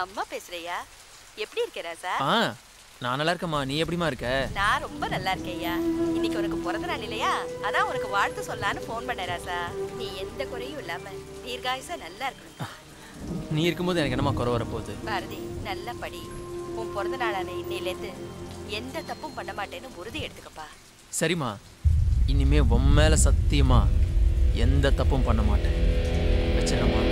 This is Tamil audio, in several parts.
நான் அம்மா பேசுறேயா எப்படி இருக்க ராசா ஆ நான் நல்லா இருக்கேம்மா நீ எப்படிமா இருக்க நான் ரொம்ப நல்லா இருக்கேன்யா இன்னைக்கு உனக்கு பிறந்த நாள் இல்லையா அதான் உனக்கு வாழ்த்து சொல்லலான்னு ஃபோன் பண்ணேன் ராசா நீ எந்த குறையும் இல்லாம தீர்காயுசா நல்லா இருக்கணும்ப்பா நீ இருக்கும்போது எனக்கு என்னம்மா குறை வரப்போகுது பாரதி நல்லா படி உன் பிறந்த நாளான இன்னையிலேருந்து எந்த தப்பும் பண்ண மாட்டேன்னு உறுதி எடுத்துக்கப்பா சரிம்மா இனிமே உன் மேல சத்தியமா எந்த தப்பும் பண்ண மாட்டேன் வச்சிடறேம்மா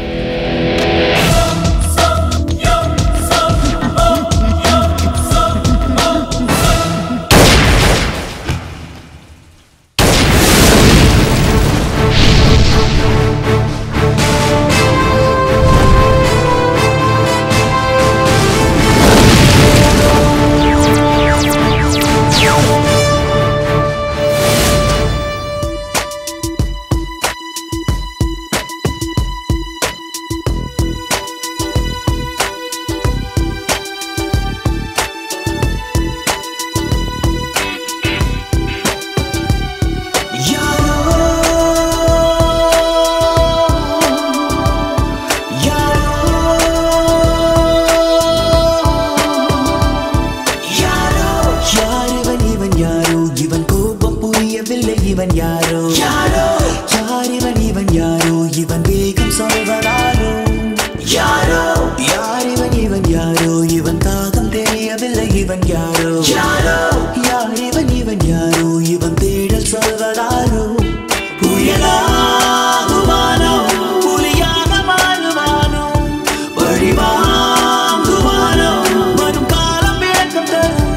யார் இவன் இவன் யாரோ இவன் கோபம் புரியவில்லை இவன் யாரோ யாரோ யார் இவன் இவன் யாரோ இவன் வேகம் சொல்வதாரோ யாரோ யார் இவன் இவன் யாரோ இவன் தாகம் தெரியவில்லை இவன் யாரோ யாரோ யார் இவன் இவன் யாரோ இவன் தேடல் சொல்வதாரோ புயலாகுவானோ புலியாக மாறுவானோ வழிவாங்குவானோ வரும் காலம் விளக்கம் தரும்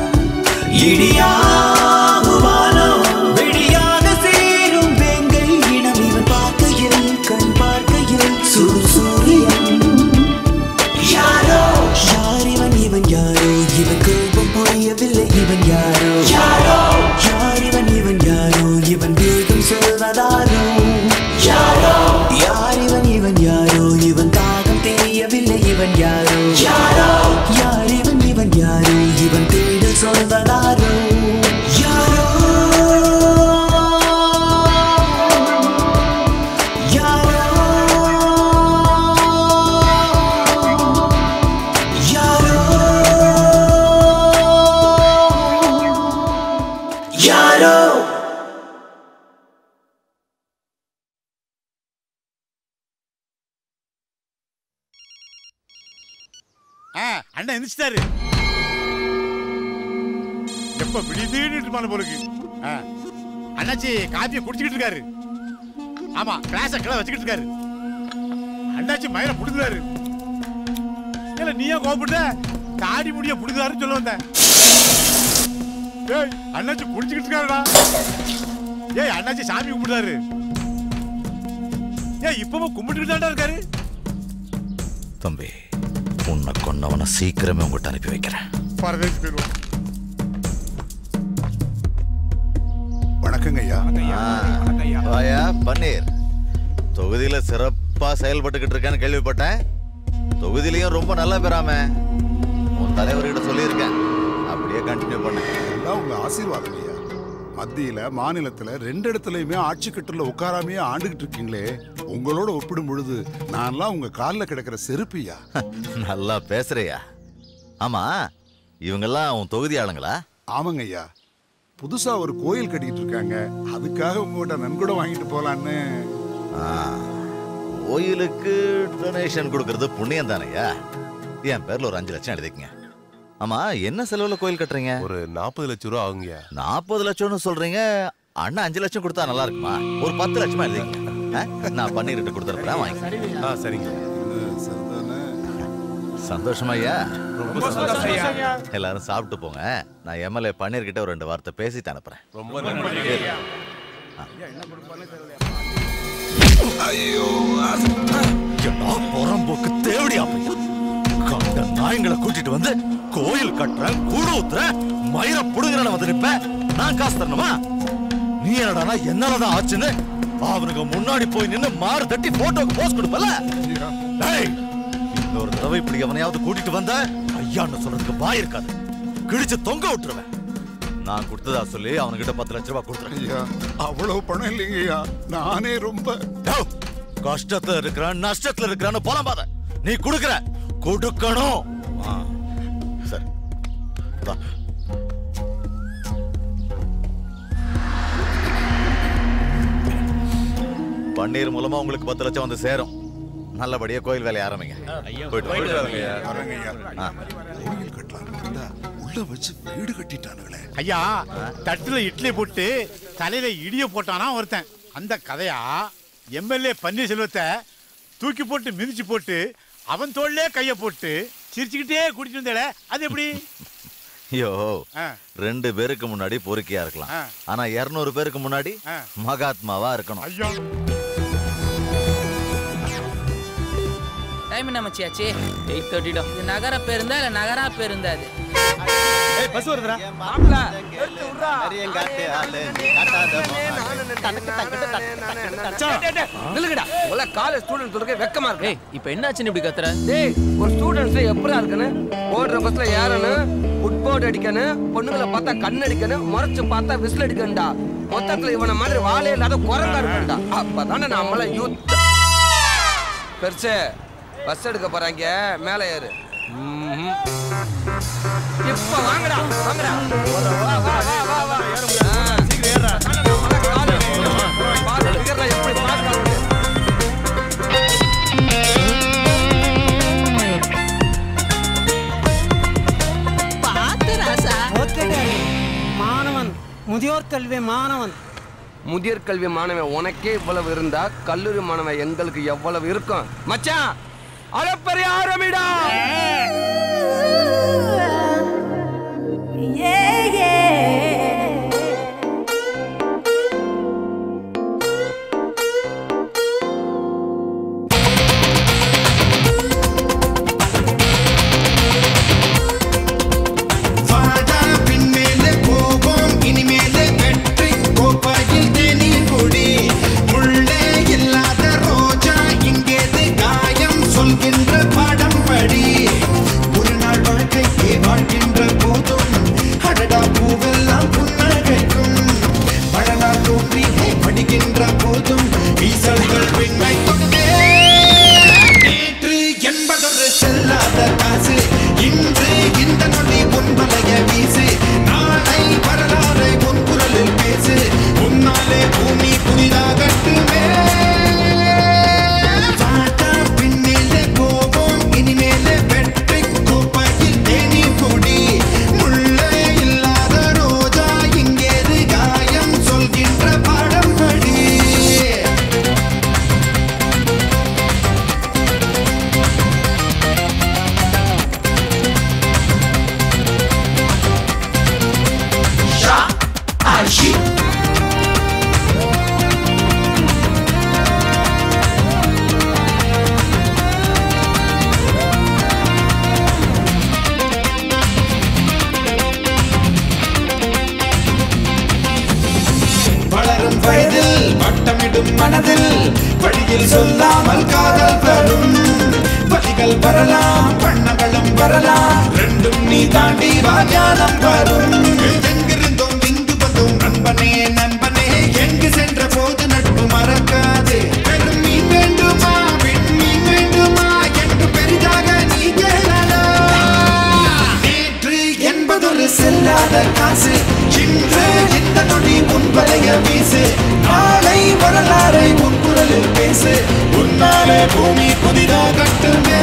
இடியாகுவானோ வெடியாக சேரும் வெங்கை இனம் இவன் பார்க்கையில் கண் பார்க்கையில் சுடு சூரியன் யாரோ யார் இவன் இவன் யாரோ இவன் கோபம் புரியவில்லை இவன் யாரோ யாரோ யார் இவன் இவன் யாரோ இவன் வேகம் சொல்வதாரோ யாரோ யார் இவன் இவன் யாரோ இவன் தாகம் தெரியவில்லை இவன் யாரோ யாரோ யார் இவன் இவன் யாரோ இவன் தேடல் சொல்வதாரோ யாரோ யாரோ யாரோ யாரோ ஆ, அண்ணன் எந்திரிச்சிட்டாரு எப்ப விடுதேன்னு போல போலுக்கு ஆ, அண்ணாச்சி காப்பியை குடிச்சுக்கிட்டு இருக்காரு ஆமா கிளாஸ கிளை வச்சுக்கிட்டு இருக்காரு அண்ணாச்சி மயில புடுங்குறாரு இல்ல நீயே கோபப்பட்ட தாடி முடிய புடுங்குறாருன்னு சொல்ல வந்தேன் ஏய் அண்ணாச்சி குடிச்சுக்கிட்டு இருக்காருடா ஏய் அண்ணாச்சி சாமி கும்பிடுறாரு ஏய் இப்பவும் கும்பிட்டுக்கிட்டு தான்டா இருக்காரு தம்பி உன்னை கொன்னவனை சீக்கிரமே உங்கள்கிட்ட அனுப்பி வைக்கிறேன் பரதேசி போயிடுவோம் வணக்கங்க ஐயா வாயா பன்னீர் தொகுதியில சிறப்பா செயல்பட்டுக்கிட்டு இருக்கேன்னு கேள்விப்பட்டேன் தொகுதியிலையும் ரொம்ப நல்ல பேராம உன் தலைவர்கிட்ட சொல்லியிருக்கேன் அப்படியே கண்டினியூ பண்ண எல்லாம் உங்க ஆசீர்வாதம் ஐயா மத்தியில மாநிலத்துல ரெண்டு இடத்துலயுமே ஆட்சி கட்டுல உட்காராமையே ஆண்டுகிட்டு இருக்கீங்களே உங்களோட ஒப்பிடும் பொழுது நான்லாம் உங்க கால்ல கிடக்கிற செருப்பியா நல்லா பேசுறியா ஆமா இவங்கெல்லாம் உன் தொகுதி ஆளுங்களா ஆமாங்க ஐயா புதுசா ஒரு கோயில் கட்டிட்டு இருக்காங்க அதுக்காக உங்ககிட்ட நன்கொடை வாங்கிட்டு போலான்னு கோயிலுக்கு டொனேஷன் கொடுக்கறது புண்ணியம் தானையா என் பேர்ல ஒரு அஞ்சு லட்சம் எழுதிக்கங்க ஆமா என்ன செலவுல கோயில் கட்டுறீங்க ஒரு நாற்பது லட்சம் ரூபா ஆகுங்க நாற்பது லட்சம்னு சொல்றீங்க அண்ணா அஞ்சு லட்சம் கொடுத்தா நல்லா இருக்குமா ஒரு பத்து லட்சமா எழுதிங்க ஆ? நான் பண்ணிட்டு கொடுத்துருப்பேன் வாங்கி ஆ சரிங்க சந்தோஷமா ஐயா ரொம்ப சந்தோஷம் ஐயா. எல்லாரும் சாப்பிட்டு போங்க நான் எம்எல்ஏ பன்னீர்கிட்ட ஒரு ரெண்டு வார்த்தை பேசிட்டு அனுப்புறேன் ரொம்ப நன்றி ஐயோ என்ன புறம்போக்கு தேவடியா பையா கண்ட நாயங்களை கூட்டிட்டு வந்து கோயில் கட்டுறேன் கூடு ஊத்துறேன் மயிர புடுங்குறேன் வந்து நிப்பேன் நான் காசு தரணுமா நீ என்னடானா என்னாலதான் ஆச்சுன்னு அவனுக்கு முன்னாடி போய் நின்னு மாறு தட்டி போட்டோக்கு போஸ் கொடுப்பல டேய் இன்னொரு தடவை இப்படி எவனையாவது கூட்டிட்டு வந்த ஐயான்னு சொல்றதுக்கு வாய் இருக்காது கிழிச்சு தொங்க விட்டுருவேன் நான் கொடுத்ததா சொல்லி அவனுகிட்ட பத்து லட்ச ரூபாய் கொடுத்துறேன் ஐயா அவ்வளவு பணம் இல்லைங்க ஐயா நானே ரொம்ப கஷ்டத்துல இருக்கிறான் நஷ்டத்துல இருக்கிறான்னு புலம்பாத நீ குடுக்குற கொடுக்கணும் ஆ, சரி வா. பன்னீர் மூலமா உங்களுக்கு பத்து லட்சம் வந்து சேரும் நல்லபடியா கோயில் வேலையை ஆரம்பிங்க போயிட்டு வாங்க. ஆ. கோயில் கட்டலாம் இருந்தா உள்ள வச்சு வீடு கட்டிட்டானுங்களே ஐயா தட்டுல இட்லி போட்டு தலையில இடிய போட்டானா ஒருத்தன் அந்த கதையா எம்எல்ஏ பன்னீர்செல்வத்தை தூக்கி போட்டு மிதிச்சு போட்டு அவன் தோல்லே கைய போட்டு சிரிச்சுக்கிட்டே குடிச்சு வந்தேல அது எப்படி ஐயோ ஆ, ரெண்டு பேருக்கு முன்னாடி பொறுக்கியா இருக்கலாம் ஆ. ஆனா இருநூறு பேருக்கு முன்னாடி ஆ. மகாத்மாவா இருக்கணும் ஐயா டைம் என்ன மச்சியாச்சு எயிட் தேர்ட்டிடா இது நகர பேருந்தா இல்ல நகரா பேருந்தா அது நில்லுங்கடா உள்ள காலேஜ் ஸ்டூடெண்ட் சொல்லுங்க வெக்கமா இருக்கு ஏய் இப்போ என்னாச்சுன்னு இப்படி கத்துற டேய் ஒரு ஸ்டூடெண்ட்ஸ் எப்படா இருக்குன்னு ஓடுற பஸ்ல ஏறணும் ஃபுட்போர்ட் அடிக்கணும் பொண்ணுங்களை பார்த்தா கண் அடிக்கணும் முறைச்சு பார்த்தா விசில் அடிக்கணும்டா மொத்தத்துல இவன மாதிரி வாழை இல்லாத குரங்கா இருக்கணும்டா அப்பதானே நம்மள யூத் பெருசு பஸ் எடுக்க போறாங்க மேலே ஏறு ம்ஹும். இப்ப வாங்கடா வாங்கடா வா வா வா வா வா ஆ, சீக்கிரம் ஏறுடா காலை பாரு figure லாம் எப்படி பார்க்கறாங்க பார்த்து ராசா மாணவன் முதியோர் கல்வி மாணவன் முதியோர் கல்வி மாணவன் உனக்கே இவ்வளவு இருந்தா கல்லூரி மாணவன் எங்களுக்கு எவ்வளவு இருக்கும் மச்சான் அளப்பரிய ஆரம்பிடா வாடா பின்மேலே போவோம் இனிமேலே வெற்றி கோப்பையில் தேநீர் குடி உள்ளே இல்லாத ரோஜா இங்கேது காயம் சொல்கின்ற பாடம் படி ஒரு நாள் வாழ்க்கைக்கே வாழ்கின்ற போதும் அடடா பூவெல்லாம் புன்னகைக்கும் மழலால் தோன்றி படிக்கின்ற போதும் வீசல்கள் பெண்ணை கொண்டே நேற்று என்பதொரு செல்லாத காசு இன்று இந்த நொடி உன்பலைய வீசு நாளை வரலாறை உன் குரலில் பேசு உன்னாலே பூமி புதிதாகட்டுமே வாடா பின்னேலே போவோம் இனிமேலே வெற்றி கோப்பையில் தேநீர் குடி முள்ளே இல்லாத ரோஜா இங்கேது காயம் சொல்கின்ற பாடம் படி வளரும் வயதில் வட்டமிடும் மனதில் வழியில் சொல்லாமல் காதல் வரும் வலிகள் வரலாம் வண்ணங்களும் வரலாம் ரெண்டும் நீ தாண்டி வா ஞானம் வரும் எங்கிருந்தோம் இங்கு வந்தோம் நண்பனே நண்பனே எங்கு சென்ற போது நட்பு மறக்காது பெரும் மீன் வேண்டுமா பெண் மீன் வேண்டுமா என்று பெரிதாக நீ கேளலாம் நேற்று என்பதொரு செல்லாத காசு இன்று இந்த நொடி உன் வலைய வீசு நாளை வரலாறை உன் குரலில் பேசு உன்னாலே பூமி புதிதாகட்டுமே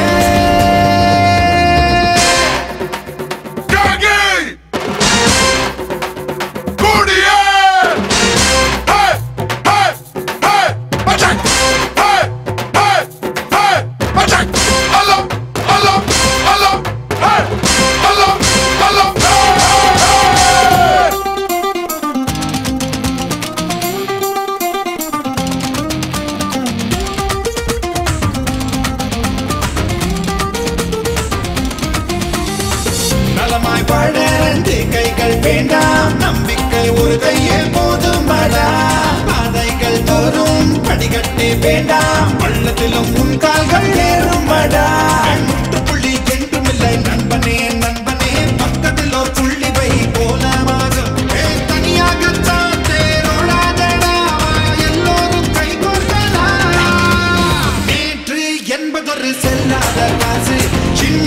நலமாய் வாழ ரெண்டு கைகள் வேண்டாம் நம்பிக்கை ஒரு கையே போதுமடா பாதைகள் தோறும் படிக்கட்டே வேண்டாம் பள்ளத்திலும் உன் கால்கள் ஏறுமடா முட்டுப்புள்ளி என்றுமில்லை நண்பனே நண்பனே பக்கத்தில் ஒரு புள்ளி வை போலமாகும் ஏ, தனியாகத்தான் தேரோடாதடா வா, எல்லோரும் கை கோர்க்கலாம் நேற்று என்பதொரு செல்லாத காசு சின்ன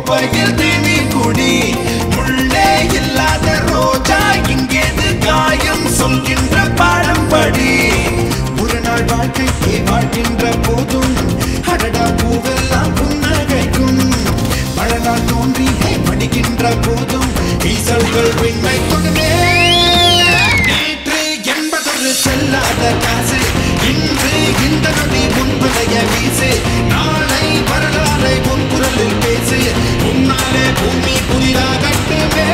கோப்பையில் தீனி குடி முள்ளே இல்லாத ரோஜா இங்கேது காயம் சொல்கின்ற பாடம் படி ஒரு நாள் வாழ்க்கைக்கு வாழ்கின்ற போதும் அடடா பூவெல்லாம் புன்னகைக்கும் மழை நாள் தோன்றி படிக்கின்ற போதும் ஈசல்கள் விண்மை தொடுமே நேற்று என்பதொரு செல்லாத காசு இன்று இந்த நொடி முன்பதைய வீசு நாளை வரலாறை உன் குரலில் பேசு உன்னாலே பூமி புதிதாகட்டுமே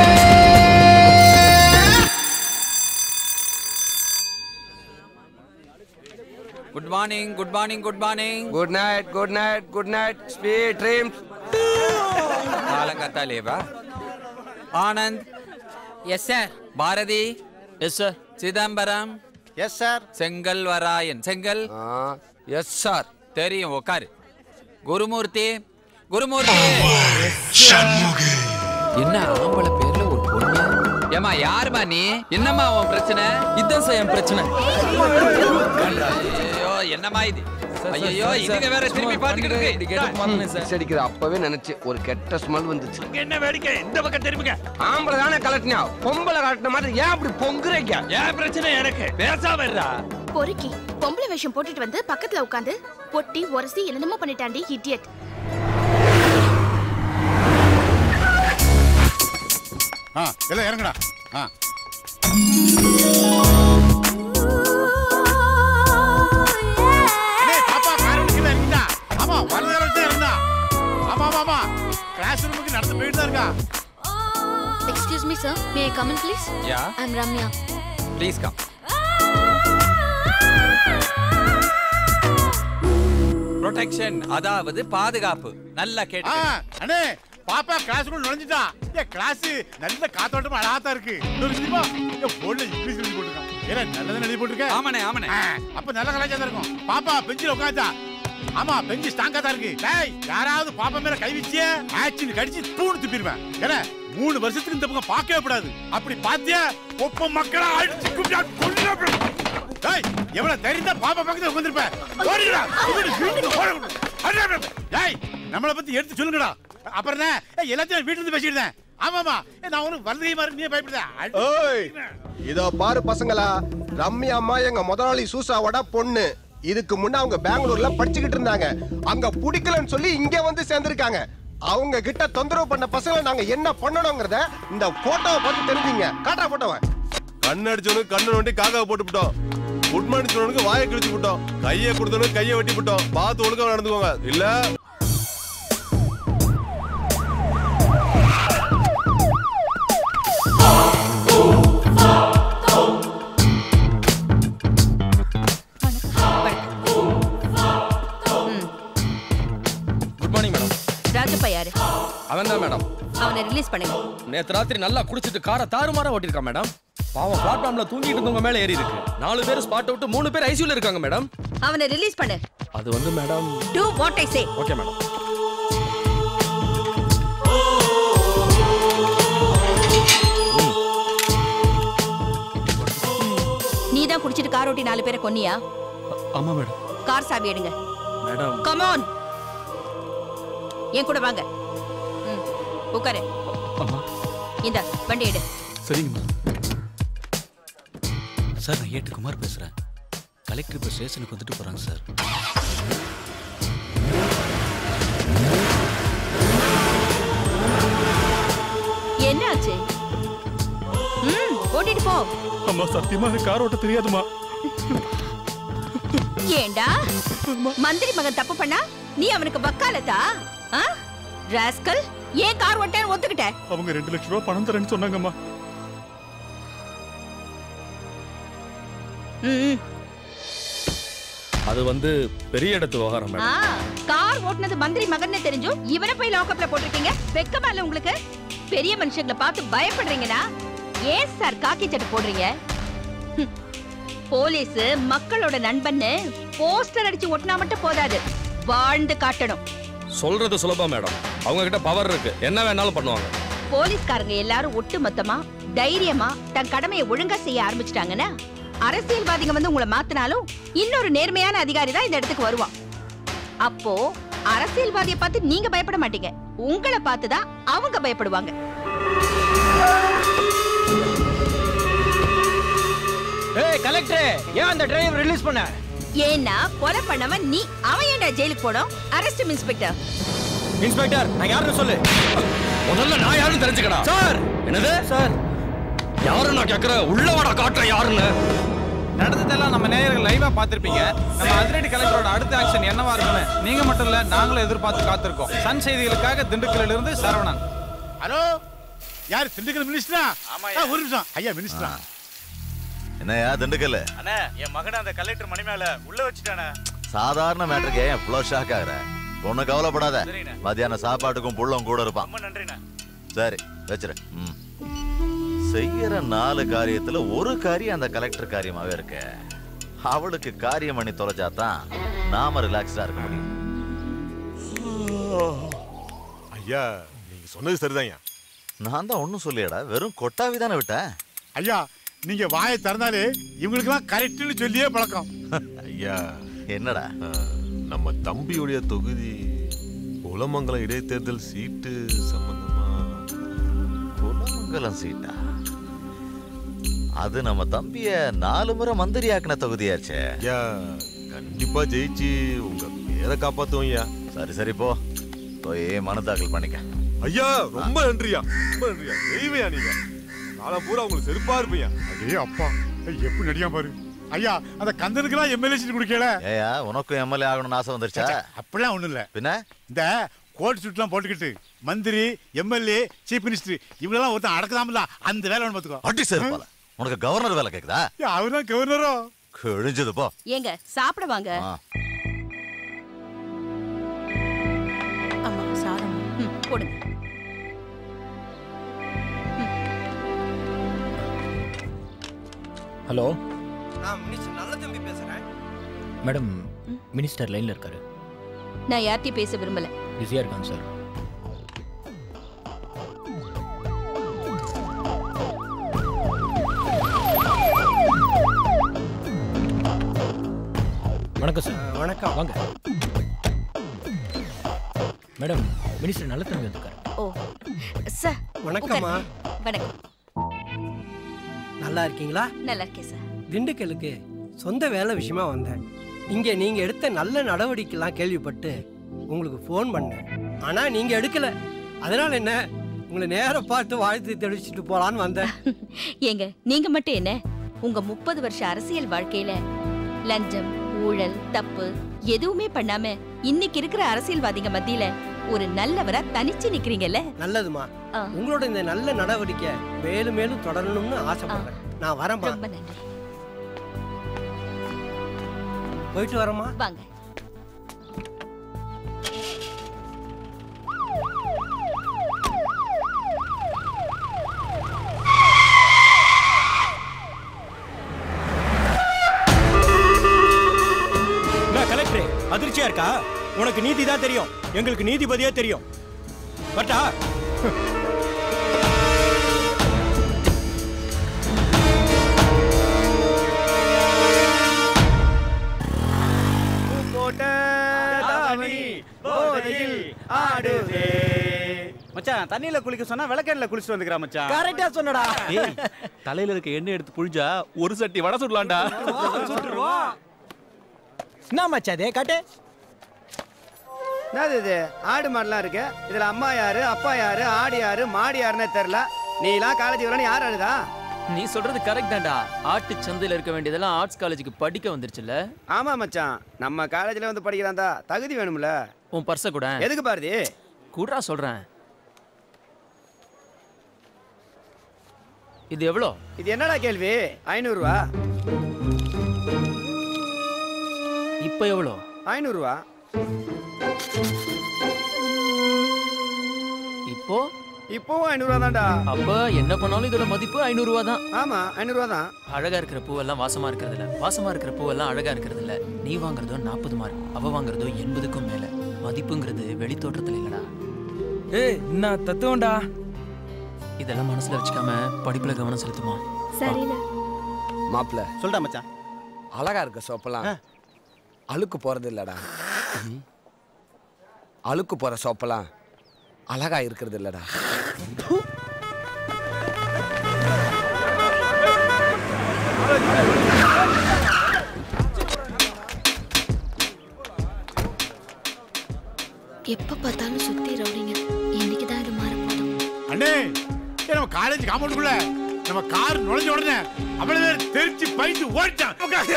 good morning good morning good morning good night good night good night sweet dreams காலங்கத்தாலேவா Anand yes sir Bharathi yes sir Chidambaram yes sir Sengalvarayan Sengal yes sir தெரியும் உட்காரு குருமூர்த்தி குருமூர்த்தி என்ன ஆம்பளை பேர்ல ஒரு பொண்ணு ஏமா யாருமா நீ என்னம்மா உன் பிரச்சனை இதான் சார் என் பிரச்சனை ஐயோ என்னம்மா இது ஐயோ இதுங்க வேற திரும்பி பாத்துக்கிட்டு இருக்கு மிஸ் அடிக்கிற அப்பவே நினைச்சு ஒரு கெட்ட ஸ்மெல் வந்துச்சு என்ன வேடிக்கை இந்த பக்கம் திரும்புங்க ஆம்பளை தானே கலட்டினா பொம்பளை கலட்டின மாதிரி ஏன் அப்படி பொங்குறீங்க ஏன் பிரச்சனை எனக்கு பேசாம இருடா பொறுக்கி பொம்பளை வேஷம் போட்டுட்டு வந்து பக்கத்துல உட்காந்து பொட்டி உரசி என்னென்னமோ பண்ணிட்டாண்டி இடியட் ஆ எல்லாம் இறங்குடா ஆ அண்ணே, பாப்பா கார் கீழே இறங்கிட்டா ஆமா வலது கால வச்சு இருந்தா ஆமா ஆமா ஆமா கிளாஸ் ரூமுக்கு நடந்து போயிட்டு தான் இருக்கா excuse me sir may I come in please yeah I am Ramya please come protection அதாவது பாதுகாப்பு நல்லா ஆ கேட்டு அண்ணே பாப்பா கிளாஸ்க்குள்ள நுழைஞ்சிட்டா ஏ கிளாஸ் நல்ல காத்தோட்டமா அழகா தான் இருக்கு இன்னொரு சினிமா ஏ போர்டுல இங்கிலீஷ் எழுதி போட்டுருக்கான் ஏன்னா நல்லதான் எழுதி போட்டுருக்க ஆமாண்ணே ஆமாண்ணே ஆ, அப்ப நல்ல கலாச்சா தான் இருக்கும் பாப்பா பெஞ்சில உட்காந்தா ஆமா பெஞ்சு ஸ்ட்ராங்கா தான் இருக்கு டேய் யாராவது பாப்பா மேல கை வச்சியே ஆக்சின் கடிச்சு தூணு துப்பிடுவேன் ஏன்னா மூணு வருஷத்துக்கு இந்த பக்கம் பார்க்கவே கூடாது அப்படி பாத்தியா ஒப்ப மக்களா அடிச்சு கும்பிட்டா கொல்லுடா டேய் எவ்வளவு தைரியம் தான் பாப்பா பக்கத்துல உட்கார்ந்திருப்ப ஓடிடா இவரு வீட்டுக்கு ஓட அடடா. டேய் நம்மள பத்தி எடுத்து சொல்லுங்கடா அப்புறம் என்ன ஏய், எல்லாத்தையும் வீட்டுல இருந்து பேசிட்டு இருந்தேன் ஆமாமா ஏய், நான் உனக்கு வலதுகை மாதிரி நீ பயப்படுத ஓய் இதோ பாரு பசங்களா ரம்யா அம்மா எங்க முதலாளி சூசாவோட பொண்ணு இதுக்கு முன்ன அவங்க பெங்களூர்ல படிச்சுக்கிட்டு இருந்தாங்க அங்க பிடிக்கலன்னு சொல்லி இங்க வந்து சேர்ந்திருக்காங்க அவங்க கிட்ட தொந்தரவு பண்ண பசங்களை நாங்க என்ன பண்ணணுங்கிறத இந்த போட்டோவை பார்த்து தெரிஞ்சுங்க காட்டா போட்டோவை கண் அடிச்சவனுக்கு கண்ணு நோண்டி காக்கா போட்டு விட்டோம் குட் மார்னிங் சொன்னவனுக்கு வாயை கிழிச்சு விட்டோம் கையை கொடுத்தவனுக்கு கையை வெட்டி விட்டோம் பார்த்து ஒழுங்கா நடந்துக்கோங்க இல்ல குட் மார்னிங் மேடம் ராஜப்பா யாரு அவன் தான் மேடம் அவனை ரிலீஸ் பண்ணுங்க நேத்து ராத்திரி நல்லா குடிச்சிட்டு காரை தாறுமாறா ஓட்டிருக்கான் மேடம் பாவம் பிளாட்ஃபார்ம்ல தூங்கிட்டு இருந்தவங்க மேல ஏறி இருக்கு நாலு பேர் ஸ்பாட் விட்டு மூணு பேர் ஐசியூல இருக்காங்க மேடம் அவனை ரிலீஸ் பண்ணு அது வந்து madam do what I say okay madam நீ தான் குடிச்சிட்டு கார் ஓட்டி நாலு பேரை கொன்னியா ஆமா மேடம் கார் சாவி எடுங்க மேடம் கமான் என் கூட வாங்க ம், உட்காரு இந்த வண்டி எடு சரிங்க சார் நான் ஏட்டு குமார் பேசுறேன் கலெக்டர் இப்போ ஸ்டேஷனுக்கு வந்துட்டு போறாங்க சார் என்ன ஆச்சு ம் ஓட்டிட்டு போ அம்மா சத்தியமா எனக்கு கார் ஓட்ட தெரியாதுமா ஏண்டா மந்திரி மகன் தப்பு பண்ணா நீ அவனுக்கு வக்காலத்தா ஆ? ராஸ்கல் ஏன் கார் ஓட்டேன்னு ஒத்துக்கிட்ட அவங்க ரெண்டு லட்சம் ரூபாய் பணம் தரேன்னு சொன்னாங்கம்மா ம் அது வந்து பெரிய இடத்து விவகாரம் ஆ கார் ஓட்டுனது மந்திரி மகன்னு தெரிஞ்சும் இவனை போய் லாக்அப்ல போட்டிருக்கீங்க வெக்கமா இல்ல உங்களுக்கு பெரிய மனுஷங்களை பார்த்து பயப்படுறீங்கன்னா ஏன் சார் காக்கி சட்டை போடுறீங்க ஹம். போலீஸ் மக்களோட நண்பன்னு போஸ்டர் அடிச்சு ஒட்டினா மட்டும் போதாது வாழ்ந்து காட்டணும் சொல்றது சுலபம் மேடம் அவங்க கிட்ட பவர் இருக்கு என்ன வேணாலும் பண்ணுவாங்க போலீஸ்காரங்க எல்லாரும் ஒட்டு மொத்தமா தைரியமா தன் கடமையை ஒழுங்கா செய்ய ஆரம்பிச்சிட்டாங்கன்னா அரசியல்வாதிங்க வந்து உங்களை மாத்தினாலும் இன்னொரு நேர்மையான அதிகாரி தான் இந்த இடத்துக்கு வருவான் அப்போ அரசியல்வாதியை பார்த்து நீங்க பயப்பட மாட்டீங்க உங்களை பார்த்துதான் அவங்க பயப்படுவாங்க ஏய் கலெக்டர் ஏன் அந்த டிரைவர் ரிலீஸ் பண்ண ஏன்னா கொலை பண்ணவன் நீ அவன் ஏன்டா ஜெயிலுக்கு போடும் அரெஸ்ட் இன்ஸ்பெக்டர் இன்ஸ்பெக்டர் நான் யாருன்னு சொல்லு முதல்ல நான் யாருன்னு தெரிஞ்சுக்கடா சார் என்னது சார் யாரு நான் கேக்குறேன் உள்ள வாடா காட்டுற யாருன்னு நடந்ததெல்லாம் நம்ம நேயர்கள் லைவா பார்த்திருப்பீங்க நம்ம அதிரடி கலெக்டரோட அடுத்த ஆக்ஷன் என்னவா இருக்குன்னு நீங்க மட்டும் இல்ல நாங்களும் எதிர்பார்த்து காத்திருக்கோம் சன் செய்திகளுக்காக திண்டுக்கல்லில் இருந்து சரவணன் ஹலோ யார் திண்டுக்கல் மினிஸ்டரா ஆ, ஒரு நிமிஷம் ஐயா மினிஸ்டரா என்னையா திண்டுக்கல் அண்ணா என் மகனை அந்த கலெக்டர் மணி மேல உள்ள வச்சுட்டானே சாதாரண மேட்டருக்கு ஏன் இவ்வளோ ஷாக் ஆகுற ஒன்றும் கவலைப்படாத சரிண்ணே. மத்தியானம் சாப்பாட்டுக்கும் புள்ளும் கூட இருப்பான் ரொம்ப நன்றிண்ணா சரி வச்சிரு ம் செய்யற நாலு காரியத்துல ஒரு காரியம் அந்த கலெக்டர் காரியமாவே இருக்கு அவளுக்கு காரியம் பண்ணி தொலைச்சாதான் நாம ரிலாக்ஸ்டா இருக்க முடியும் ஐயா நீங்க சொன்னது சரிதான்யா நான் தான் ஒன்றும் சொல்லியடா வெறும் கொட்டாவி தானே விட்டேன் ஐயா நீங்க வாயை திறந்தாலே இவங்களுக்கெல்லாம் கரெக்ட்னு சொல்லியே பழக்கம் ஐயா என்னடா நம்ம தம்பியுடைய தொகுதி உலமங்கலம் இடைத்தேர்தல் சீட்டு சம்பந்தமா குலமங்கலம் சீட்டா அது நம்ம தம்பிய நாலு முறை மந்திரி ஆக்கின தொகுதியாச்சே ஐயா கண்டிப்பா ஜெயிச்சு உங்க பேரை காப்பாத்துவோம் ஐயா சரி சரி போ போய் மனு தாக்கல் பண்ணிக்க ஐயா ரொம்ப நன்றியா ரொம்ப நன்றியா தெய்வையா நீங்க காலம் பூரா உங்களுக்கு செருப்பா இருப்பீங்க அடே அப்பா ஏய், எப்படி நடிகா பாரு ஐயா அந்த கந்தனுக்குலாம் எம்எல்ஏ சீட் கொடுக்கல ஏயா உனக்கும் எம்எல்ஏ ஆகணும்னு ஆசை வந்துருச்சா அப்படிலாம் ஒண்ணும் இல்ல பின்ன இந்த கோட் சூட்லாம் போட்டுக்கிட்டு மந்திரி எம்எல்ஏ சீஃப் மினிஸ்டர் இவங்களெல்லாம் ஒருத்தன் அடக்கலாம்ல அந்த வேலை ஒன்று பார்த்துக்கோ அடி செருப்பால உனக்கு கவர்னர் வேலை கேக்குதா அவர் தான் கவர்னரோ கிழிஞ்சது போ ஏங்க சாப்பிட வாங்க ஆ. அம்மா சாதம் ம், போடுங்க ஹலோ நான் மினிஸ்டர் நல்ல தம்பி பேசுறேன் மேடம் மினிஸ்டர் லைன்ல இருக்காரு நான் யார்கிட்டயும் பேச விரும்பல பிஸியா இருக்காங்க சார் வணக்கம் சார் வணக்கம் வாங்க மேடம் மினிஸ்டர் நல்ல தம்பி வந்திருக்காரு ஓ சார் வணக்கம்மா. உட்காருங்க. வணக்கம் நல்லா இருக்கீங்களா நல்லா இருக்கேன் சார் திண்டுக்கலுக்கு சொந்த வேலை விஷயமா வந்தேன் இங்க நீங்க எடுத்த நல்ல நடவடிக்கைலாம் கேள்விப்பட்டு உங்களுக்கு ஃபோன் பண்ணேன் ஆனா நீங்க எடுக்கல அதனால என்ன உங்களை நேரா பார்த்து வாழ்த்து தெளிச்சிட்டு போலான்னு வந்தேன் ஏங்க நீங்க மட்டும் என்ன உங்க முப்பது வருஷ அரசியல் வாழ்க்கையில லஞ்சம் ஊழல் தப்பு எதுவுமே பண்ணாம இன்னைக்கு இருக்கிற அரசியல்வாதிங்க மத்தியில ஒரு நல்லவரா தனிச்சு நிக்கிறீங்கல்ல நல்லதுமா ஆ. உங்களோட இந்த நல்ல நடவடிக்கை மேலும் மேலும் தொடரணும்னு ஆசைப்படுறேன் நான் வரேம்மா ரொம்ப நன்றி போயிட்டு வரேம்மா வாங்க என்ன கலெக்டர் அதிர்ச்சியா இருக்கா உனக்கு நீதி தான் தெரியும் எங்களுக்கு நீதிபதியே தெரியும் பட்டா போட்ட தாவணி போதையில் ஆடுவே மச்சான் தண்ணியில குளிக்க சொன்னா விளக்கெண்ணில குளிச்சுட்டு வந்துக்கிறா மச்சான் கரெக்டா சொன்னடா ஏய் தலையில இருக்க எண்ணெய் எடுத்து புழிஞ்சா ஒரு சட்டி வடை சுடலாம்டா என்ன மச்சா அதே காட்டு என்னது இது ஆடு மாடுலாம் இருக்கு இதுல அம்மா யாரு அப்பா யாரு ஆடு யாரு மாடு யாருன்னே தெரியல நீலாம் காலேஜ் வரணும் யார் அழுதா நீ சொல்றது கரெக்ட் தான்டா ஆட்டு சந்தையில இருக்க வேண்டியதெல்லாம் ஆர்ட்ஸ் காலேஜுக்கு படிக்க வந்துருச்சுல ஆமா மச்சான் நம்ம காலேஜ்ல வந்து படிக்கிறாந்தா தகுதி வேணும்ல உன் பர்ஸ கூட எதுக்கு பாரதி கூடா சொல்றேன் இது எவ்வளோ இது என்னடா கேள்வி ஐநூறுரூவா இப்போ எவ்வளோ ஐநூறுரூவா இப்போ இப்போவும் ஐநூறுரூவா தான்டா அப்ப என்ன பண்ணாலும் இதோட மதிப்பு ஐநூறு ரூபா தான் ஆமா ஐநூறுரூவா தான் அழகா இருக்கிற பூவெல்லாம் வாசமா இருக்கிறது இல்ல வாசமா இருக்கிற பூவெல்லாம் அழகா இருக்கிறது இல்ல நீ வாங்குறதோ நாற்பது மார்க் அவ வாங்குறதோ எண்பதுக்கும் மேல மதிப்புங்கிறது வெளி தோற்றத்துல இல்லடா ஏய் என்ன தத்துவம்டா இதெல்லாம் மனசுல வச்சுக்காம படிப்புல கவனம் செலுத்துமா சரிண்ணா மாப்பிள்ள சொல்டா மச்சான் அழகா இருக்க சோப்பெல்லாம் அழுக்கு போறது இல்லடா அழுக்கு போற சோப்பெல்லாம் அழகா இருக்கிறது இல்லடா எப்ப பார்த்தாலும் சுத்தி ரவுடிங்க இன்னைக்கு தான் இது மாற போதும் அண்ணே ஏய், நம்ம காலேஜ் காம்பவுண்டுக்குள்ள நம்ம கார் நுழைஞ்ச உடனே அவ்வளவு பேர் தெரிச்சு பயந்து ஓடிட்டான்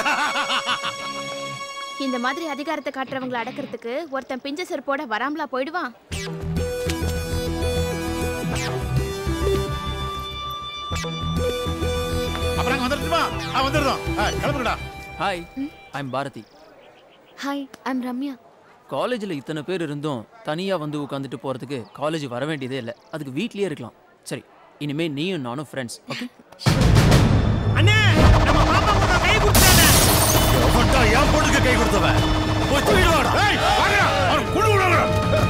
இந்த மாதிரி அதிகாரத்தை காட்டுறவங்களை அடக்கிறதுக்கு ஒருத்தன் பிஞ்ச செருப்போட வராமலா போயிடுவான் அப்புறம் அங்க வந்துருச்சுமா ஆ வந்துடுறோம் ஆ, கிளம்புங்கடா hi I'm Bharathi hi I'm Ramya காலேஜில் இத்தனை பேர் இருந்தும் தனியாக வந்து உட்காந்துட்டு போகிறதுக்கு காலேஜ் வர வேண்டியதே இல்லை அதுக்கு வீட்லயே இருக்கலாம் சரி இனிமே நீயும் நானும் ஃப்ரெண்ட்ஸ் ஓகே எவன்டா என் பொண்ணுக்கு கை கொடுத்தவன் போய் தூக்கிட்டு வாடா ஏய் வாங்கடா அவன் குடு விடுறா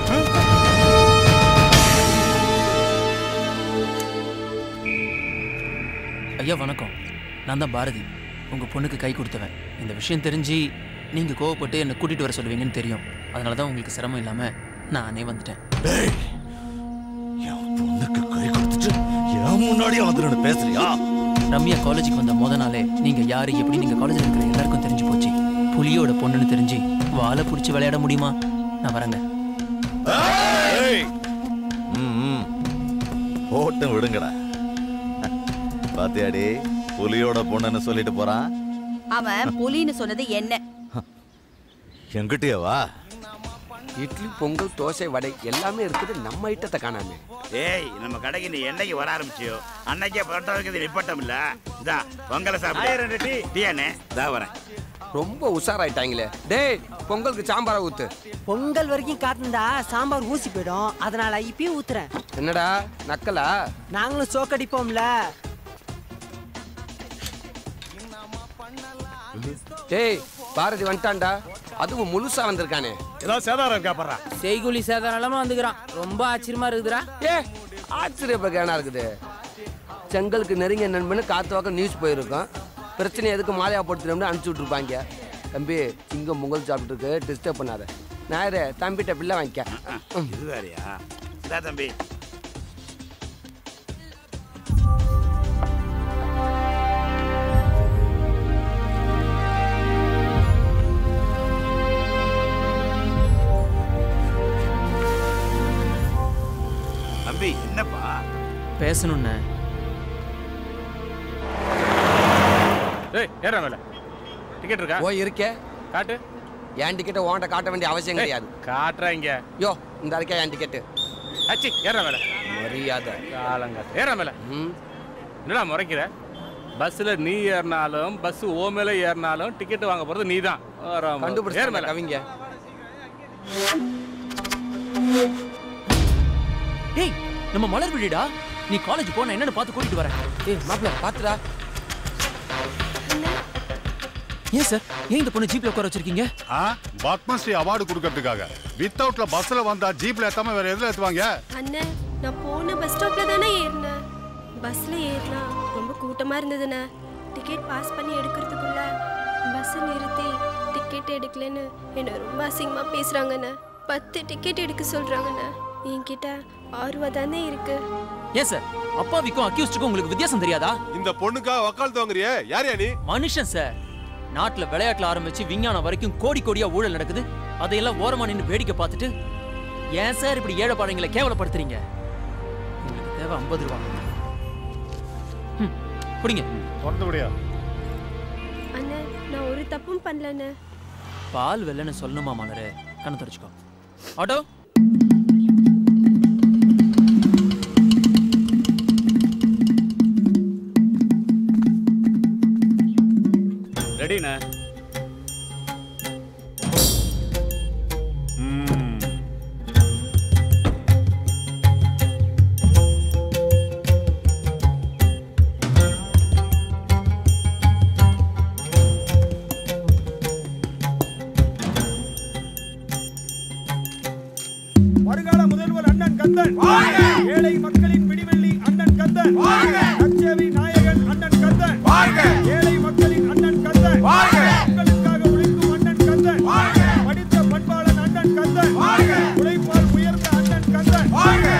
ஐயா வணக்கம் நான் தான் பாரதி உங்கள் பொண்ணுக்கு கை கொடுத்தவன் இந்த விஷயம் தெரிஞ்சு நீங்கள் கோவப்பட்டு என்னை கூட்டிகிட்டு வர சொல்லுவீங்கன்னு தெரியும் அதனால தான் உங்களுக்கு சிரமம் இல்லாமல் நானே வந்துட்டேன் பொண்ணுக்கு கை கொடுத்துட்டு என் முன்னாடியே வந்து நின்னு பேசுறியா ரம்யா காலேஜுக்கு வந்த முத நாளே நீங்கள் யார் எப்படி நீங்கள் காலேஜில் இருக்கிற எல்லாருக்கும் தெரிஞ்சு போச்சு புலியோட பொண்ணுன்னு தெரிஞ்சு வாழை பிடிச்சி விளையாட முடியுமா நான் வரேங்க ஏய்! ம், ம். போட்டும் விடுங்கடா பாத்தியாடி புலியோட பொண்ணுன்னு சொல்லிட்டு போறான் அவன் புலின்னு சொன்னது என்ன என்கிட்டயே வா இட்லி பொங்கல் தோசை வடை எல்லாமே இருக்குது நம்ம ஐட்டத்தை காணாமே ஏய் நம்ம கடைக்கு நீ என்னைக்கு வர ஆரம்பிச்சியோ அன்னைக்கே பரோட்டா வைக்கிறது நிப்பட்டம் இல்ல இதா பொங்கலை சாப்பிடு டீ டீயானே இதா வரேன் ரொம்ப உஷாராயிட்டாங்களே டேய் பொங்கலுக்கு சாம்பாரை ஊத்து பொங்கல் வரைக்கும் காத்திருந்தா சாம்பார் ஊசி போயிடும் அதனால இப்பயும் ஊத்துறேன் என்னடா நக்கலா நாங்களும் சோக்கடிப்போம்ல டேய் பாரதி வந்துட்டான்டா அதுவும் முழுசா வந்திருக்கானே ஏதாவது சேதாரம் இருக்கா பாரு செய்குலி சேதாரம் வந்துக்கிறான் ரொம்ப ஆச்சரியமா இருக்குதுடா ஏ ஆச்சரியப்பேனா இருக்குது செங்கலுக்கு நெருங்கிய நண்பனு காத்து வாக்க நியூஸ் போயிருக்கோம் பிரச்சனை எதுக்கு மாலையா போட்டுருந்தோம்னு அனுப்பிச்சு விட்ருப்பாங்க தம்பி சிங்கம் பொங்கல் சாப்பிட்டுருக்கு டிஸ்டர்ப் பண்ணாத நாயரே தம்பிட்ட பிள்ளை வாங்கிக்க இது வேறையா இதா தம்பி தம்பி என்னப்பா பேசணும்ண்ணே ஏய் ஏறா மேல டிக்கெட் இருக்கா ஓ இருக்கே காட்டு என் டிக்கெட்டை ஓன்ட்ட காட்ட வேண்டிய அவசியம் கிடையாது காட்டுறாங்க யோ இந்த இருக்கா என் டிக்கெட்டு அச்சி ஏறா மேல மரியாதை காலங்க ஏறா மேல என்னடா முறைக்கிற பஸ்ல நீ ஏறினாலும் பஸ் ஓ மேல ஏறினாலும் டிக்கெட் வாங்க போறது நீ தான் கண்டுபிடிச்சு மேல கவிங்க ஏய் நம்ம மலர் விழிடா நீ காலேஜ் போன என்னன்னு பார்த்து கூட்டிட்டு வரேன் ஏய் மாப்பிள்ள பாத்துடா ஏன் சார் ஏன் இந்த பொண்ணு ஜீப்ல உட்கார வச்சிருக்கீங்க ஆ பத்மஸ்ரீ அவார்டு கொடுக்கறதுக்காக வித்தவுட்ல பஸ்ல வந்தா ஜீப்ல ஏத்தாம வேற எதுல ஏத்துவாங்க அண்ணே நான் போன பஸ் ஸ்டாப்ல தானே ஏறினேன் பஸ்ல ஏறினா ரொம்ப கூட்டமா இருந்ததுண்ணே டிக்கெட் பாஸ் பண்ணி எடுக்கிறதுக்குள்ள பஸ்ஸை நிறுத்தி டிக்கெட் எடுக்கலன்னு என்னை ரொம்ப அசிங்கமா பேசுறாங்கண்ணே பத்து டிக்கெட் எடுக்க சொல்றாங்கண்ணே என்கிட்ட ஆறு ரூபா தானே இருக்கு ஏன் சார் அப்பாவிக்கும் அக்யூஸ்டுக்கும் உங்களுக்கு வித்தியாசம் தெரியாதா இந்த பொண்ணுக்கா வக்காலத்து வாங்குறியே யார் நீ மனுஷன் சார் நாட்டுல விளையாட்டுல ஆரம்பிச்சு விஞ்ஞானம் வரைக்கும் கோடி கோடியா ஊழல் நடக்குது அதையெல்லாம் ஓரமா நின்னு வேடிக்கை பார்த்துட்டு ஏன் சார் இப்படி ஏழை பாடங்களை கேவலப்படுத்துறீங்க உங்களுக்கு தேவை ஐம்பது ரூபா ம், பிடிங்க திறந்து விடியா அண்ணே நான் ஒரு தப்பும் பண்ணலண்ணே பால் வெள்ளன்னு சொல்லணுமா மலரு கண்ணை தொடச்சுக்கோ ஆட்டோ ரெடிண்ணே வருங்கால முதல்வர் அண்ணன் கந்தன் ஏழை மக்களின் பிடிவெள்ளி அண்ணன் கந்தன் நற்சேவை நாயகன் அண்ணன் கந்தன் ஏழை மக்களின் அண்ணன் கந்தன் மக்களுக்காக உழைக்கும் அண்ணன் கந்தன் படித்த பண்பாளன் அண்ணன் கந்தன் உழைப்பால் உயர்ந்த அண்ணன் கந்தன்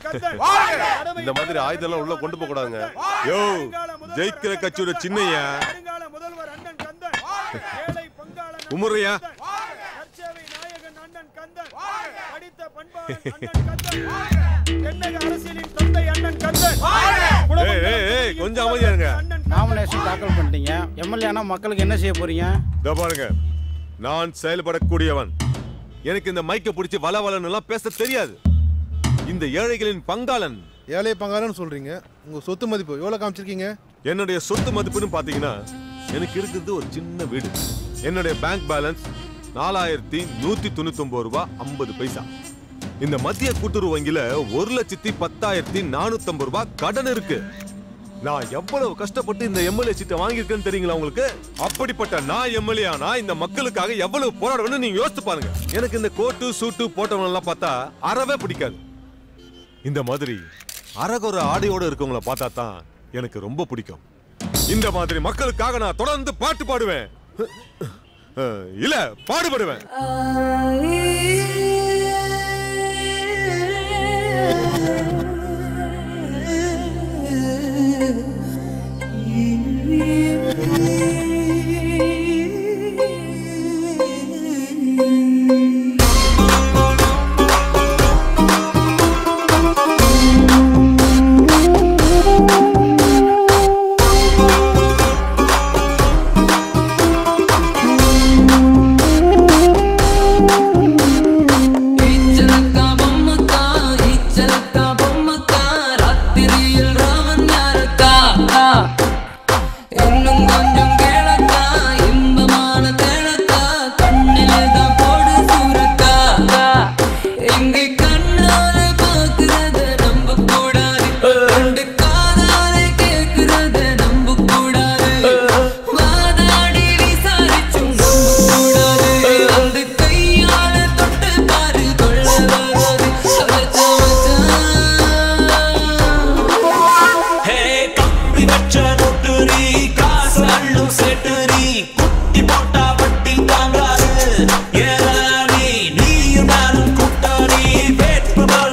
இந்த மாதிரி ஆயுதம் எல்லாம் உள்ள கொண்டு போக கூடாதுங்க யோ ஜெயிக்கிற கட்சியோட சின்னையா உமுறையா ஏய், ஏய், ஏய், கொஞ்சம் அமைதியா இருங்க நாமினேஷன் தாக்கல் பண்ணிட்டீங்க எம்எல்ஏனா மக்களுக்கு என்ன செய்ய போறீங்க இதோ பாருங்க நான் செயல்படக்கூடியவன் எனக்கு இந்த மைக்க பிடிச்சி வள வளன்னு எல்லாம் பேச தெரியாது இந்த ஏழைகளின் பங்காளன் ஏழை பங்காளன்னு சொல்றீங்க உங்க சொத்து மதிப்பு எவ்வளவு காமிச்சிருக்கீங்க என்னுடைய சொத்து மதிப்புன்னு பாத்தீங்கன்னா எனக்கு இருக்கிறது ஒரு சின்ன வீடு என்னுடைய பேங்க் பேலன்ஸ் நாலாயிரத்தி நூத்தி தொண்ணூத்தி ஒன்பது ரூபாய் ஐம்பது பைசா இந்த மத்திய கூட்டுறவு வங்கியில ஒரு லட்சத்தி பத்தாயிரத்தி நானூத்தி ஐம்பது ரூபாய் கடன் இருக்கு நான் எவ்வளவு கஷ்டப்பட்டு இந்த எம்எல்ஏ சீட்டை வாங்கியிருக்கேன்னு தெரியுங்களா உங்களுக்கு அப்படிப்பட்ட நான் எம்எல்ஏ ஆனா இந்த மக்களுக்காக எவ்வளவு போராடுவேன்னு நீங்க யோசிச்சு பாருங்க எனக்கு இந்த கோட்டு சூட்டு போட்டவங்க எல்லாம் பார்த்தா அறவே பிடிக்காது இந்த மாதிரி அரகுற ஆடையோட இருக்கவங்கள பார்த்தா தான் எனக்கு ரொம்ப பிடிக்கும் இந்த மாதிரி மக்களுக்காக நான் தொடர்ந்து பாட்டு பாடுவேன் அஹ், இல்ல பாடுபடுவேன் இச்சலக்கா பொம்மக்கா இச்சலக்கா பொம்மக்கா ராத்திரியில் ராமன் யாரக்கா இன்னும் கொஞ்சம் கேளக்கா இன்பமான தேளக்கா கண்ணில் தான் போடு சூரக்கா இங்கே கண்ணால பார்க்கிறத நம்ப கூடாது ரெண்டு காதால கேட்கிறத நம்ப கூடாது வாதாடி விசாரிச்சும் நம்ப கூடாது அந்த கையால தொட்டு பாரு கொள்ள வராது ஹே கம்பி வச்ச நோட்டு நீ காசு அள்ளும் செட்டு நீ குட்டி போட்டா வட்டி தாங்காது ஏறானி நீயும் நானும் கூட்டாளி வேட்பு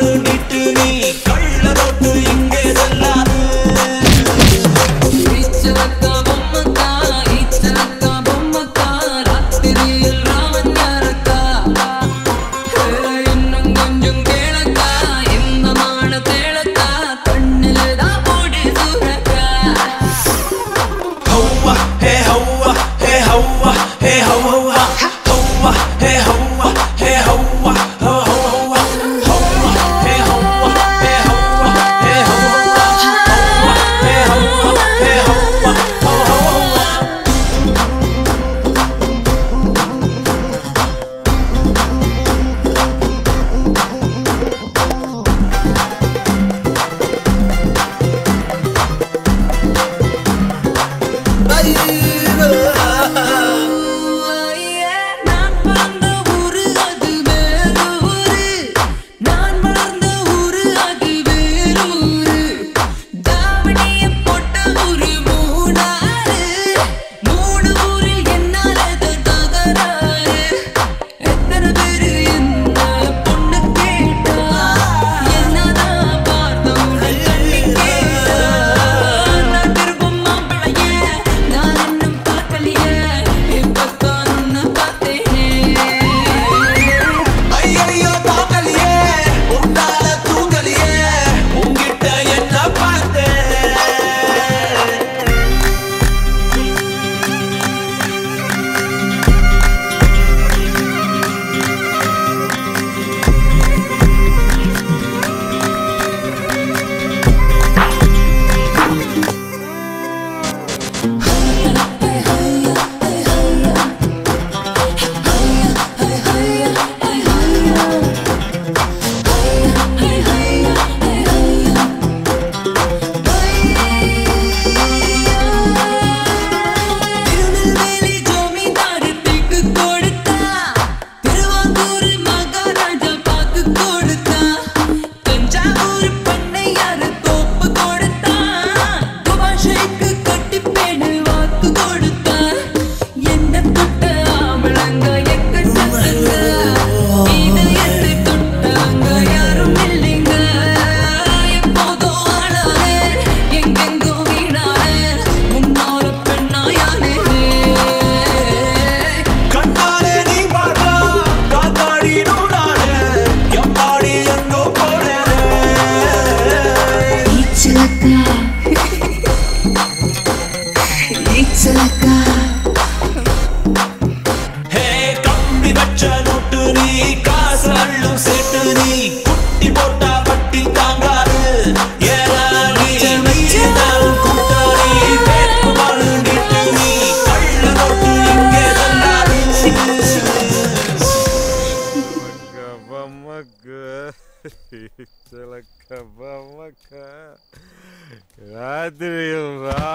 சிலக்க பமக்க ராத்திரியும் ரா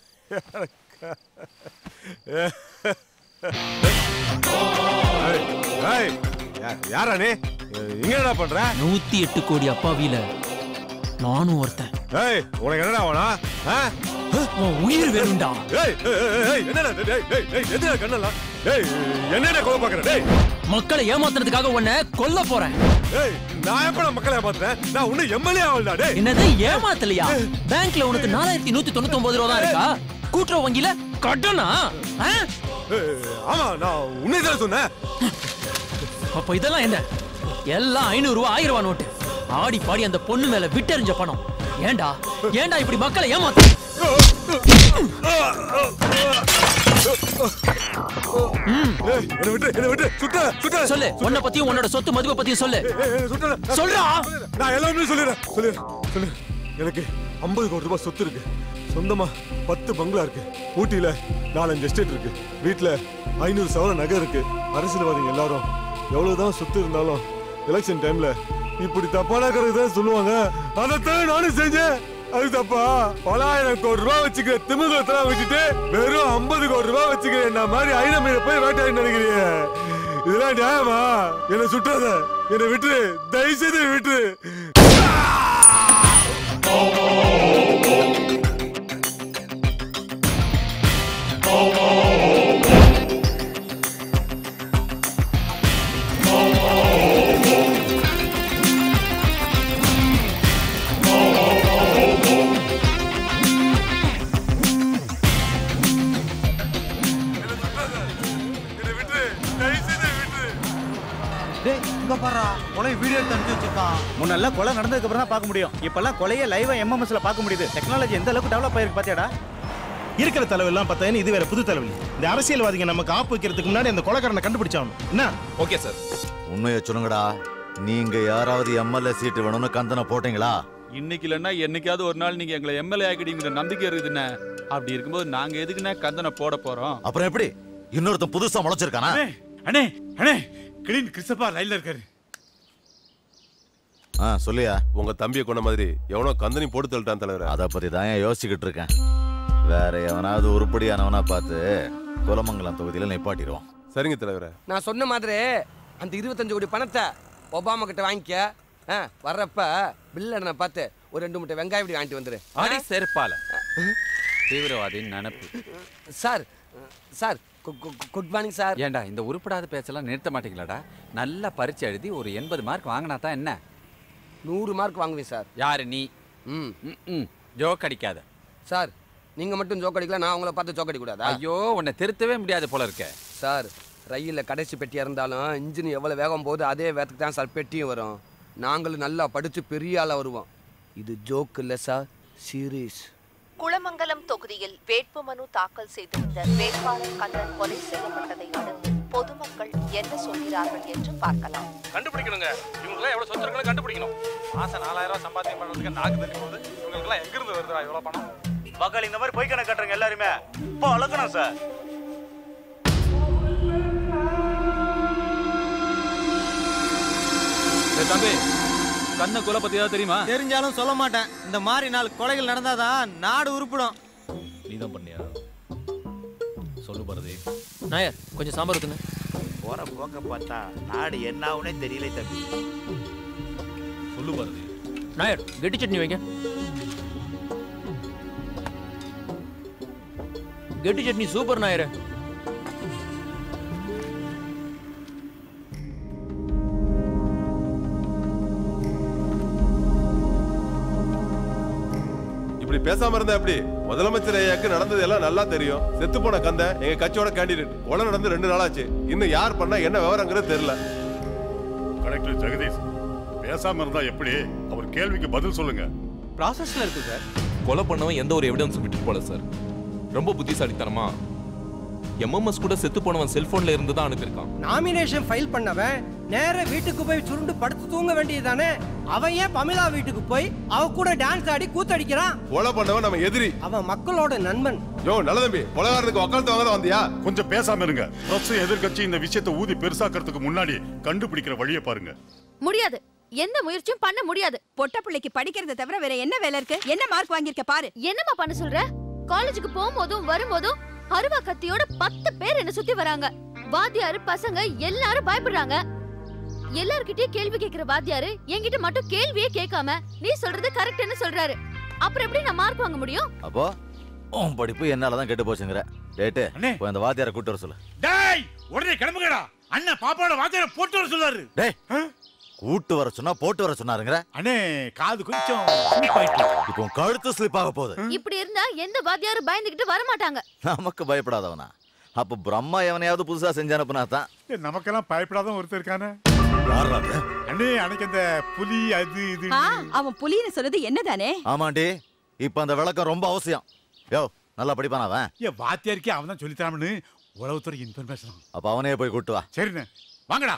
ஏய், ஏய், யா- யாரா நீ இங்க என்ன பண்ற நூத்தி எட்டு கோடி அப்பாவியில நானும் ஒருத்தன் ஏய் உனக்கு என்னடா வேணும் ஆ? உன் உயிர் வேணும்டா ஏய் ஏய், ஏய், ஏய், என்னடா இது? டேய், டேய், டேய், எதுடா கண்ணெல்லாம் டேய் என்னடா கோவம் பாக்குற டேய் மக்களை ஏமாத்துறதுக்காக உன்னை கொல்ல போறேன் ஏய் நான் எப்ப மக்களை ஏமாத்துறேன் நான் உன்ன எம்எல்ஏ ஆகலடா டேய் என்னது ஏமாத்தலையா பேங்க்ல உனக்கு நாலாயிரத்தி நூத்தி தொண்ணூத்தி ஒன்பது ரூபா தான் இருக்கா கூட்டுறவு வங்கியில கடனா ஆ? ஏய், ஆமா நான் உன்னை தான் சொன்னேன் அப்ப இதெல்லாம் என்ன எல்லாம் ஐநூறு ரூபா ஆயிரம் ரூபா நோட்டு ஆடி பாடி அந்த பொண்ணு மேல விட்டெறிஞ்ச பணம் ஏன்டா ஏன்டா இப்படி மக்களை ஏமாத்து ஏய், என்னை விட்டு என்னை விட்டு சுத்த சுத்த சொல்லு உன்னை பத்தியும் உன்னோட சொத்து மதிப்பை பத்தியும் சொல்லு சொல்றா சொல்றா. நான் எல்லாமே சொல்லிடுறேன் சொல்லிடுறேன் சொல்லு எனக்கு ஐம்பது கோடி ரூபாய் சொத்து இருக்கு சொந்தமா பத்து பங்களா இருக்கு ஊட்டியில நாலஞ்சு எஸ்டேட் இருக்கு வீட்டுல ஐநூறு சவர நகை இருக்கு அரசியல்வாதிங்க எல்லாரும் எவ்வளவுதான் சொத்து இருந்தாலும் எலெக்ஷன் டைம்ல இப்படி தப்பான கருத்து தான் சொல்லுவாங்க அதைத்தான் நானும் செஞ்சேன் அது தப்பா பல ஆயிரம் கோடி ரூபாய் வச்சுக்கிற திமுகத்தெல்லாம் வச்சுட்டு வெறும் ஐம்பது கோடி ரூபாய் வச்சுக்கிற என்ன மாதிரி ஐநா மீத போய் வேட்டாடி நினைக்கிறீங்க இதெல்லாம் நியாயமா என்னை சுட்டாத என்னை விட்டுரு தயவு செய்து என்னை விட்டுரு டேய் இங்க பாறா கொலை வீடியோ எடுத்து அனுப்பிச்சு வச்சிருக்கான் முன்னெல்லாம் கொலை நடந்ததுக்கு அப்புறம் தான் பார்க்க முடியும் இப்பெல்லாம் கொலையை லைவா எம்எம்எஸ்ல பார்க்க முடியுது டெக்னாலஜி எந்த அளவுக்கு டெவலப் ஆயிருக்கு பாத்தியாடா இருக்கிற தலைவெல்லாம் பார்த்தா இது வேற புது தலைவலி இந்த அரசியல்வாதிங்க நமக்கு ஆப்பு வைக்கிறதுக்கு முன்னாடி அந்த கொலைக்காரனை கண்டுபிடிச்சாகணும் என்ன ஓகே சார் உண்மையை சொல்லுங்கடா நீங்க யாராவது எம்எல்ஏ சீட்டு வேணும்னு கந்தனை போட்டீங்களா இன்னைக்கு இல்லைன்னா என்னைக்காவது ஒரு நாள் நீங்க எங்களை எம்எல்ஏ ஆக்கிட்டீங்கிற நம்பிக்கை இருக்குதுண்ணே அப்படி இருக்கும்போது நாங்க எதுக்குண்ணே கந்தனை போட போறோம் அப்புறம் எப்படி இன்னொருத்தன் புதுசா முளைச்சிருக்கானா அண்ணே அண்ணே கிளீன் கிறிஸ்தப்பா லைன்ல இருக்காரு ஆ சொல்லியா உங்க தம்பியை கொண்ட மாதிரி எவனோ கந்தனி போட்டு தள்ளிட்டான் தலைவர் அதை பத்தி தான் ஏன் யோசிச்சுக்கிட்டு இருக்கேன் வேற எவனாவது உருப்படியானவனா பார்த்து குலமங்கலம் தொகுதியில நிப்பாட்டிடுவோம் சரிங்க தலைவரே நான் சொன்ன மாதிரி அந்த இருபத்தஞ்சு கோடி பணத்தை ஒபாமா கிட்ட வாங்கிக்க ஆ, வர்றப்ப பில்லனை பார்த்து ஒரு ரெண்டு மூட்டை வெங்காயம் இப்படி வாங்கிட்டு வந்துரு அடி செருப்பால தீவிரவாதியின் நினப்பு sir sir good morning sir ஏன்டா இந்த உருப்படாத பேச்செல்லாம் நிறுத்த மாட்டீங்களாடா நல்லா பரீட்சை எழுதி ஒரு எண்பது மார்க் வாங்கினா தான் என்ன நூறு மார்க் வாங்குவேன் சார் யாரு நீ ம் ம் ஜோக் அடிக்காத சார் நீங்க மட்டும் ஜோக் அடிக்கல நான் உங்களை பார்த்து ஜோக் அடிக்கூடாதா ஐயோ உன்னை திருத்தவே முடியாது போல இருக்க சார் ரயிலில் கடைசி பெட்டியாக இருந்தாலும் இன்ஜின் எவ்வளோ வேகம் போகுது அதே வேகத்துக்கு தான் சார் பெட்டியும் வரும் நாங்களும் நல்லா படித்து பெரிய ஆளாக வருவோம் இது ஜோக் இல்லை சார் சீரியஸ் குளமங்கலம் தொகுதியில் வேட்புமனு தாக்கல் செய்திருந்த வேட்பாளர் கண்ணன் கொலை செய்யப்பட்டதை அடுத்து பொதுமக்கள் என்ன சொல்கிறார்கள் என்று பார்க்கலாம் கண்டுபிடிக்கணுங்க இவங்க எவ்வளவு சொத்து இருக்குன்னு கண்டுபிடிக்கணும் மாசம் நாலாயிரம் ரூபாய் சம்பாத்தியம் பண்றதுக்கு நாக்கு தள்ளி போகுது இவங்களுக்கு எங்க இருந்து வருதுடா இவ்வளவு பணம் மக்கள் இந்த மாதிரி பொய் கணக்கு கட்டுறங்க எல்லாருமே இப்போ அளக்கணும் சார் டேய் தம்பி கண்ண கொலை பத்தி ஏதாவது தெரியுமா தெரிஞ்சாலும் சொல்ல மாட்டேன் இந்த மாதிரி நாலு கொலைகள் நடந்தாதான் நாடு உருப்பிடும் நீதான் பண்ணியா சொல்லு பாரதி நாயர் கொஞ்சம் சாம்பார் ஊத்துங்க போற போக்க பார்த்தா நாடு என்ன ஆகுனே தெரியல தம்பி சொல்லு பாரதி நாயர் கெட்டி சட்னி வைங்க கெட்டி சட்னி சூப்பர் நாயர் இப்படி பேசாம இருந்தா எப்படி முதலமைச்சர் ஐயாக்கு நடந்தது எல்லாம் நல்லா தெரியும் செத்து போன கந்த எங்க கட்சியோட கேண்டிடேட் கொலை நடந்து ரெண்டு நாளாச்சு இன்னும் யார் பண்ணா என்ன விவரங்கிறது தெரியல கலெக்டர் ஜெகதீஷ் பேசாம இருந்தா எப்படி அவர் கேள்விக்கு பதில் சொல்லுங்க ப்ராசஸ்ல இருக்கு சார் கொலை பண்ணவன் எந்த ஒரு எவிடன்ஸும் விட்டு போல சார் ரொம்ப புத்திசாலித்தனமா எம்எம்எஸ் கூட செத்து போனவன் செல்போன்ல இருந்து தான் அனுப்பியிருக்கான் நாமினேஷன் ஃபைல் பண்ணவன் நேரா வீட்டுக்கு போய் சுருண்டு படுத்து தூங்க வேண்டியதுதானே அவன் ஏன் பமிலா வீட்டுக்கு போய் அவ கூட டான்ஸ் ஆடி கூத்தடிக்கிறான் கொலை பண்ணவன் நம்ம எதிரி அவன் மக்களோட நண்பன் யோ நல்ல தம்பி கொலகாரத்துக்கு வக்காலத்து வாங்க வந்தியா கொஞ்சம் பேசாம இருங்க பிரஸ் எதிர்க்கட்சி இந்த விஷயத்தை ஊதி பெருசாக்கிறதுக்கு முன்னாடி கண்டுபிடிக்கிற வழியை பாருங்க முடியாது எந்த முயற்சியும் பண்ண முடியாது பொட்ட பிள்ளைக்கு படிக்கிறத தவிர வேற என்ன வேலை இருக்கு என்ன மார்க் வாங்கியிருக்க பாரு என்னம்மா பண்ண சொல்ற காலேஜுக்கு போகும்போதும் வரும்போதும் அருவா கத்தியோட பத்து பேர் என்ன சுத்தி வராங்க வாத்தியாரு பசங்க எல்லாரும் பயப்படுறாங்க எல்லார்கிட்டயும் கேள்வி கேக்குற வாத்தியாரு என்கிட்ட மட்டும் கேள்வியே கேட்காம நீ சொல்றது கரெக்ட்னு சொல்றாரு அப்புறம் எப்படி நான் மார்க் வாங்க முடியும் அப்போ உன் படிப்பு என்னால தான் கெட்டு போச்சுங்கிற டேட்டு போய் அந்த வாத்தியாரை கூட்டு வர சொல்லு டேய் உடனே கிளம்புங்கடா அண்ணன் பாப்பாவோட வாத்தியார போட்டு வர சொல்லாரு டேய் கூட்டு வர சொன்னா போட்டு வர சொன்னாருங்கிற அண்ணே காது கொஞ்சம் இப்போ உன் கழுத்து ஸ்லிப் ஆக போகுது இப்படி இருந்தா எந்த வாத்தியாரும் பயந்துகிட்டு வர மாட்டாங்க நமக்கு பயப்படாதவனா அப்ப பிரம்மா எவனையாவது புதுசா செஞ்சு அனுப்புனா தான் ஏய், நமக்கெல்லாம் பயப்படாத ஒருத்தர் இருக்கானே அண்ணே அன்னைக்கு அந்த புலி அது இது ஆ, அவன் புலின்னு சொல்றது என்னதானே ஆமாண்டி இப்ப அந்த விளக்கம் ரொம்ப அவசியம் யோ நல்லா படிப்பான் அவன் ஏ வாத்தியாருக்கே அவன் தான் சொல்லித்தராமனு உளவுத்துறை இன்ஃபர்மேஷன் அப்ப அவனே போய் கூட்டு வா சரிண்ணே வாங்கடா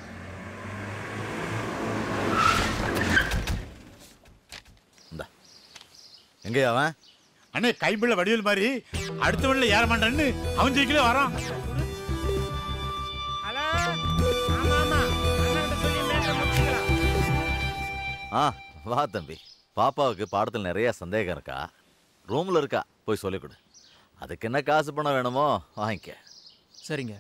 எங்கேயா அவன் அண்ணே கைம்பிள்ள வடிவேல் மாதிரி அடுத்த வழியில ஏற மாட்டான்னு அவன் ஜெயிக்கலே வரான் ஆ வா தம்பி பாப்பாவுக்கு பாடத்தில் நிறைய சந்தேகம் இருக்கா ரூம்ல இருக்கா போய் சொல்லிக் கொடு அதுக்கு என்ன காசு பணம் வேணுமோ வாங்கிக்க சரிங்க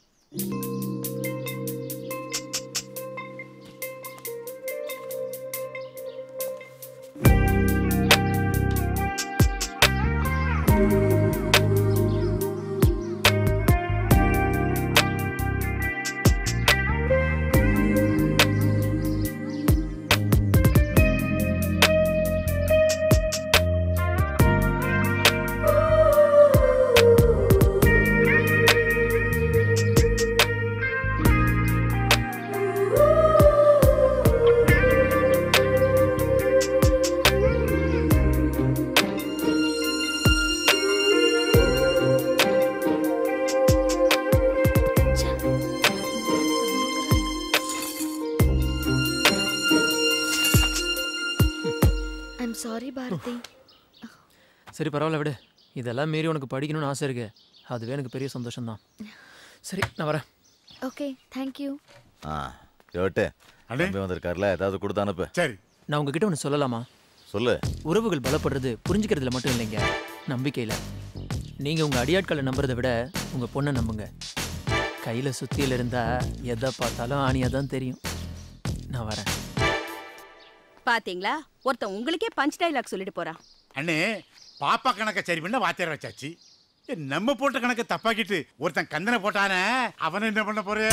ஐம் சாரி பாரதி சரி பரவாயில்ல விடு இதெல்லாம் மீறி உனக்கு படிக்கணும்னு ஆசை இருக்கு அதுவே எனக்கு பெரிய சந்தோஷம்தான் சரி நான் வரேன் ஓகே தேங்க் யூ ஆ கேட்டு தம்பி வந்திருக்காருல ஏதாவது கொடுத்து அனுப்பு சரி நான் உங்ககிட்ட ஒன்று சொல்லலாமா சொல்லு உறவுகள் பலப்படுறது புரிஞ்சுக்கிறதுல மட்டும் இல்லைங்க நம்பிக்கையில் நீங்கள் உங்கள் அடியாட்களை நம்புறதை விட உங்கள் பொண்ணை நம்புங்க கையில் சுத்தியில் இருந்தால் எதை பார்த்தாலும் ஆணியாக தான் தெரியும் நான் வரேன் பாத்தீங்களா ஒருத்தன் உங்களுக்கே பஞ்ச் டைலாக் சொல்லிட்டு போறான் அண்ணே பாப்பா கணக்க சரி பண்ண வாத்தியார் வச்சாச்சு ஏ, நம்ம போட்ட கணக்க தப்பாக்கிட்டு ஒருத்தன் கந்தனை போட்டானே அவனை என்ன பண்ண போற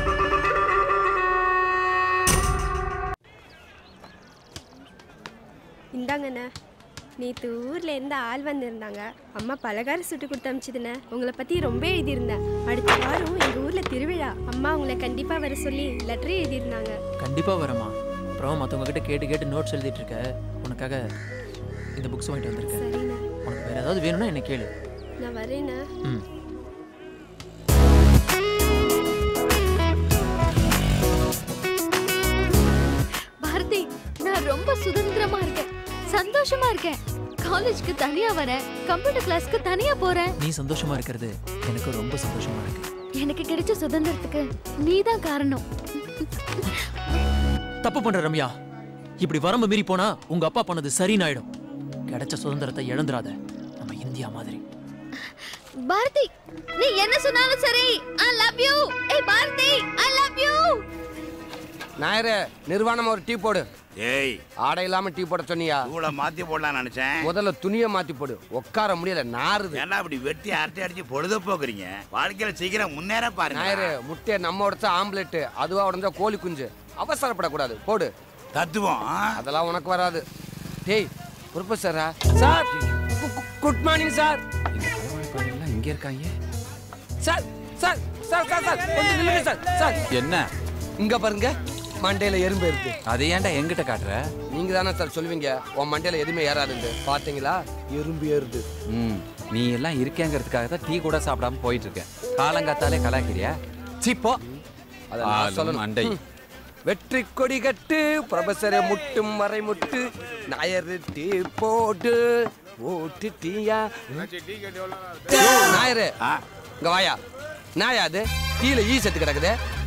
இந்தாங்கண்ணே நேற்று ஊரில் இருந்து ஆள் வந்திருந்தாங்க அம்மா பலகாரம் சுட்டு கொடுத்து அமிச்சதுண்ணே உங்களை பற்றி ரொம்ப எழுதியிருந்தேன் அடுத்த வாரம் எங்கள் ஊரில் திருவிழா அம்மா உங்களை கண்டிப்பாக வர சொல்லி லெட்டர் எழுதியிருந்தாங்க கண்டிப்பாக வரேம்மா அப்புறம் மற்றவங்க கிட்ட கேட்டு கேட்டு நோட்ஸ் எழுதிட்டு இருக்க உனக்காக இந்த புக்ஸ் வாங்கிட்டு வந்திருக்கேன் சரிண்ணே உனக்கு வேறு ஏதாவது வேணும்னா என்ன கேளு நான் வரேண்ணே ம் பாரதி நான் ரொம்ப சுதந்திரமா இருக்கேன் சந்தோஷமா இருக்கேன் காலேஜ்க்கு தனியா வரேன் கம்ப்யூட்டர் கிளாஸ்க்கு தனியா போறேன் நீ சந்தோஷமா இருக்கிறது எனக்கு ரொம்ப சந்தோஷமா இருக்கு எனக்கு கிடைச்ச சுதந்திரத்துக்கு நீதான் காரணம் தப்பு பண்ற ரம்யா இப்படி வரம்பு மீறி போனா உங்க அப்பா பண்ணது சரின்னு ஆயிடும் கிடைச்ச சுதந்திரத்தை இழந்துராத நம்ம இந்தியா மாதிரி பாரதி நீ என்ன சொன்னாலும் சரி ஐ லவ் யூ ஏய் பாரதி ஐ லவ் யூ நாயரே நிர்வாணமா ஒரு டீ போடு ஏய் ஆடை இல்லாம டீ போட சொன்னியா தூளை மாத்தி போடலாம்னு நினைச்சேன் முதல்ல துணியை மாத்தி போடு உட்கார முடியல நாறுது ஏன்னா அப்படி வெட்டி அரட்டி அடிச்சு பொழுத போக்குறீங்க வாழ்க்கையில சீக்கிரம் முன்னேற பாருங்க நாயரே முட்டையை நம்ம உடைச்சா ஆம்லெட் அதுவா உடைஞ்சா கோழி குஞ்சு அவசரப்படக்கூடாது போடு தத்துவம் அதெல்லாம் உனக்கு வராது டேய் ப்ரொஃபஸரா சார் குட் மார்னிங் சார் எல்லாம் இங்க இருக்காங்க sir sir sir sir sir கொஞ்சம் நில்லுங்க சார் சார் என்ன இங்க பாருங்க மண்டையில எறும்பு இருக்கு அதை ஏன்டா எங்கிட்ட காட்டுற நீங்க தானே சார் சொல்லுவீங்க உன் மண்டையில எதுவுமே ஏறாதுன்னு பாத்தீங்களா எறும்பு ஏறுது ம் நீ எல்லாம் இருக்கேங்கிறதுக்காக தான் டீ கூட சாப்பிடாம போயிட்டு இருக்கேன் காலங்காத்தாலே கலாக்கிறியா சீப்போ அதை நான் சொல்லணும் மண்டை ம். வெற்றி கொடி கட்டு ப்ரொஃபஸரை முட்டும் வரை முட்டு நாயரு டீ போட்டு ஓட்டு டீயா யோ, நாயரு இங்க வாயா நாயா அது டீல ஈ செத்து கிடக்குது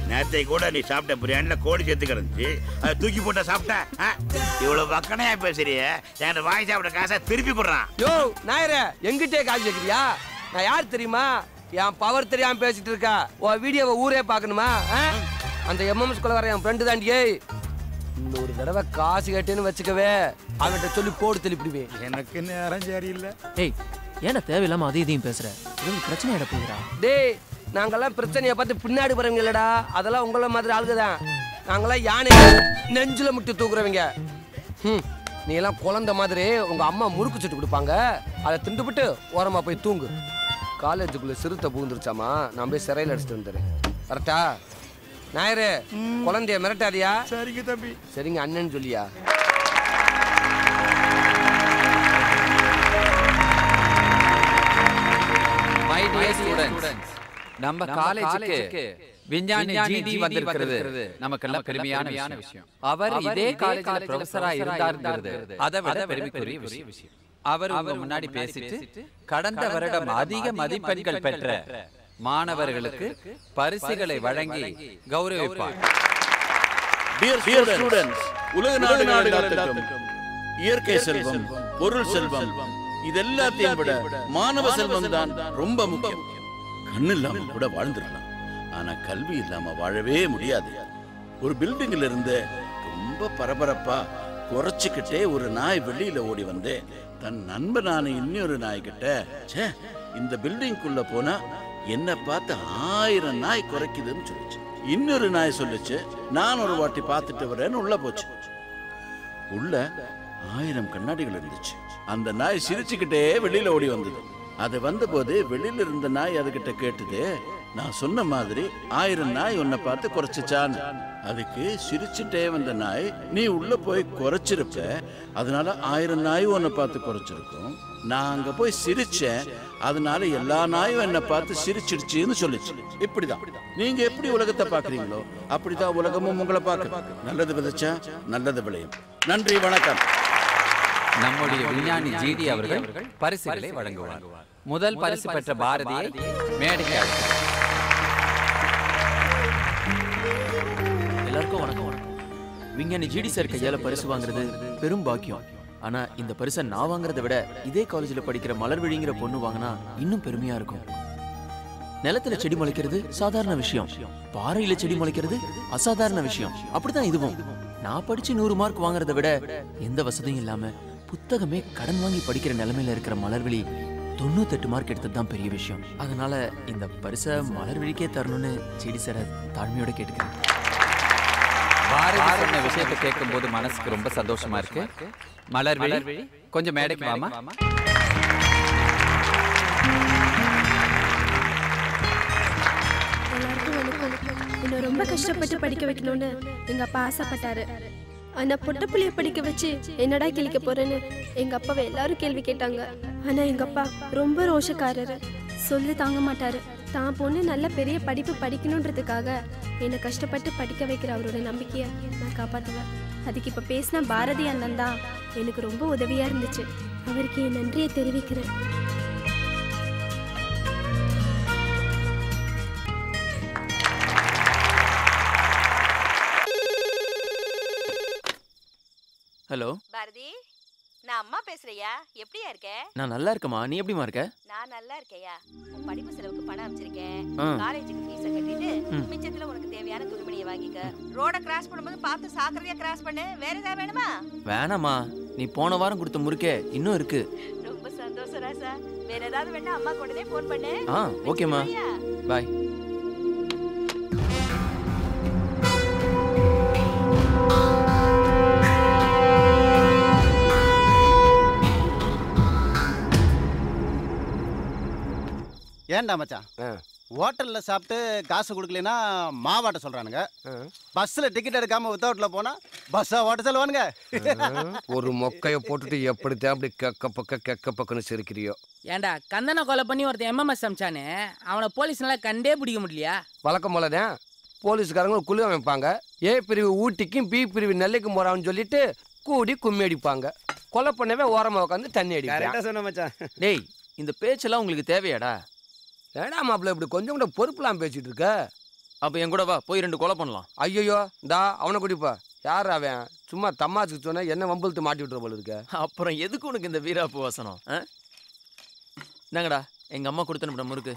நேத்தை கூட நீ சாப்பிட்ட பிரியாணில கோழி செத்து கிடந்துச்சு அதை தூக்கி போட்ட சாப்பிட்ட ஆ? இவ்வளவு வக்கனையா பேசுறிய என்கிட்ட வாங்கி சாப்பிட்ட காசை திருப்பி கொடுறான் யோ நாயரே எங்கிட்டே காசு கேக்குறியா நான் யார் தெரியுமா என் பவர் தெரியாம பேசிட்டு இருக்கா உன் வீடியோவை ஊரே பார்க்கணுமா ஆ? அந்த எம்எம்எஸ் குள்ள வர என் ஃப்ரெண்டு தாண்டியே இன்னொரு தடவை காசு கேட்டேன்னு வச்சுக்கவே அவன்கிட்ட சொல்லி போடு தெளிப்பிடுவேன் எனக்கு நேரம் சரியில்லை ஏய் ஏன்டா தேவையில்லாம அதையும் இதையும் பேசுற இது பிரச்சனை ஆயிட போகுதுடா டேய் நாங்கெல்லாம் பிரச்சனையை பார்த்து பின்னாடி போறவங்க இல்லடா அதெல்லாம் உங்கள மாதிரி ஆளுங்க தான் நாங்கெல்லாம் யானை நெஞ்சில முட்டி தூக்குறவங்க ம் நீ எல்லாம் குழந்தை மாதிரி உங்க அம்மா முறுக்கு சுட்டு கொடுப்பாங்க அதை திண்டுபிட்டு ஓரமா போய் தூங்கு காலேஜுக்குள்ள சிறுத்தை பூந்துருச்சாமா நான் போய் சிறையில் அடிச்சுட்டு வந்துடுறேன் கரெக்டா நாயரு குழந்தைய மிரட்டாதியா சரிங்க தம்பி சரிங்க அண்ணன் சொல்லியா மை டியர் ஸ்டூடண்ட்ஸ் நம்ம காலேஜுக்கு விஞ்ஞானி ஜிடி வந்திருக்கிறது நமக்கெல்லாம் பெருமையான விஷயம் அவர் இதே காலேஜில் ப்ரொஃபஸரா இருந்தாருங்கிறது அதை விட பெருமைக்குரிய விஷயம் அவர் உங்க முன்னாடி பேசிட்டு கடந்த வருடம் அதிக மதிப்பெண்கள் பெற்ற மாணவர்களுக்கு பரிசுகளை வழங்கி கௌரவிப்பார் டியர் ஸ்டூடெண்ட்ஸ் உலக நாடுகள் எல்லாத்துக்கும் இயற்கை செல்வம் பொருள் செல்வம் இது எல்லாத்தையும் விட மாணவ செல்வம் தான் ரொம்ப முக்கியம் கண்ணு இல்லாம கூட வாழ்ந்துடலாம் ஆனா கல்வி இல்லாம வாழவே முடியாது ஒரு பில்டிங்ல இருந்து ரொம்ப பரபரப்பா குறைச்சிக்கிட்டே ஒரு நாய் வெளியில ஓடி வந்து தன் நண்பனான இன்னொரு நாய் கிட்ட ச்சே இந்த பில்டிங்குள்ள போனா என்ன பார்த்து ஆயிரம் நாய் குறைக்குதுன்னு சொல்லுச்சு இன்னொரு நாய் சொல்லுச்சு நான் ஒரு வாட்டி பார்த்துட்டு வரேன்னு உள்ள போச்சு உள்ள ஆயிரம் கண்ணாடிகள் இருந்துச்சு அந்த நாய் சிரிச்சுக்கிட்டே வெளியில ஓடி வந்தது அது வந்தபோது வெளியில இருந்த நாய் அதுகிட்ட கேட்டது நான் சொன்ன மாதிரி ஆயிரம் நாய் உன்னை பார்த்து குறைச்சிச்சான்னு அதுக்கு சிரிச்சுட்டே வந்த நாய் நீ உள்ள போய் குறைச்சிருப்ப அதனால ஆயிரம் நாய் உன்னை பார்த்து குறைச்சிருக்கும் நான் அங்க போய் சிரிச்சேன் அதனால எல்லா நாயும் என்னை பார்த்து சிரிச்சிடுச்சுன்னு சொல்லுச்சு இப்படிதான் நீங்க எப்படி உலகத்தை பாக்குறீங்களோ அப்படிதான் உலகமும் உங்களை பார்க்க நல்லது விதைச்சா நல்லது விளையும் நன்றி வணக்கம் நம்முடைய விஞ்ஞானி ஜிடி அவர்கள் பரிசுகளை வழங்குவார் முதல் பரிசு பெற்ற பாரதியை மேடைக்கு அழைக்கிறார். எல்லாருக்கும் வணக்கம் வணக்கம் விஞ்ஞானி ஜிடி சார் கையால பரிசு வாங்குறது பெரும் பாக்கியம் ஆனா இந்த பரிசை நான் வாங்குறதை விட இதே காலேஜ்ல படிக்கிற மலர்விழிங்கிற பொண்ணு வாங்கினா இன்னும் பெருமையா இருக்கும் நிலத்துல செடி முளைக்கிறது சாதாரண விஷயம் பாறையில செடி முளைக்கிறது அசாதாரண விஷயம் அப்படிதான் இதுவும் நான் படிச்சு நூறு மார்க் வாங்குறதை விட எந்த வசதியும் இல்லாம புத்தகமே கடன் வாங்கி படிக்கிற நிலைமையில இருக்கிற மலர்விழி தொண்ணூத்தெட்டு மார்க் எடுத்தது தான் பெரிய விஷயம் அதனால இந்த பரிசை மலர்விழிக்கே தரணும்னு செடி சார தாழ்மையோட கேட்டுக்கிறேன் பாரதி சொன்ன விஷயத்தை கேட்கும்போது மனசுக்கு ரொம்ப சந்தோஷமா இருக்கு மலர்விழி கொஞ்சம் மேடைக்கு வாமா எல்லாருக்கும் வணக்கம் என்னை ரொம்ப கஷ்டப்பட்டு படிக்க வைக்கணும்னு எங்க அப்பா ஆசைப்பட்டாரு ஆனா பொட்ட புள்ளைய படிக்க வச்சு என்னடா கிழிக்க போறேன்னு எங்க அப்பாவை எல்லாரும் கேள்வி கேட்டாங்க ஆனா எங்க அப்பா ரொம்ப ரோஷக்காரரு சொல்லு தாங்க மாட்டாரு தான் பொண்ணு நல்ல பெரிய படிப்பு படிக்கணுன்றதுக்காக என்னை கஷ்டப்பட்டு படிக்க வைக்கிற அவரோட நம்பிக்கையை நான் காப்பாத்துவேன் அதுக்கு இப்ப பேசின பாரதி அண்ணன் தான் எனக்கு ரொம்ப உதவியா இருந்துச்சு அவருக்கு என் நன்றியை தெரிவிக்கிறேன் ஹலோ பாரதி நான் அம்மா பேசுறியா எப்படியா இருக்க நான் நல்லா இருக்கேம்மா நீ எப்படிமா இருக்க நான் நல்லா இருக்கேயா உன் படிப்பு செலவுக்கு பணம் அமைச்சிருக்கேன் ஆ. காலேஜுக்கு ஃபீஸ கட்டிட்டு ம். மிச்சத்துல உனக்கு தேவையான துணிமணியை வாங்கிக்க ரோட கிராஸ் பண்ணும்போது பார்த்து சாக்கிரதையா கிராஸ் பண்ணு வேற ஏதாவது வேணுமா வேணாம்மா நீ போன வாரம் கொடுத்த முறுக்கே இன்னும் இருக்கு ரொம்ப சந்தோஷம் ராசா வேற ஏதாவது வேணா அம்மா உடனே ஃபோன் பண்ணு ஆ ஓகேம்மா சரியா? பாய் ஏன்டா மச்சான் ஹோட்டல்ல சாப்பிட்டு காசு கொடுக்கலனா மாவாட்ட சொல்றானுங்க பஸ்ல டிக்கெட் எடுக்காம வித்தவுட்ல போனா பஸ்ஸா ஓட்ட சொல்லுவானுங்க ஒரு மொக்கைய போட்டுட்டு எப்படித்தான் அப்படி கெக்க பக்க கெக்க பக்கன்னு சிரிக்கிறியோ ஏன்டா கந்தனை கொலை பண்ணி ஒருத்தன் எம்எம்எஸ் அமிச்சானே அவனை போலீஸ்னால கண்டே பிடிக்க முடியலையா வழக்கம் போலதான் போலீஸ்காரங்க குழு அமைப்பாங்க ஏ பிரிவு ஊட்டிக்கும் பி பிரிவு நெல்லைக்கும் போறான்னு சொல்லிட்டு கூடி கும்மி அடிப்பாங்க கொலை பண்ணவே ஓரமா உட்காந்து தண்ணி கரெக்டா அடிப்பாங்க சொன்ன மச்சான் டேய் இந்த பேச்செல்லாம் உங்களுக்கு தேவையாடா ஏடா மாப்பிள்ள இப்படி கொஞ்சம் கூட பொறுப்புலாம் பேசிட்டு இருக்க அப்ப என் கூட வா போய் ரெண்டு கொலை பண்ணலாம் ஐயோ இந்தா அவனை குடிப்பா யார் அவன் சும்மா தம்மாச்சுக்கு சொன்னா என்ன வம்புலத்து மாட்டி விட்டுற போல இருக்க அப்புறம் எதுக்கு உனக்கு இந்த வீராப்பு வாசனம் ஆ? இந்தாங்கடா எங்க அம்மா கொடுத்து அனுப்பின முறுக்கு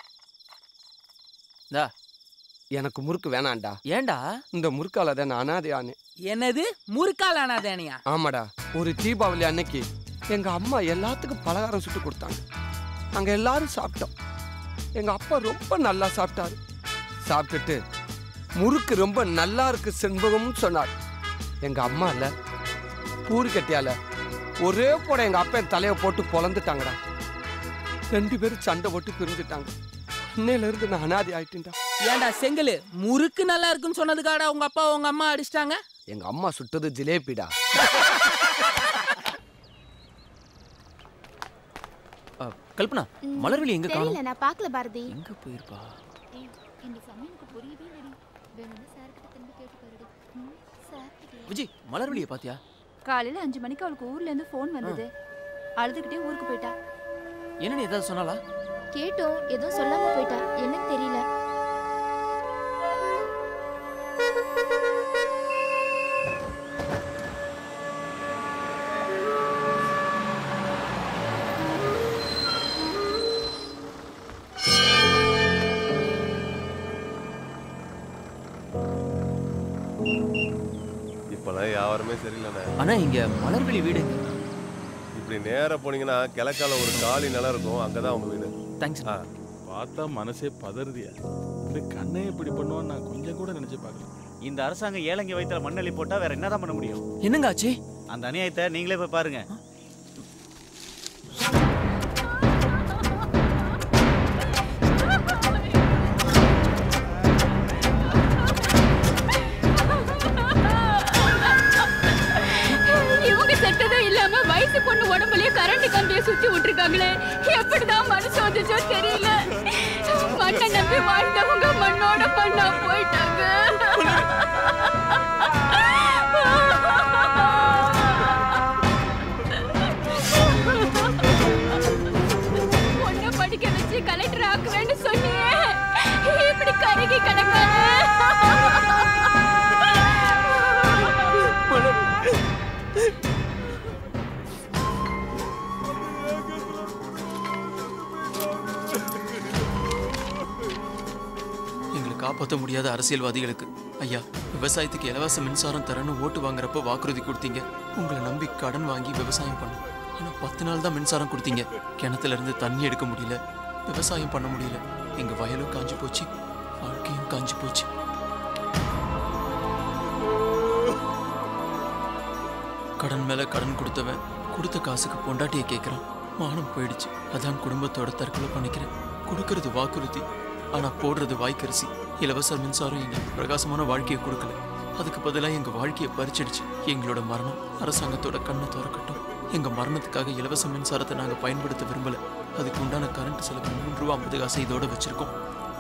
இந்தா எனக்கு முறுக்கு வேணாம்டா ஏன்டா இந்த முறுக்கால தான் நான் அனாதையானு என்னது முறுக்கால் ஆனாதேனியா ஆமாடா ஒரு தீபாவளி அன்னைக்கு எங்க அம்மா எல்லாத்துக்கும் பலகாரம் சுட்டு கொடுத்தாங்க நாங்க எல்லாரும் சாப்பிட்டோம் எங்க அப்பா ரொம்ப நல்லா சாப்பிட்டாரு சாப்பிட்டுட்டு முறுக்கு ரொம்ப நல்லா இருக்கு செண்பகம்னு சொன்னார் எங்க அம்மா இல்ல பூரிக்கட்டியால ஒரே போட எங்க அப்பா என் தலையை போட்டு பொழந்துட்டாங்கடா ரெண்டு பேரும் சண்டை போட்டு பிரிஞ்சுட்டாங்க அன்னையில இருந்து நான் அனாதை ஆயிட்டேன்டா ஏன்டா செங்கலு முறுக்கு நல்லா இருக்குன்னு சொன்னதுக்காடா உங்க அப்பா உங்க அம்மா அடிச்சிட்டாங்க எங்க அம்மா சுட்டது ஜிலேபிடா ஆ, கல்பனா மலர்விழி எங்க தெரியல காணோம் நான் பார்க்கல பாரதி எங்க போயிருப்பா இந்த சமயம் புரியவே இல்லடி வேணும்னா சார் கிட்ட திரும்பி கேட்டு பாருடி சார் விஜய் மலர்விழியை பாத்தியா காலையில அஞ்சு மணிக்கு அவளுக்கு ஊர்ல இருந்து ஃபோன் வந்தது அழுதுகிட்டே ஊருக்கு போயிட்டா என்னன்னு ஏதாவது சொன்னாலா கேட்டோம் எதுவும் சொல்லாம போயிட்டா என்னன்னு தெரியல இப்பெல்லாம் யாருமே சரியில்லைண்ணே ஆனா இங்க மலர்விழி வீடு எங்க? இப்படி நேரா போனீங்கன்னா கிழக்கால ஒரு காலி நிலம் இருக்கும் அங்கதான் உங்க வீடு தேங்க்ஸ் பார்த்தா மனசே பதறுதியா இந்த கண்ணே இப்படி பண்ணுவான்னு நான் கொஞ்சம் கூட நினைச்சு பார்க்கல இந்த அரசாங்கம் ஏழைங்க வயித்துல மண்ணள்ளி போட்டா வேற என்னதான் பண்ண முடியும் என்னங்க ஆச்சு அந்த அநியாயத்தை நீங்களே போய் பாருங்க இவங்க செட்டதும் இல்லாம வயசு பொண்ணு உடம்புலயே கரண்ட் கம்பியை சுத்தி விட்டுருக்காங்களே எப்படிதான் மனசு வந்துச்சோ தெரியல மண்ணை நம்பி வாழ்ந்தவங்க மண்ணோட மண்ணா போயிட்டாங்க பொண்ணை படிக்க வச்சு கலெக்டர் ஆக்குவேன்னு சொன்னியே இப்படி கருகி கிடக்காது எங்களை காப்பாற்ற முடியாத அரசியல்வாதிகளுக்கு ஐயா விவசாயத்துக்கு இலவச மின்சாரம் தரேன்னு ஓட்டு வாங்குறப்ப வாக்குறுதி கொடுத்தீங்க உங்களை நம்பி கடன் வாங்கி விவசாயம் பண்ண ஆனா பத்து நாள் தான் மின்சாரம் கொடுத்தீங்க கிணத்துல இருந்து தண்ணி எடுக்க முடியல விவசாயம் பண்ண முடியல எங்க வயலும் காஞ்சு போச்சு வாழ்க்கையும் காஞ்சு போச்சு கடன் மேல கடன் கொடுத்தவன் கொடுத்த காசுக்கு பொண்டாட்டியை கேட்கறான் மானம் போயிடுச்சு அதான் குடும்பத்தோட தற்கொலை பண்ணிக்கிறேன் கொடுக்கறது வாக்குறுதி ஆனா போடுறது வாய்க்கரிசி இலவச மின்சாரம் எங்களுக்கு பிரகாசமான வாழ்க்கையை கொடுக்கல அதுக்கு பதிலாக எங்க வாழ்க்கையை பறிச்சிடுச்சு எங்களோட மரணம் அரசாங்கத்தோட கண்ணை திறக்கட்டும் எங்க மரணத்துக்காக இலவச மின்சாரத்தை நாங்க பயன்படுத்த விரும்பல அதுக்கு உண்டான கரண்ட் செலவு மூன்று ரூபா ஐம்பது காசை இதோட வச்சிருக்கோம்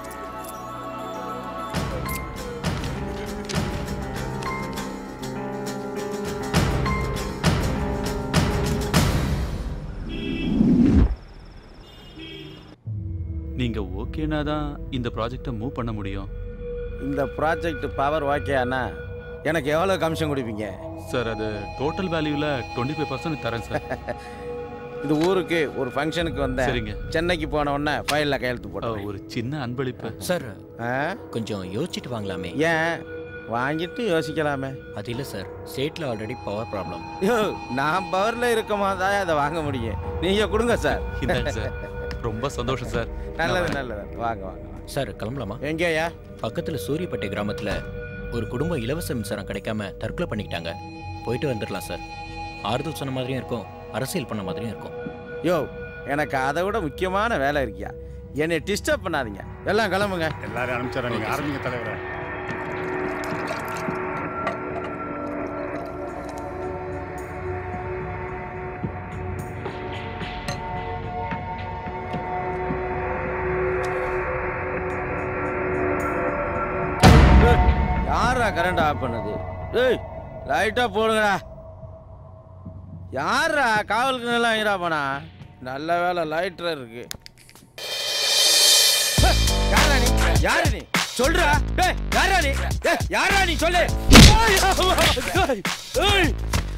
நீங்க ஓகேனா தான் இந்த ப்ராஜெக்டை மூவ் பண்ண முடியும் இந்த ப்ராஜெக்ட் பவர் ஓகே அண்ணா எனக்கு எவ்வளோ கமிஷன் கொடுப்பீங்க சார் அது டோட்டல் வேல்யூல டுவெண்ட்டி ஃபைவ் பர்சன்ட் தரேன் சார் இது ஊருக்கு ஒரு ஃபங்க்ஷனுக்கு வந்தேன் சரிங்க. சென்னைக்கு போன உடனே ஃபைலில் கையெழுத்து போட்டேன் ஒரு சின்ன அன்பளிப்பு சார் கொஞ்சம் யோசிச்சுட்டு வாங்கலாமே ஏன் வாங்கிட்டு யோசிக்கலாமே அது இல்லை சார் ஸ்டேட்டில் ஆல்ரெடி பவர் ப்ராப்ளம் யோ நான் பவரில் இருக்குமா தான் அதை வாங்க முடியும் நீங்கள் கொடுங்க சார் இந்தாங்க சார் ரொம்ப சந்தோஷம் சார் நல்லது நல்லது வாங்க வாங்க சார் கிளம்பலாமா எங்கேயா பக்கத்தில் சூரியப்பட்டை கிராமத்தில் ஒரு குடும்பம் இலவச மின்சாரம் கிடைக்காம தற்கொலை பண்ணிக்கிட்டாங்க போயிட்டு வந்துடலாம் சார் ஆறுதல் சொன்ன மாதிரியும் இருக்கும் அரசியல் பண்ண மாதிரியும் இருக்கும் யோ எனக்கு அதை விட முக்கியமான வேலை இருக்கியா என்னை டிஸ்டர்ப் பண்ணாதீங்க எல்லாம் கிளம்புங்க எல்லாரும் அனுப்பிச்சிடறேன் நீங்க ஆரம்பிங்க தலைவரே யாரா கரண்ட் ஆஃப் பண்ணது டேய் லைட்டா போடுங்கடா யாரா காவலுக்கு நல்லா ஐரா போனா நல்ல வேலை லைட்டர் இருக்கு ஹே, யாரா நீ யாரு நீ சொல்றா டேய் யாரா நீ டேய் யாரா நீ சொல்லு ஏய், ஏய்,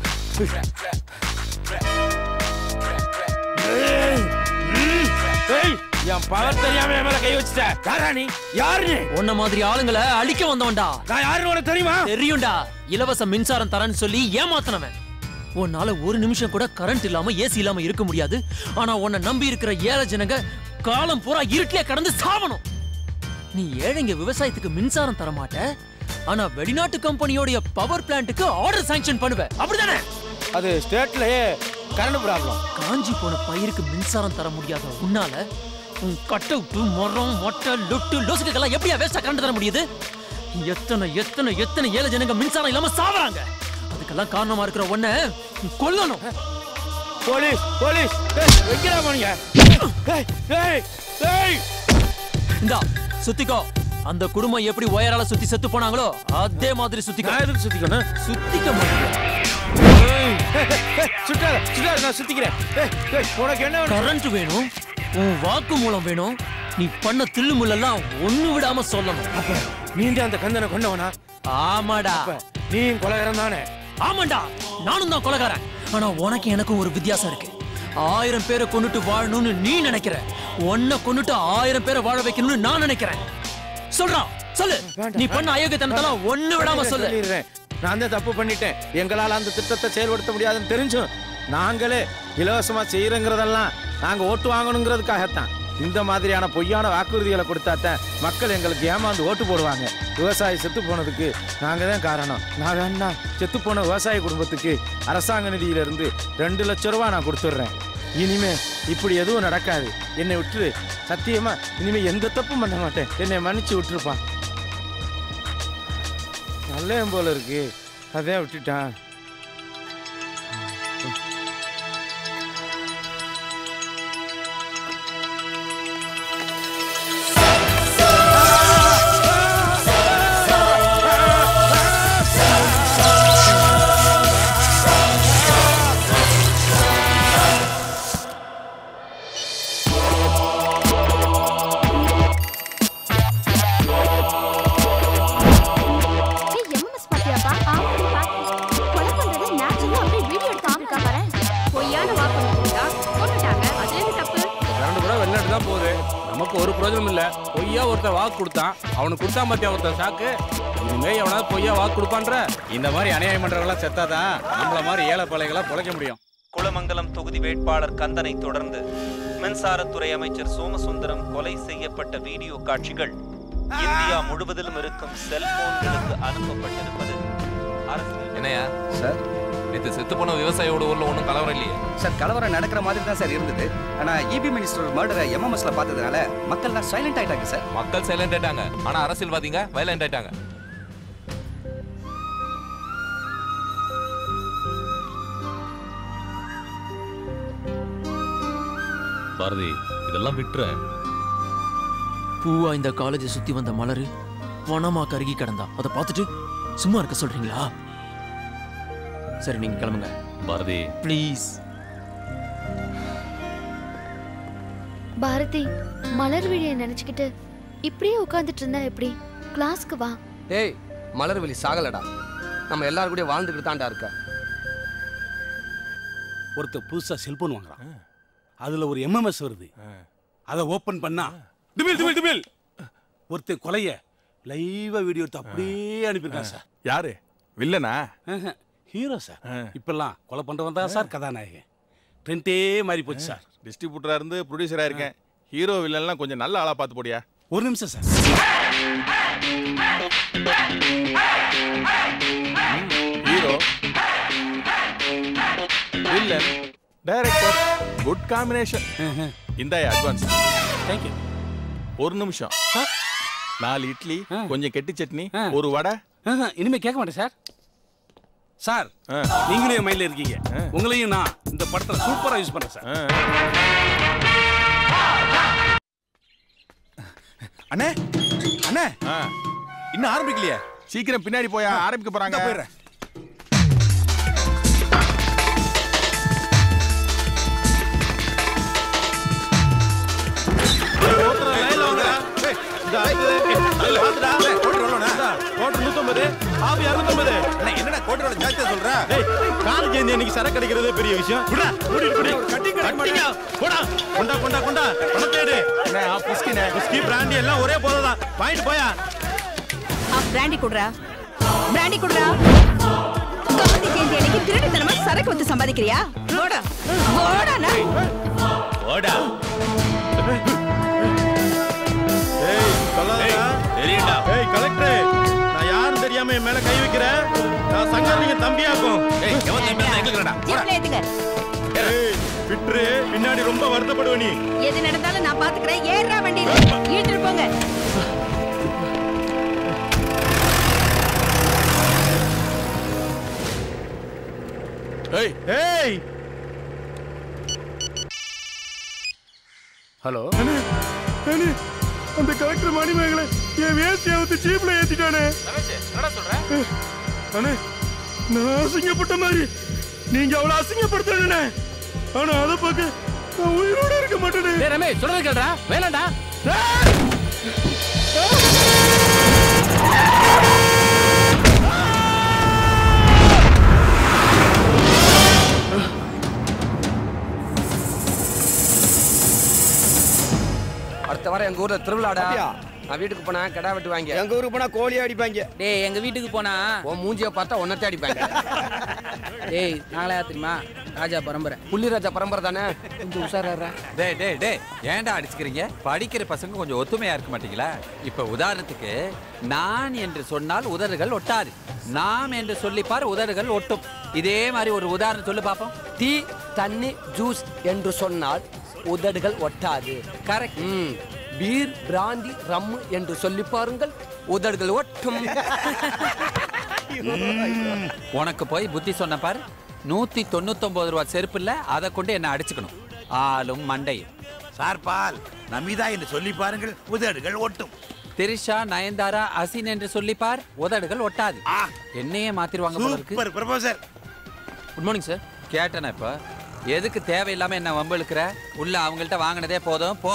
ஏய், ம், ஏய், என் பவர் தெரியாம என் மேல கை வச்சுட்ட யாரா நீ யாரு நீ உன்ன மாதிரி ஆளுங்களை அழிக்க வந்தவன்டா நான் யாருன்னு உனக்கு தெரியுமா தெரியும்டா இலவச மின்சாரம் தரேன்னு சொல்லி ஏமாத்தினவன் உன்னால ஒரு நிமிஷம் கூட கரண்ட் இல்லாம ஏசி இல்லாம இருக்க முடியாது ஆனா உன்னை நம்பி இருக்கிற ஏழை ஜனங்க காலம் பூரா இருட்டிலே கடந்து சாவணும் நீ ஏழைங்க விவசாயத்துக்கு மின்சாரம் தர மாட்ட ஆனா வெளிநாட்டு கம்பெனியோட பவர் பிளான்ட்டுக்கு ஆர்டர் சாங்ஷன் பண்ணுவ அப்படிதானே அது ஸ்டேட்லயே கரண்ட் ப்ராப்ளம் காஞ்சி போன பயிருக்கு மின்சாரம் தர முடியாத உன்னால உன் கட்டவுட்டு மரம் மொட்டை லொட்டு லொசுக்கெல்லாம் எப்படியா வேஸ்டா கரண்ட் தர முடியுது எத்தனை எத்தனை எத்தனை ஏழை ஜனங்க மின்சாரம் இல்லாம சாவறாங்க அதுக்கெல்லாம் காரணமா இருக்கிற ஒன்ன கொல்லணும் போலீஸ் போலீஸ் வைக்கிறா போனீங்க ஏய், ஏய், ஏய். இந்தா சுத்திக்கோ அந்த குடும்பம் எப்படி ஒயரால சுத்தி செத்து போனாங்களோ அதே மாதிரி சுத்திக்கோ நான் எதுக்கு சுத்திக்கணும் சுத்திக்க மாட்டேன் சுட்டாத சுட்டாத நான் சுத்திக்கிறேன் ஏய், ஏய், உனக்கு என்ன வேணும்? கரண்ட் வேணும் உன் வாக்கு மூலம் வேணும் நீ பண்ண தில்லு முள்ளெல்லாம் ஒண்ணு விடாம சொல்லணும் நீ அந்த கந்தனை கொண்டவனா ஆமாடா நீ கொலகாரம் தானே ஆமாண்டா நானும் தான் கொலகாரன் ஆனா உனக்கு எனக்கும் ஒரு வித்தியாசம் இருக்கு ஆயிரம் பேரை கொண்டுட்டு வாழணும்னு நீ நினைக்கிற உன்னை கொண்டுட்டு ஆயிரம் பேரை வாழ வைக்கணும்னு நான் நினைக்கிறேன் சொல்றான் சொல்லு நீ பண்ண அயோக்கியத்தனத்தெல்லாம் ஒண்ணு விடாம சொல்லு சொல்லிடுறேன் நான் தான் தப்பு பண்ணிட்டேன் எங்களால அந்த திட்டத்தை செயல்படுத்த முடியாதுன்னு தெரிஞ்சும் நாங்களே இலவசமா செய்யறங்கிறதெல்லாம் நாங்க ஓட்டு வாங்கணுங்கிறதுக்காகத்தான் இந்த மாதிரியான பொய்யான வாக்குறுதிகளை கொடுத்தாத்தான் மக்கள் எங்களுக்கு ஏமாந்து ஓட்டு போடுவாங்க விவசாயி செத்து போனதுக்கு நாங்க தான் காரணம் நான் வேணா செத்து போன விவசாய குடும்பத்துக்கு அரசாங்க நிதியிலிருந்து ரெண்டு லட்சம் ரூபாய் நான் கொடுத்துட்றேன் இனிமே இப்படி எதுவும் நடக்காது என்னை விட்டுரு சத்தியமா இனிமே எந்த தப்பும் பண்ண மாட்டேன் என்னை மன்னிச்சு விட்டுருப்பா நல்லவன் போல இருக்கு அதே விட்டுட்டான் ஏய், MMS பாத்தியாப்பா? ஆமாடி, பார்த்தேன். கொலை பண்றது natural ஆ அப்படியே video எடுத்து அனுப்பியிருக்கா பாரேன். பொய்யான வாக்குறுதி கொடுத்தா, கொன்னுட்டாங்க. அதுல என்ன தப்பு? கரண்ட் கூட வெளிநாட்டு தான் போகுது நமக்கு ஒரு பிரயோஜனம் இல்ல பொய்யா ஒருத்தன் வாக்கு கொடுத்தான் அவனுக்கு கொடுத்தா மாத்தியா ஒருத்தன் சாக்கு இனிமே எவனாவது பொய்யா வாக்கு கொடுப்பான்ற இந்த மாதிரி அநியாயம் பண்றவங்களாம் செத்தாதான் நம்மள மாதிரி ஏழை பழைகளை பொழைக்க முடியும் குளமங்கலம் தொகுதி வேட்பாளர் கந்தனை தொடர்ந்து மின்சாரத்துறை அமைச்சர் சோமசுந்தரம் கொலை செய்யப்பட்ட வீடியோ காட்சிகள் இந்தியா முழுவதிலும் இருக்கும் செல்போன்களுக்கு அனுப்பப்பட்டிருப்பது அரசியல் என்னையா சார் நேத்து செத்து போன விவசாயியோட ஊர்ல ஒன்றும் கலவரம் இல்லையே சார் கலவரம் நடக்கிற மாதிரி தான் சார் இருந்தது ஆனா இபி மினிஸ்டர் மர்டரை எம்எம்எஸ்ல பார்த்ததுனால மக்கள்லாம் சைலண்ட் ஆயிட்டாங்க சார் மக்கள் சைலண்ட் ஆயிட்டாங்க ஆனா அரசியல்வாதிங்க வயலண்ட் ஆயிட்டாங்க பாரதி இதெல்லாம் விட்டுறேன் பூவா இந்த காலேஜை சுத்தி வந்த மலரு பணமா கருகி கிடந்தா அதை பார்த்துட்டு சும்மா இருக்க சொல்றீங்களா சரி நீங்க கிளம்புங்க பாரதி ப்ளீஸ் பாரதி மலர் விழியை நினைச்சுக்கிட்டு இப்படியே உட்கார்ந்துட்டு இருந்தா எப்படி கிளாஸ்க்கு வா டேய் மலர்வெளி சாகலடா நம்ம எல்லாரும் கூட வாழ்ந்துக்கிட்டு தான்டா இருக்க ஒருத்தர் புதுசா செல்போன் வாங்குறான் அதுல ஒரு எம்எம்எஸ் வருது அதை ஓபன் பண்ணா டிபில் டிபில் டிபில் ஒருத்தர் கொலைய லைவா வீடியோ எடுத்து அப்படியே அனுப்பியிருக்கான் சார் யாரு வில்லனா ஹீரோ சார் இப்பெல்லாம் கொலை பண்றவன் தான் சார் கதாநாயகன் ட்ரெண்டே மாறி போச்சு சார் டிஸ்ட்ரிபியூட்டரா இருந்து ப்ரொடியூசரா இருக்கேன் ஹீரோ வில்லன்லாம் கொஞ்சம் நல்ல ஆளா பார்த்து போடியா ஒரு நிமிஷம் sir hero villain director good combination இந்தாய அட்வான்ஸ் தேங்க்யூ ஒரு நிமிஷம் நாலு இட்லி கொஞ்சம் கெட்டி சட்னி ஒரு வடை இனிமே கேட்க மாட்டேன் சார் சார் நீங்களும் என் மைண்ட்ல இருக்கீங்க உங்களையும் நான் இந்த படத்துல சூப்பரா யூஸ் பண்றேன் சார் அண்ணே அண்ணே இன்னும் ஆரம்பிக்கலையே சீக்கிரம் பின்னாடி போய் ஆரம்பிக்க போறாங்க போயிடுறேன் லைன்ல வாங்கடா. ஏய், இந்த ஆளு, நல்லா பாத்துடா. காபி இரநூத்தம்பது என்னடா கோட்டரோட ஜாஸ்தியா சொல்ற ஏய் காது ஜெயந்தி அன்னைக்கு சரக்கு கிடைக்கிறதே பெரிய விஷயம் குடா கூட்டிட்டு குடி கட்டிங்க போடா கொண்டா கொண்டா கொண்டா பணத்தேடு பிஸ்கினே பிஸ்கி பிராண்டி எல்லாம் ஒரே போதுதான் வாங்கிட்டு போயா பிராண்டி குடுறா பிராண்டி குடுறா காந்தி ஜெயந்தி அன்னைக்கு திருட்டுத்தனமா சரக்கு வந்து சம்பாதிக்கிறியா போடா போடா போடா ஏய் சொல்லாதடா தெரியும்டா ஏய் கலெக்டர் நான் யாரும் தெரியாம என் மேல கை வைக்கிறேன் நான் சங்கரலிங்க தம்பியாக்கும் ஏய் எவன் தம்பி தான் எங்களுக்குடா ஜீப்ல ஏத்துங்க ஏய் விட்டுரு பின்னாடி ரொம்ப வருத்தப்படுவ நீ எது நடந்தாலும் நான் பாத்துக்கிறேன் ஏறா வண்டியில இழுத்துட்டு போங்க ஏய் ஏய் ஹலோ அந்த கலெக்டர் மணிமேகலை என் வேஸ்டியை வந்து ஜீப்ல ஏத்திட்டானே என்னடா சொல்ற அண்ணே நான் அசிங்கப்பட்ட மாதிரி நீங்க அவ்வளவு அசிங்கப்படுத்தணுண்ணே ஆனா அதை பார்க்க நான் உயிரோட இருக்க மாட்டேனே டேய் ரமேஷ் சொல்றது கேளுடா வேணாம்டா அடுத்த வாரம் எங்க ஊர்ல திருவிழாடா நான் வீட்டுக்கு போனா கடா வெட்டு வாங்க எங்க ஊருக்கு போனா கோழி அடிப்பாங்க டேய் எங்க வீட்டுக்கு போனா உன் மூஞ்சிய பார்த்தா ஒன்னத்தை அடிப்பாங்க டேய் நாங்களா யார் தெரியுமா ராஜா பரம்பரை புள்ளிராஜா பரம்பரை தானே கொஞ்சம் உஷாரா டேய் டேய் டேய் ஏன்டா அடிச்சுக்கிறீங்க படிக்கிற பசங்க கொஞ்சம் ஒத்துமையா இருக்க மாட்டீங்களா இப்ப உதாரணத்துக்கு நான் என்று சொன்னால் உதடுகள் ஒட்டாது நாம் என்று சொல்லிப்பார் உதடுகள் ஒட்டும் இதே மாதிரி ஒரு உதாரணம் சொல்லு பாப்போம் டீ தண்ணி ஜூஸ் என்று சொன்னால் உதடுகள் ஒட்டாது கரெக்ட் பீர் பிராந்தி ரம் என்று சொல்லி பாருங்கள் உதடுகள் ஒட்டும் ம், உனக்கு போய் புத்தி சொன்ன பாரு நூத்தி தொண்ணூத்தொன்பது ரூபா செருப்பு இல்ல அதை கொண்டு என்ன அடிச்சுக்கணும் ஆளும் மண்டையும் சார்பால் நமிதா என்று சொல்லி பாருங்கள் உதடுகள் ஒட்டும் திரிஷா நயன்தாரா அசின் என்று சொல்லி பார் உதடுகள் ஒட்டாது என்னையே மாத்திருவாங்க போல இருக்கு super professor good morning sir கேட்டேனா இப்ப எதுக்கு தேவையில்லாம என்ன வம்பு இழுக்கிற உள்ள அவங்கள்ட்ட வாங்கினதே போதும் போ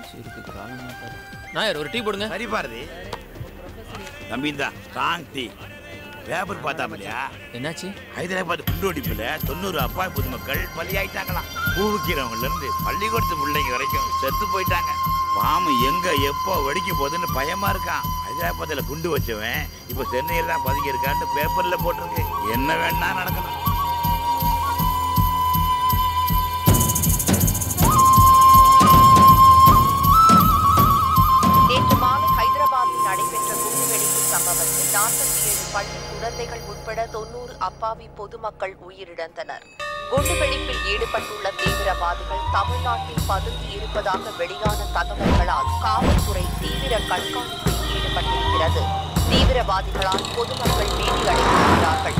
நாயர் ஒரு டீ போடுங்க சரி பாரதி நம்பிந்தா ஸ்ட்ராங் டீ பேப்பர் பார்த்தாமலையா என்னாச்சு ஹைதராபாத் குண்டுவெடிப்புல தொண்ணூறு அப்பாவி பொதுமக்கள் பலியாயிட்டாங்களாம் பூவுக்கிறவங்கல இருந்து பள்ளிக்கூடத்து பிள்ளைங்க வரைக்கும் செத்து போயிட்டாங்க பாம்பு எங்க எப்போ வெடிக்க போகுதுன்னு பயமா இருக்கான் ஹைதராபாத்ல குண்டு வச்சவன் இப்ப சென்னையில தான் பதுங்கி இருக்கான்னு பேப்பர்ல போட்டிருக்கு என்ன வேணா நடக்கலாம் நேற்று மாலை ஹைதராபாத்தில் நடைபெற்ற குண்டுவெடிப்பு சம்பவத்தில் நாற்பத்தி ஏழு பள்ளி குழந்தைகள் உட்பட தொன்னூறு அப்பாவி பொதுமக்கள் உயிரிழந்தனர் குண்டுவெடிப்பில் ஈடுபட்டுள்ள தீவிரவாதிகள் தமிழ்நாட்டில் பதுங்கி இருப்பதாக வெளியான தகவல்களால் காவல்துறை தீவிர கண்காணிப்பில் ஈடுபட்டிருக்கிறது தீவிரவாதிகளால் பொதுமக்கள் பீதி அடைந்திருக்கிறார்கள்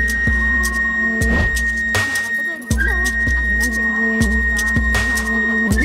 ஆ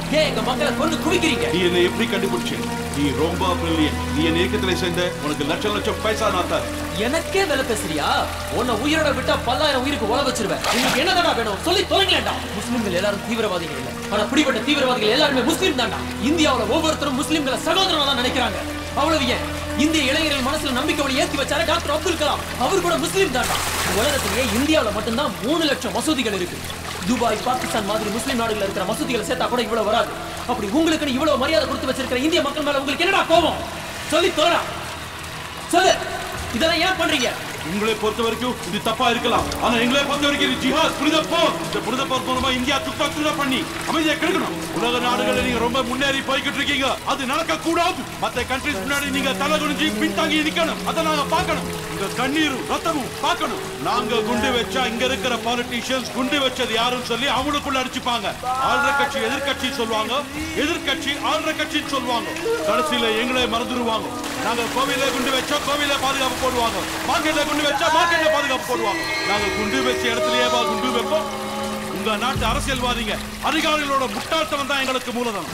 ஏன் எங்க மக்களை கொண்டு குவிக்கிறீங்க நீ என்னை எப்படி கண்டுபிடிச்ச நீ ரொம்ப பிரில்லியன் நீ என் இயக்கத்துல சேர்ந்த உனக்கு லட்சம் லட்சம் பைசா நான் தரேன் எனக்கே வேலை பேசுறியா உன்னை உயிரோட விட்டா பல்லாயிரம் உயிருக்கு உழ வச்சிருவேன் உங்களுக்கு என்னடா வேணும் சொல்லி தொலைங்களேன்டா முஸ்லிம்கள் எல்லாரும் தீவிரவாதிகள் இல்ல ஆனா பிடிப்பட்ட தீவிரவாதிகள் எல்லாருமே முஸ்லிம் தான்டா இந்தியாவுல ஒவ்வொருத்தரும் முஸ்லிம்களை சகோதரனா தான் நினைக்கிறாங்க அவ்வளவு ஏன் இந்திய இளைஞர்கள் மனசுல நம்பிக்கை ஒளி ஏத்தி வச்சாரு டாக்டர் அப்துல் கலாம் அவர் கூட முஸ்லீம் தான்டா உலகத்திலேயே இந்தியாவுல மட்டும்தான் மூணு லட்சம் மசூதிகள் இருக்கு துபாய் பாகிஸ்தான் மாதிரி முஸ்லீம் நாடுகள் இருக்கிற மசூதிகளை சேர்த்தா கூட இவ்வளவு வராது அப்படி உங்களுக்கு இவ்வளவு மரியாதை கொடுத்து வச்சிருக்கிற இந்திய மக்கள் மேல உங்களுக்கு என்னடா கோபம் சொல்லி தோறா சொல்லு இதெல்லாம் ஏன் பண்றீங்க உங்களை பொறுத்த வரைக்கும் இது தப்பா இருக்கலாம் ஆனா எங்களை பொறுத்த வரைக்கும் இது ஜிஹாத் புனித போர் இந்த புனித போர் மூலமா இந்தியா துப்பாக்கி துடா பண்ணி அமைதியா கெடுக்கணும் உலக நாடுகளில் நீங்க ரொம்ப முன்னேறி போய்கிட்டு இருக்கீங்க அது நடக்க கூடாது மத்த கண்ட்ரிஸ் முன்னாடி நீங்க தலை குனிஞ்சு பின்தாங்கி நிக்கணும் அதை நாங்க பார்க்கணும் உங்க கண்ணீரும் ரத்தமும் பார்க்கணும் நாங்க குண்டு வச்சா இங்க இருக்கிற பாலிட்டிஷியன்ஸ் குண்டு வச்சது யாருன்னு சொல்லி அவங்களுக்குள்ள அடிச்சுப்பாங்க ஆள்ற கட்சி எதிர்கட்சி சொல்லுவாங்க எதிர்கட்சி ஆள்ற கட்சின்னு சொல்லுவாங்க கடைசியில எங்களை மறந்துடுவாங்க நாங்க கோவில குண்டு வச்சா கோவில பாதுகாப்பு போடுவாங்க மார்க்கெட்ல குண்டு வச்சா மார்க்கெட்ல பாதுகாப்பு போடுவாங்க நாங்க குண்டு வச்ச இடத்துலயே வா குண்டு வைப்போம் உங்க நாட்டு அரசியல்வாதிங்க அதிகாரிகளோட முட்டாள்தனம் தான் எங்களுக்கு மூலதனம்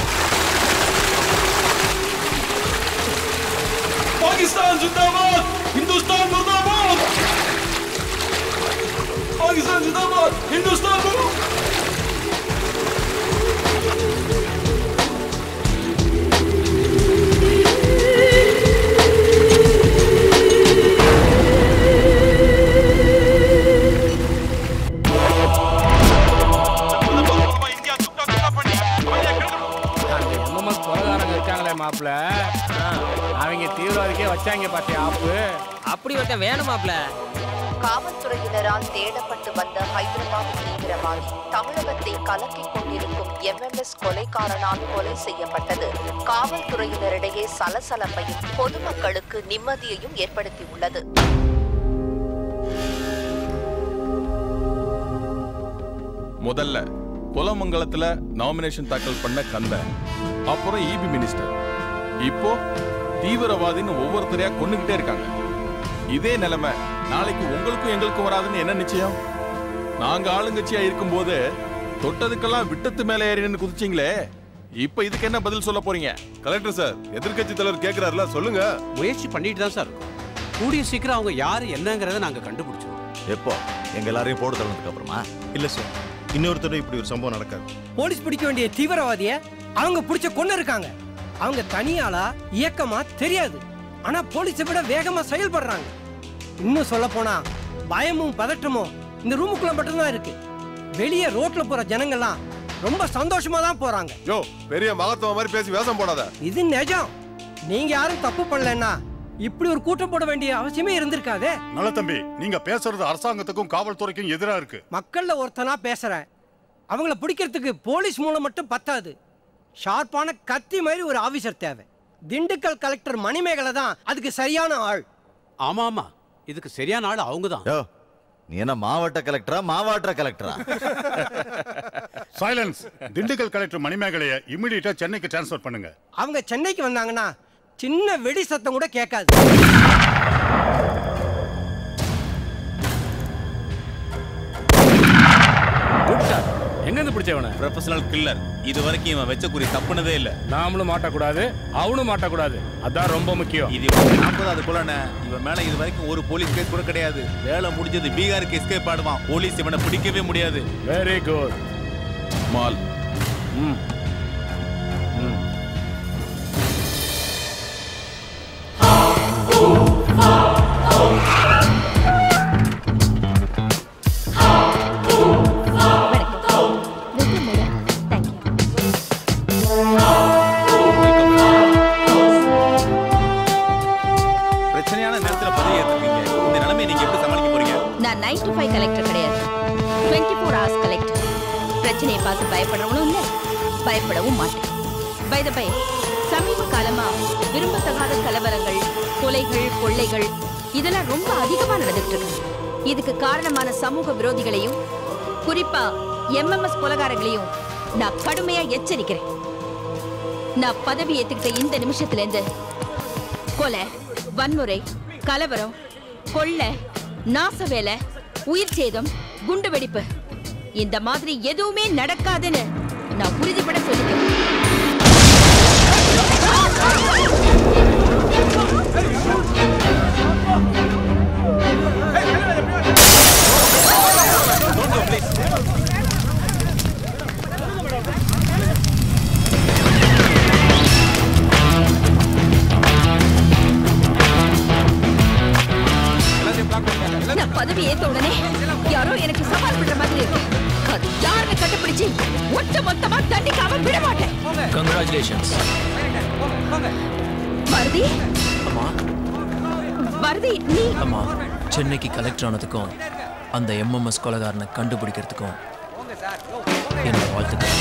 பாகிஸ்தான் ஜிந்தாபாத் இந்துஸ்தான் முர்தாபாத் பாகிஸ்தான் ஜிந்தாபாத் இந்துஸ்தான் முர்தாபாத் எம்எம்எஸ் கொலகாரங்க இருக்காங்களே மாப்பிள அவங்க தீவிரவாதிக்கே வச்சாங்க பாத்தியா ஆப்பு அப்படி ஒருத்தன் வேணுமாப்ல காவல்துறையினரால் தேடப்பட்டு வந்த ஹைதராபாத் தீவிரவாதி தமிழகத்தை கலக்கிக் கொண்டிருக்கும் எம்எம்எஸ் கொலைக்காரனால் கொலை செய்யப்பட்டது காவல்துறையினரிடையே சலசலப்பையும் பொதுமக்களுக்கு நிம்மதியையும் ஏற்படுத்தியுள்ளது முதல்ல குலமங்கலத்துல நாமினேஷன் தாக்கல் பண்ண கந்தன் அப்புறம் இபி மினிஸ்டர் இப்போ தீவிரவாதின்னு ஒவ்வொருத்தரையா கொண்டுகிட்டே இருக்காங்க இதே நிலைமை நாளைக்கு உங்களுக்கும் எங்களுக்கும் வராதுன்னு என்ன நிச்சயம் நாங்க ஆளுங்கட்சியா இருக்கும்போது தொட்டதுக்கெல்லாம் விட்டத்து மேல ஏறினு குதிச்சீங்களே இப்ப இதுக்கு என்ன பதில் சொல்ல போறீங்க கலெக்டர் சார் எதிர்க்கட்சி தலைவர் கேக்குறாருல சொல்லுங்க முயற்சி பண்ணிட்டு தான் சார் இருக்கோம் கூடிய சீக்கிரம் அவங்க யாரு என்னங்கறத நாங்க கண்டுபிடிச்சோம் எப்போ எங்க எல்லாரையும் போட்டு தள்ளதுக்கு அப்புறமா இல்ல சார் இன்னொருத்தர் இப்படி ஒரு சம்பவம் நடக்காது போலீஸ் பிடிக்க வேண்டிய தீவிரவாதிய அவங்க பிடிச்ச கொண்டு இருக்காங்க அவங்க தனியாளா இயக்கமா தெரியாது ஆனா போலீஸை விட வேகமா செயல்படுறாங்க இன்னும் சொல்ல போனா பயமும் பதட்டமும் இந்த ரூமுக்குள்ள மட்டும்தான் இருக்கு வெளியே ரோட்ல போற ஜனங்கள்லாம் ரொம்ப சந்தோஷமா தான் போறாங்க யோ பெரிய மகத்துவ மாதிரி பேசி வேஷம் போடாத இது நிஜம் நீங்க யாரும் தப்பு பண்ணலன்னா இப்படி ஒரு கூட்டம் போட வேண்டிய அவசியமே இருந்திருக்காதே நல்ல தம்பி நீங்க பேசுறது அரசாங்கத்துக்கும் காவல்துறைக்கும் எதிரா இருக்கு மக்கள்ல ஒருத்தனா பேசுறேன் அவங்கள பிடிக்கிறதுக்கு போலீஸ் மூலம் மட்டும் பத்தாது ஷார்ப்பான கத்தி மாதிரி ஒரு ஆபீசர் தேவை திண்டுக்கல் கலெக்டர் மணிமேகலை தான் அதுக்கு சரியான ஆள் ஆமா ஆமா இதுக்கு சரியான ஆள் அவங்க தான் யோ நீ என்ன மாவட்ட கலெக்டரா மாவட்ட கலெக்டரா சைலன்ஸ் திண்டுக்கல் கலெக்டர் மணிமேகலைய இமிடியேட்டா சென்னைக்கு டிரான்ஸ்ஃபர் பண்ணுங்க அவங்க சென்னைக்கு வந்தாங்கன்னா சின்ன வெடி சத்தம் கூட கேட்காது எங்க இருந்து பிடிச்சவன ப்ரொஃபஷனல் கில்லர் இது வரைக்கும் இவன் வச்ச குறி தப்புனதே இல்ல நாமளும் மாட்டக்கூடாது அவனும் மாட்டக்கூடாது அதான் ரொம்ப முக்கியம் இது நாற்பதாவது குலன இவன் மேல இது வரைக்கும் ஒரு போலீஸ் கேஸ் கூட கிடையாது வேலை முடிஞ்சது பீகாருக்கு எஸ்கேப் ஆடுவான் போலீஸ் இவனை பிடிக்கவே முடியாது வெரி குட் மால் ம் ம் பிரச்சனையான நேரத்துல பதவி ஏத்துறீங்க இந்த நிலைமையை நீங்க எப்படி சமாளிக்க போறீங்க நான் நைன் டு ஃபைவ் கலெக்டர் கிடையாது டுவெண்ட்டி ஃபோர் ஹவர்ஸ் கலெக்டர் பிரச்சனையை பார்த்து பயப்படவும் இல்லை பயப்படவும் மாட்டேன் பை த பை சமீப காலமா விரும்பத்தகாத கலவரங்கள் கொலைகள் கொள்ளைகள் இதெல்லாம் ரொம்ப அதிகமா நடந்துட்டு இருக்கு இதுக்கு காரணமான சமூக விரோதிகளையும் குறிப்பா எம்எம்எஸ் கொலகாரங்களையும் நான் கடுமையா எச்சரிக்கிறேன் நான் பதவி ஏத்துக்கிட்ட இந்த நிமிஷத்துல இருந்து கொலை வன்முறை கலவரம் கொள்ளை நாச வேலை உயிர் சேதம் குண்டு வெடிப்பு இந்த மாதிரி எதுவுமே நடக்காதுன்னு நான் உறுதிப்பட சொல்லிக்கிறேன் நான் பதவி ஏத்த உடனே யாரோ எனக்கு சவால் பண்ற மாதிரி இருக்கு அது யாருன்னு கண்டுபிடிச்சு ஒட்ட மொத்தமா தண்டிக்காம விட மாட்டேன் கங்க்ராச்சுலேஷன்ஸ் மருதி அம்மா மருதி நீ அம்மா சென்னைக்கு கலெக்டர் ஆனதுக்கும் அந்த எம்எம்எஸ் கொலகாரனை கண்டுபிடிக்கிறதுக்கும் என்னோட வாழ்த்துக்கள்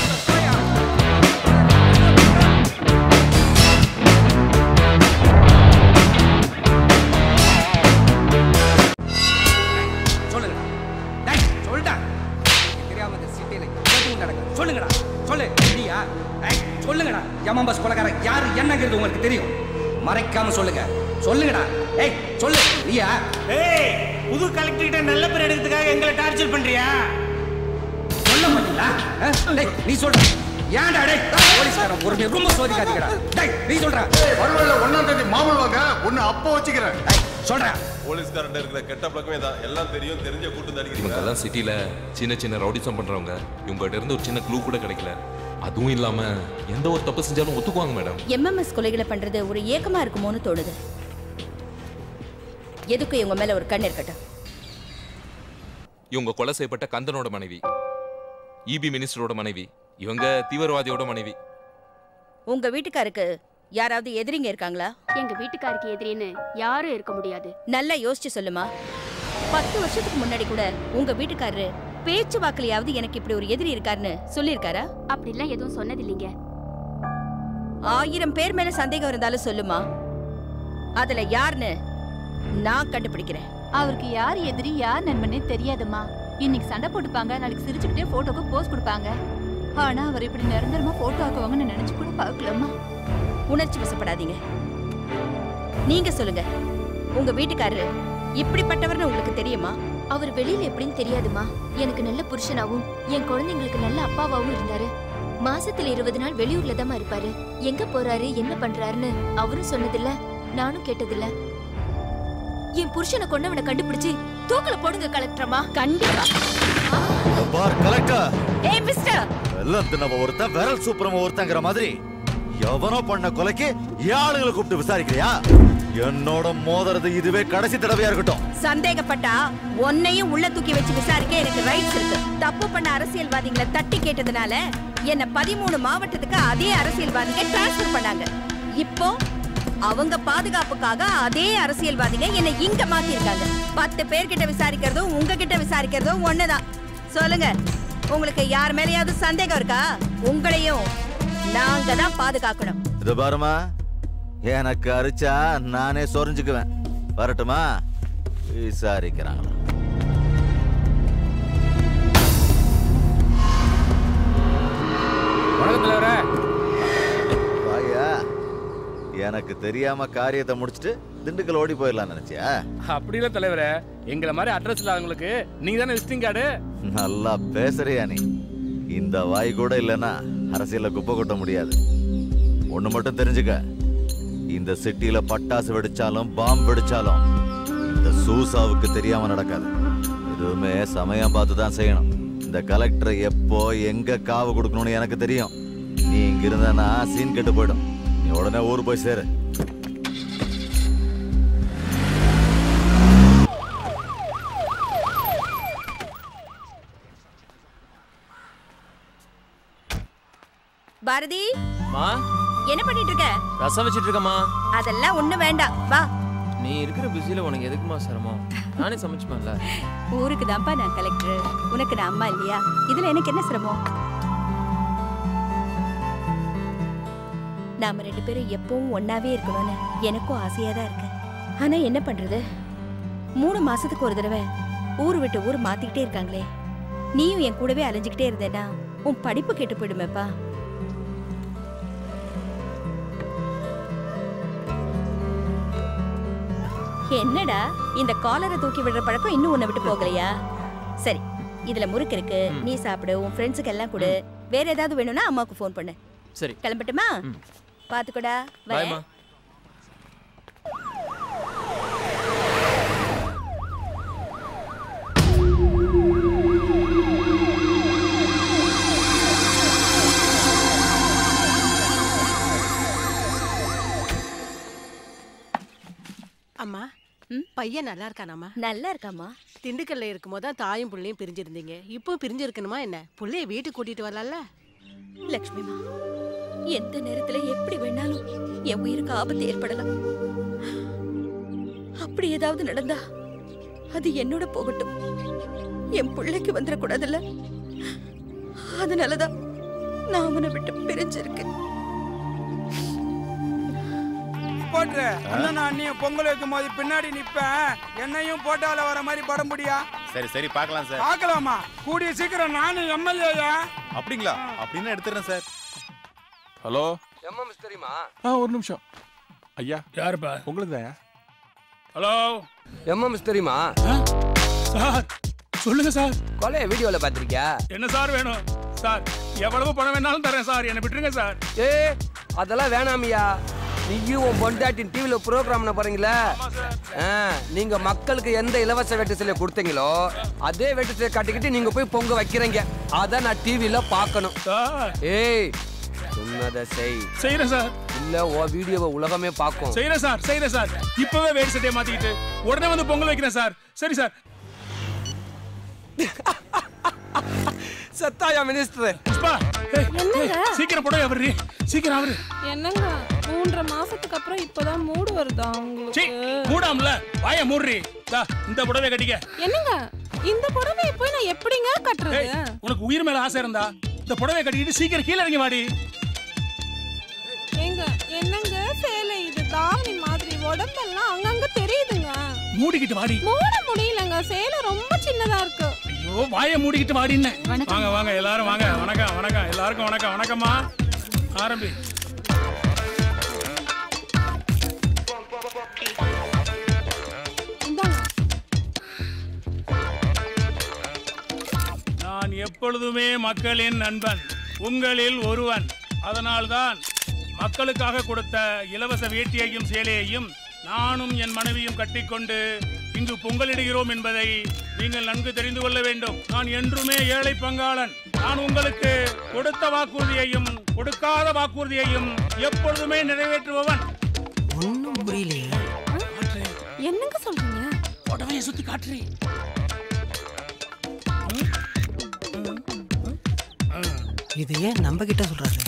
சொல்லுங்க டேய் சொல்லிட்டா தெரியாம இந்த சிட்டில எதுவும் நடக்குது சொல்லுங்கடா சொல்லு நீயா டேய் சொல்லுங்கடா எமன் பஸ் கொலகாரன் யாரு என்னங்கிறது உங்களுக்கு தெரியும் மறைக்காம சொல்லுங்க சொல்லுங்கடா ஏய் சொல்லு நீயா ஏய் புது கலெக்டர் கிட்ட நல்ல பேர் எடுக்கிறதுக்காக எங்களை டார்ச்சர் பண்றியா சொல்ல மாட்டீங்களா ஆ? டேய் நீ சொல்ற ஏன்டா டேய் போலீஸ்காரன் பொறுமையை ரொம்ப சோதிக்காதீங்கடா டேய் நீ சொல்ற பரவாயில்ல ஒன்னாம் தேதி மாமல் வாங்க ஒன்னு அப்போ வச்சுக்கிறேன் சொல்றேன் போலீஸ்காரன் இருக்கிற கெட்ட பழக்கமே தான் எல்லாம் தெரியும் தெரிஞ்ச கூட்டு தடிக்கிறீங்க இவங்கெல்லாம் சிட்டில சின்ன சின்ன ரவுடிசம் பண்றவங்க இவங்ககிட்ட இருந்து ஒரு சின்ன க்ளூ கூட கிடைக்கல அதுவும் இல்லாம எந்த ஒரு தப்பு செஞ்சாலும் ஒத்துக்குவாங்க மேடம் எம்எம்எஸ் கொலைகளை பண்றது ஒரு ஏக்கமா இருக்குமோன்னு தோணுது எதுக்கும் இவங்க மேல ஒரு கண் இருக்கட்டும் இவங்க கொலை செய்யப்பட்ட கந்தனோட மனைவி இபி மினிஸ்டரோட மனைவி இவங்க தீவிரவாதியோட மனைவி உங்க வீட்டுக்காருக்கு யாராவது எதிரிங்க இருக்காங்களா எங்க வீட்டுக்காருக்கு எதிரின்னு யாரும் இருக்க முடியாது நல்லா யோசிச்சு சொல்லுமா பத்து வருஷத்துக்கு முன்னாடி கூட உங்க வீட்டுக்காரரு பேச்சு வாக்குலயாவது எனக்கு இப்படி ஒரு எதிரி இருக்காருன்னு சொல்லியிருக்காரா அப்படிலாம் எதுவும் சொன்னதில்லைங்க ஆயிரம் பேர் மேல சந்தேகம் இருந்தாலும் சொல்லுமா அதுல யாருன்னு நான் கண்டுபிடிக்கிறேன் அவருக்கு யார் எதிரி யார் நண்பனே தெரியாதும்மா இன்னைக்கு சண்டை போட்டுப்பாங்க நாளைக்கு சிரிச்சுக்கிட்டே போட்டோக்கு போஸ் கொடுப்பாங்க ஆனா அவர் இப்படி நிரந்தரமா போட்டோ ஆக்குவாங்கன்னு நினைச்சு கூட பார்க்கலாமா உணர்ச்சி வசப்படாதீங்க நீங்க சொல்லுங்க உங்க வீட்டுக்காரரு இப்படிப்பட்டவர்னு உங்களுக்கு தெரியுமா அவர் வெளியில எப்படின்னு தெரியாதுமா எனக்கு நல்ல புருஷனாவும் என் குழந்தைங்களுக்கு நல்ல அப்பாவாவும் இருந்தாரு மாசத்துல இருபது நாள் வெளியூர்ல தான் இருப்பாரு எங்க போறாரு என்ன பண்றாருன்னு அவரும் சொன்னதில்ல நானும் கேட்டதில்ல என் புருஷனை கொண்டவனை கண்டுபிடிச்சு தூக்கல போடுங்க கலெக்டரமா கண்டிப்பா பார் கலெக்டர் ஏய் மிஸ்டர் எல்லாம் தின்னவ ஒருத்தன் விரல் சூப்பரம ஒருத்தங்கிற மாதிரி எவனோ பண்ண கொலைக்கு ஆளுங்களை கூப்பிட்டு விசாரிக்கிறியா என்னோட மோதுறது இதுவே கடைசி தடவையா இருக்கட்டும் சந்தேகப்பட்டா உன்னையும் உள்ள தூக்கி வச்சு விசாரிக்க எனக்கு ரைட்ஸ் இருக்கு தப்பு பண்ண அரசியல்வாதிகளை தட்டி கேட்டதுனால என்ன பதிமூணு மாவட்டத்துக்கு அதே அரசியல்வாதிங்க டிரான்ஸ்ஃபர் பண்ணாங்க இப்போ அவங்க பாதுகாப்புக்காக அதே அரசியல்வாதிங்க என்னை இங்க மாத்திருக்காங்க பத்து பேர்கிட்ட விசாரிக்கிறதும் உங்ககிட்ட விசாரிக்கிறதும் ஒண்ணுதான் சொல்லுங்க உங்களுக்கு யார் மேலயாவது சந்தேகம் இருக்கா உங்களையும் நாங்க தான் பாதுகாக்கணும் இது பாருமா எனக்கு அரிச்சா நானே சொரிஞ்சுக்குவேன் வரட்டுமா விசாரிக்கிறாங்களா வணக்கம் தலைவரே வாயா எனக்கு தெரியாம காரியத்தை முடிச்சிட்டு திண்டுக்கல் ஓடி போயிடலாம் நினைச்சியா அப்படி இல்ல தலைவரே எங்களை மாதிரி அட்ரஸ் இல்லாதவங்களுக்கு நீங்க தானே விசிட்டிங் கார்டு நல்லா பேசுறியா நீ இந்த வாய் கூட இல்லைன்னா அரசியல்ல குப்பை கொட்ட முடியாது ஒண்ணு மட்டும் தெரிஞ்சுக்க இந்த சிட்டில பட்டாசு வெடிச்சாலும் பாம்பு வெடிச்சாலும் இந்த சூசாவுக்கு தெரியாம நடக்காது எதுவுமே சமயம் பார்த்து தான் செய்யணும் இந்த கலெக்டரை எப்போ எங்க காவு கொடுக்கணும்னு எனக்கு தெரியும் நீ இங்க இருந்தனா சீன் கெட்டு போயிடும் நீ உடனே ஊர் போய் சேரு பாரதி மா என்ன பண்ணிட்டு இருக்க ரசம் வச்சிட்டு இருக்கமா அதெல்லாம் ஒண்ணு வேண்டாம் வா நீ இருக்கிற பிஸியில உனக்கு எதுக்குமா சிரமம் நானே சமைச்சுப்பேன்ல ஊருக்கு தான்ப்பா நான் கலெக்டர் உனக்கு நான் அம்மா இல்லையா இதுல எனக்கு என்ன சிரமம் நாம ரெண்டு பேரும் எப்பவும் ஒன்னாவே இருக்கணும்னு எனக்கும் ஆசையா தான் இருக்கு ஆனா என்ன பண்றது மூணு மாசத்துக்கு ஒரு தடவை ஊர் விட்டு ஊர் மாத்திக்கிட்டே இருக்காங்களே நீயும் என் கூடவே அலைஞ்சுக்கிட்டே இருந்தேன்னா உன் படிப்பு கெட்டு போயிடுமேப்பா என்னடா இந்த காலரை தூக்கி விடுற பழக்கம் இன்னும் உன்னை விட்டு போகலையா சரி இதுல முறுக்கு இருக்கு நீ சாப்பிடு உன் ஃப்ரெண்ட்ஸுக்கு எல்லாம் கொடு வேற ஏதாவது வேணும்னா அம்மாவுக்கு ஃபோன் பண்ணு சரி கிளம்பட்டுமா பாத்துக்கோடா வரேன். பாய்மா அம்மா பையன் நல்லா இருக்கானாம்மா நல்லா இருக்காம்மா திண்டுக்கல்ல இருக்கும்போது தான் தாயும் புள்ளையும் பிரிஞ்சிருந்தீங்க இப்போ பிரிஞ்சிருக்கணுமா என்ன புள்ளைய வீட்டுக்கு கூட்டிட்டு வரலாம்ல லக்ஷ்மிமா எந்த நேரத்துல எப்படி வேணாலும் என் உயிருக்கு ஆபத்து ஏற்படலாம் அப்படி ஏதாவது நடந்தா அது என்னோட போகட்டும் என் பிள்ளைக்கு வந்துடக்கூடாதுல்ல அதனாலதான் நான் அவனை விட்டு பிரிஞ்சிருக்கேன் போட்டுரு அண்ணன் அண்ணியும் பொங்கல் வைக்கும் போது பின்னாடி நிப்பேன் என்னையும் போட்டால வர மாதிரி படம் முடியா சரி சரி பார்க்கலாம் சார் பார்க்கலாமா கூடிய சீக்கிரம் நானும் எம்எல்ஏயா அப்படிங்களா அப்படின்னு எடுத்துறேன் சார் ஹலோ எம்எம்எஸ் தெரியுமா ஆ ஒரு நிமிஷம் ஐயா யாருப்பா உங்களுக்கு தாயா ஹலோ எம்எம்எஸ் தெரியுமா சார் சொல்லுங்க சார் கொலைய வீடியோல பாத்திருக்கியா என்ன சார் வேணும் சார் எவ்வளவு பணம் வேணாலும் தரேன் சார் என்னை விட்டுருங்க சார் ஏ அதெல்லாம் வேணாமியா நீயும் உன் பொண்டாட்டின் டிவில ப்ரோக்ராம் போறீங்களா ஆ, நீங்க மக்களுக்கு எந்த இலவச வேட்டு சிலை கொடுத்தீங்களோ அதே வேட்டு சிலை கட்டிக்கிட்டு நீங்க போய் பொங்க வைக்கிறீங்க அத நான் டிவில பார்க்கணும் ஏய் சொன்னதை செய் செய்யறேன் சார் இல்ல உன் வீடியோவை உலகமே பார்க்கும் செய்யறேன் சார் செய்யறேன் சார் இப்பவே வேறு சட்டையை மாத்திக்கிட்டு உடனே வந்து பொங்கல் வைக்கிறேன் சார் சரி சார் சத்தாயா மினிஸ்டர் புஷ்பா ஏய், ஏய், சீக்கிரம் புடவை அவரு சீக்கிரம் அவரு என்னங்க மூன்றரை மாசத்துக்கு அப்புறம் இப்பதான் மூடு வருதா சீ, உங்களுக்கு மூடாம்ல வாய மூடுறி தா, இந்த புடவை கட்டிக்க என்னங்க இந்த புடவையை போய் நான் எப்படிங்க கட்டுறது ஏய், உனக்கு உயிர் மேல ஆசை இருந்தா இந்த புடவை கட்டிக்கிட்டு சீக்கிரம் கீழே இறங்கி வாடி ஏங்க என்னங்க சேலை இது தாவணி மாதிரி உடம்பெல்லாம் அங்கங்க தெரியுதுங்க மூடிக்கிட்டு வாடி மூட முடியலங்க சேலை ரொம்ப சின்னதா இருக்கு ஐயோ வாய மூடிக்கிட்டு வாடின்னு வாங்க வாங்க எல்லாரும் வாங்க வணக்கம் வணக்கம் எல்லாருக்கும் வணக்கம் வணக்கம்மா ஆரம்பி நான் எப்பொழுதுமே மக்களின் நண்பன் உங்களில் ஒருவன் அதனால்தான் மக்களுக்காக கொடுத்த இலவச வேட்டியையும் சேலையையும் நானும் என் மனைவியும் கட்டிக்கொண்டு இங்கு பொங்கலிடுகிறோம் என்பதை நீங்கள் நன்கு தெரிந்து கொள்ள வேண்டும் நான் என்றுமே ஏழை பங்காளன் நான் உங்களுக்கு கொடுத்த வாக்குறுதியையும் கொடுக்காத வாக்குறுதியையும் எப்பொழுதுமே நிறைவேற்றுபவன் ஒன்றும் புரியலையே என்னங்க சொல்றீங்க புடவையை சுத்தி காட்டுறி இது ஏன் நம்ம கிட்ட சொல்றாரு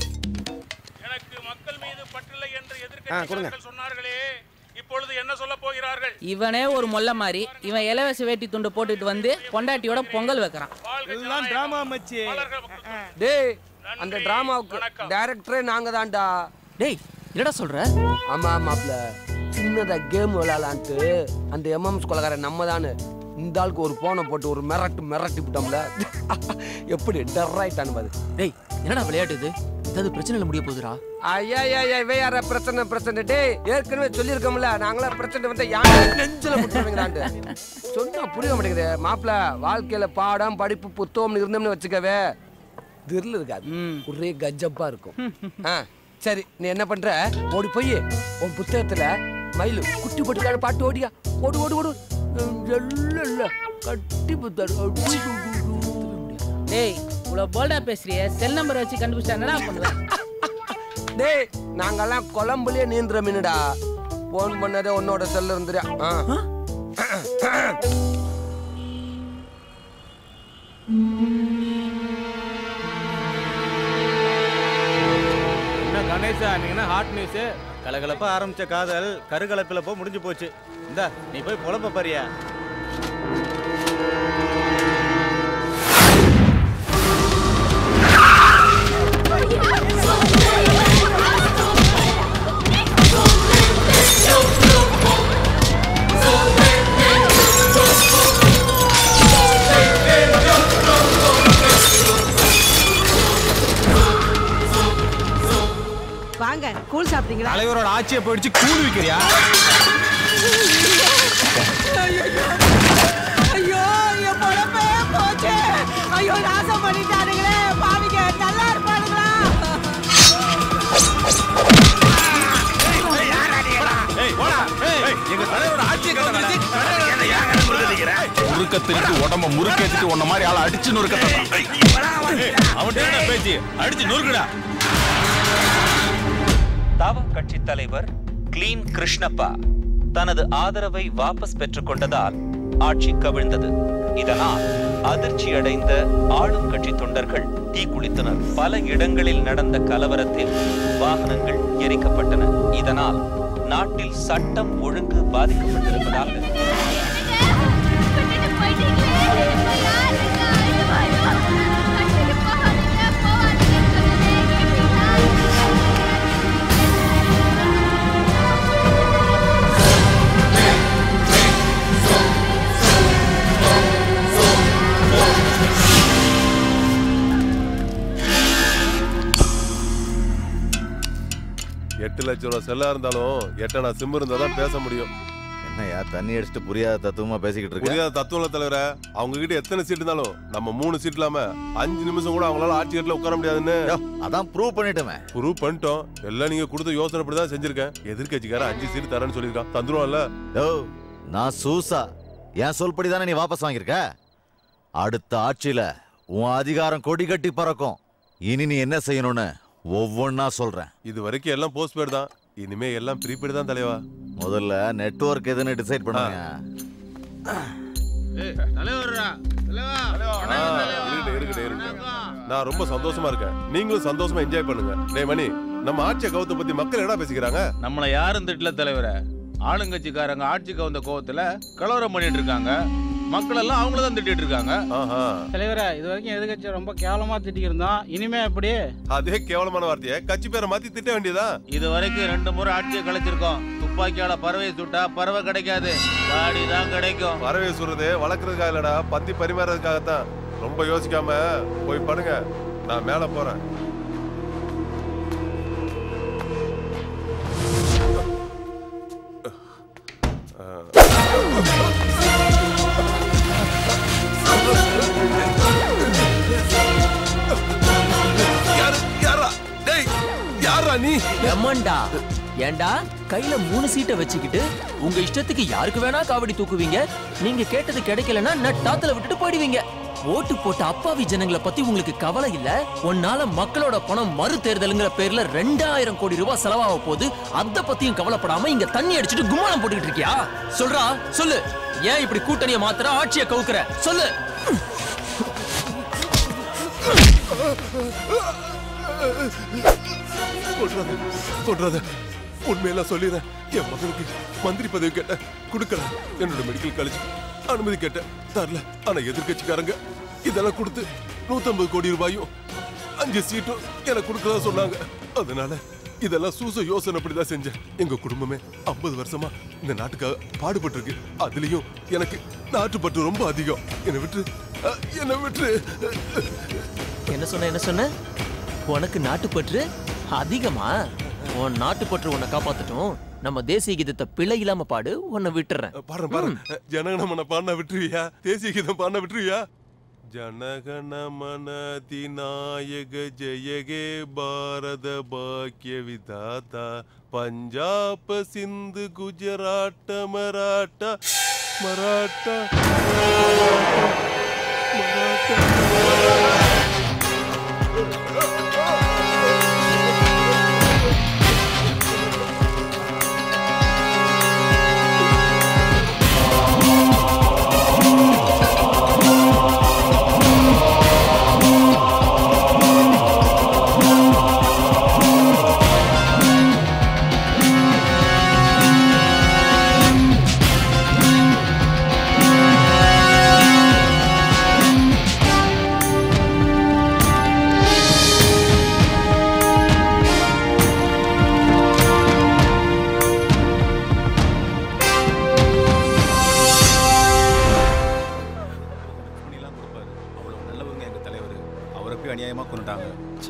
ஆ கொடுங்க சொன்னார்களே இப்பொழுது என்ன சொல்ல போகிறார்கள் இவனே ஒரு மொல்ல மாதிரி இவன் இலவச வேட்டி துண்டு போட்டுட்டு வந்து பொண்டாட்டியோட பொங்கல் வைக்கிறான் எல்லாம் டிராமா மச்சி டேய் அந்த டிராமாவுக்கு டைரக்டரே நாங்க தான்டா டேய் என்னடா சொல்ற ஆமா மாப்ள சின்னதா கேம் விளையாடலான்ட்டு அந்த எம்எம்எஸ் கொலகாரன் நம்ம தானு இந்த ஆளுக்கு ஒரு போனை போட்டு ஒரு மிரட்டு மிரட்டி விட்டோம்ல எப்படி டெர்ராயிட்டானு பாரு டேய் என்னடா விளையாட்டு இது ஏதாவது பிரச்சனைல முடிய போகுதுடா ஐயா ஐயா ஐயா இவ யார பிரச்சனை பிரச்சனை டேய் ஏற்கனவே சொல்லியிருக்கோம்ல நாங்களா பிரச்சனை வந்து யாரு நெஞ்சில முட்டுறீங்களான்ட்டு சொன்னா புரிய மாட்டேங்குது மாப்பிள வாழ்க்கையில பாடம் படிப்பு புத்தகம்னு இருந்தோம்னு வச்சுக்கவே திரில் இருக்காது ஒரே கஜப்பா இருக்கும் ஆ சரி நீ என்ன பண்ற ஓடி போய் உன் புத்தகத்துல மயிலு குட்டி போட்டுக்கான பாட்டு ஓடியா ஓடு ஓடு ஓடு இல்ல இல்ல கட்டி புத்தகம் டேய் இவ்வளவு போல்டா பேசுறிய செல் நம்பர் வச்சு கண்டுபிடிச்சா என்னடா பண்ணுவேன் டேய் நாங்கெல்லாம் குழம்புலயே நீந்துற மீனுடா போன் பண்ணதே உன்னோட செல்ல இருந்துடா என்ன கணேசா நீங்க என்ன ஹாட் நியூஸ் கலகலப்பா ஆரம்பிச்ச காதல் கருகலப்பில் போ முடிஞ்சு போச்சு இந்த நீ போய் பொழப்ப பாரியா வாங்க கூழ் சாப்பிட்டீங்களா தலைவரோட ஆட்சியை போயிடுச்சு கூழ் விக்கிறியா ஐயோ என் பொழப்பே போச்சு ஐயோ நாசம் பண்ணிட்டானுங்களே பாவிங்க நல்லா முறுக்க திரிட்டு உடம்ப முறுக்கேத்திட்டு உன்ன மாதிரி ஆளை அடிச்சு நொறுக்க அவன்கிட்ட என்ன பேச்சு அடிச்சு நொறுக்குடா தவ கட்சி தலைவர் கிளீன் கிருஷ்ணப்பா தனது ஆதரவை வாபஸ் பெற்றுக்கொண்டதால் ஆட்சி கவிழ்ந்தது இதனால் அதிர்ச்சியடைந்த ஆளும் கட்சி தொண்டர்கள் தீக்குளித்தனர் பல இடங்களில் நடந்த கலவரத்தில் வாகனங்கள் எரிக்கப்பட்டன இதனால் நாட்டில் சட்டம் ஒழுங்கு பாதிக்கப்பட்டிருப்பதாக எட்டு லட்சம் ரூபா செல்லா இருந்தாலும் எட்டனா சிம் இருந்தா தான் பேச முடியும் என்னையா தண்ணி அடிச்சுட்டு புரியாத தத்துவமா பேசிக்கிட்டு இருக்க புரியாத தத்துவம் தலைவர அவங்க கிட்ட எத்தனை சீட் இருந்தாலும் நம்ம மூணு சீட் இல்லாம அஞ்சு நிமிஷம் கூட அவங்களால ஆட்சி கட்டில உட்கார முடியாதுன்னு அதான் ப்ரூவ் பண்ணிட்டோமே ப்ரூவ் பண்ணிட்டோம் எல்லாம் நீங்க கொடுத்த யோசனை தான் செஞ்சிருக்கேன் எதிர்க்கட்சிக்கார அஞ்சு சீட் தரேன்னு சொல்லியிருக்கான் தந்துருவான்ல யோ நான் சூசா என் சொல்படி தானே நீ வாபஸ் வாங்கியிருக்க அடுத்த ஆட்சியில உன் அதிகாரம் கொடி கட்டி பறக்கும் இனி நீ என்ன செய்யணும்னு ஒவ்வொன்னா சொல்றேன் இது வரைக்கும் எல்லாம் போஸ்ட் பேட் தான் இனிமே எல்லாம் ப்ரீபெய்டு தான் தலைவா முதல்ல நெட்வொர்க் எதுன்னு டிசைட் பண்ணுங்க ஆ, இருக்கட்டும், இருக்கட்டும், இருக்கட்டும். நான் ரொம்ப சந்தோஷமா இருக்கேன் நீங்களும் சந்தோஷமா என்ஜாய் பண்ணுங்க டேய் மணி நம்ம ஆட்சியை கவுத்த பத்தி மக்கள் என்ன பேசிக்கிறாங்க நம்மளை யாரும் திட்டல தலைவர ஆளுங்கட்சிக்காரங்க ஆட்சிக்கு வந்த கோவத்துல கலவரம் பண்ணிட்டு இருக்காங்க மக்கள் எல்லாம் அவங்கள தான் திட்டிட்டு இருக்காங்க தலைவரே இது வரைக்கும் எதிர்கட்சி ரொம்ப கேவலமா திட்டிக்கிட்டு இருந்தோம் இனிமே எப்படி அதே கேவலமான வார்த்தையை கட்சி பேரை மாத்தி திட்ட வேண்டியதா இது வரைக்கும் ரெண்டு முறை ஆட்சியை கலைச்சிருக்கோம் துப்பாக்கியால பறவை சுட்டா பறவை கிடைக்காது காடி தான் கிடைக்கும் பறவை சுடுறது வளர்க்கறதுக்காக இல்லடா பத்தி பரிமாறதுக்காகத்தான் ரொம்ப யோசிக்காம போய் படுங்க நான் மேல போறேன் யாரா நீ எம்மன்டா ஏண்டா கையில மூணு சீட்டை வச்சுக்கிட்டு உங்க இஷ்டத்துக்கு யாருக்கு வேணா காவடி தூக்குவீங்க நீங்க கேட்டது கிடைக்கலன்னா நட்டாத்துல விட்டுட்டு போயிடுவீங்க ஓட்டு போட்ட அப்பாவி ஜனங்களை பத்தி உங்களுக்கு கவலை இல்ல உன்னால மக்களோட பணம் மறு தேர்தலுங்கிற பேர்ல ரெண்டாயிரம் கோடி ரூபாய் செலவாக போகுது அத பத்தியும் கவலைப்படாம இங்க தண்ணி அடிச்சிட்டு கும்மாளம் போட்டுக்கிட்டு இருக்கியா சொல்றா சொல்லு ஏன் இப்படி கூட்டணியை மாத்திர ஆட்சியை கவுக்குற சொல்லு சொல்றாத சொல்றாத உண்மையெல்லாம் சொல்லிடுறேன் என் மகனுக்கு மந்திரி பதவி கேட்டேன் கொடுக்கல என்னோட மெடிக்கல் காலேஜ் அனுமதி கேட்டேன் தரல ஆனா எதிர்க்கட்சிக்காரங்க இதெல்லாம் கொடுத்து நூத்தம்பது கோடி ரூபாயும் அஞ்சு சீட்டும் எனக்கு கொடுக்கறதா சொன்னாங்க அதனால இதெல்லாம் சூச யோசனை அப்படிதான் செஞ்சேன் எங்க குடும்பமே ஐம்பது வருஷமா இந்த நாட்டுக்காக பாடுபட்டு இருக்கு அதுலயும் எனக்கு நாட்டுப்பற்று ரொம்ப அதிகம் என்னை விட்டு அஹ், என்னை விட்டு என்ன சொன்ன என்ன சொன்ன உனக்கு நாட்டுப்பற்று அதிகமா உன் நாட்டுப்பற்று உன்னை காப்பாத்தட்டும் நம்ம தேசிய கீதத்தை பிழை இல்லாம பாடு உன்னை விட்டுறேன் பாரு பாரு ஜனகணமன பாடினா விட்டுருவியா தேசிய கீதம் பாடினா விட்டுருவியா ஜனகணமன திநாயக ஜெயகே பாரத பாக்கிய விதாதா பஞ்சாப சிந்து குஜராட்ட மராட்டா மராட்டா அவ்வளவு நல்லவங்க எங்க தலைவர் அவரை போய் அநியாயமா கொண்டுட்டாங்க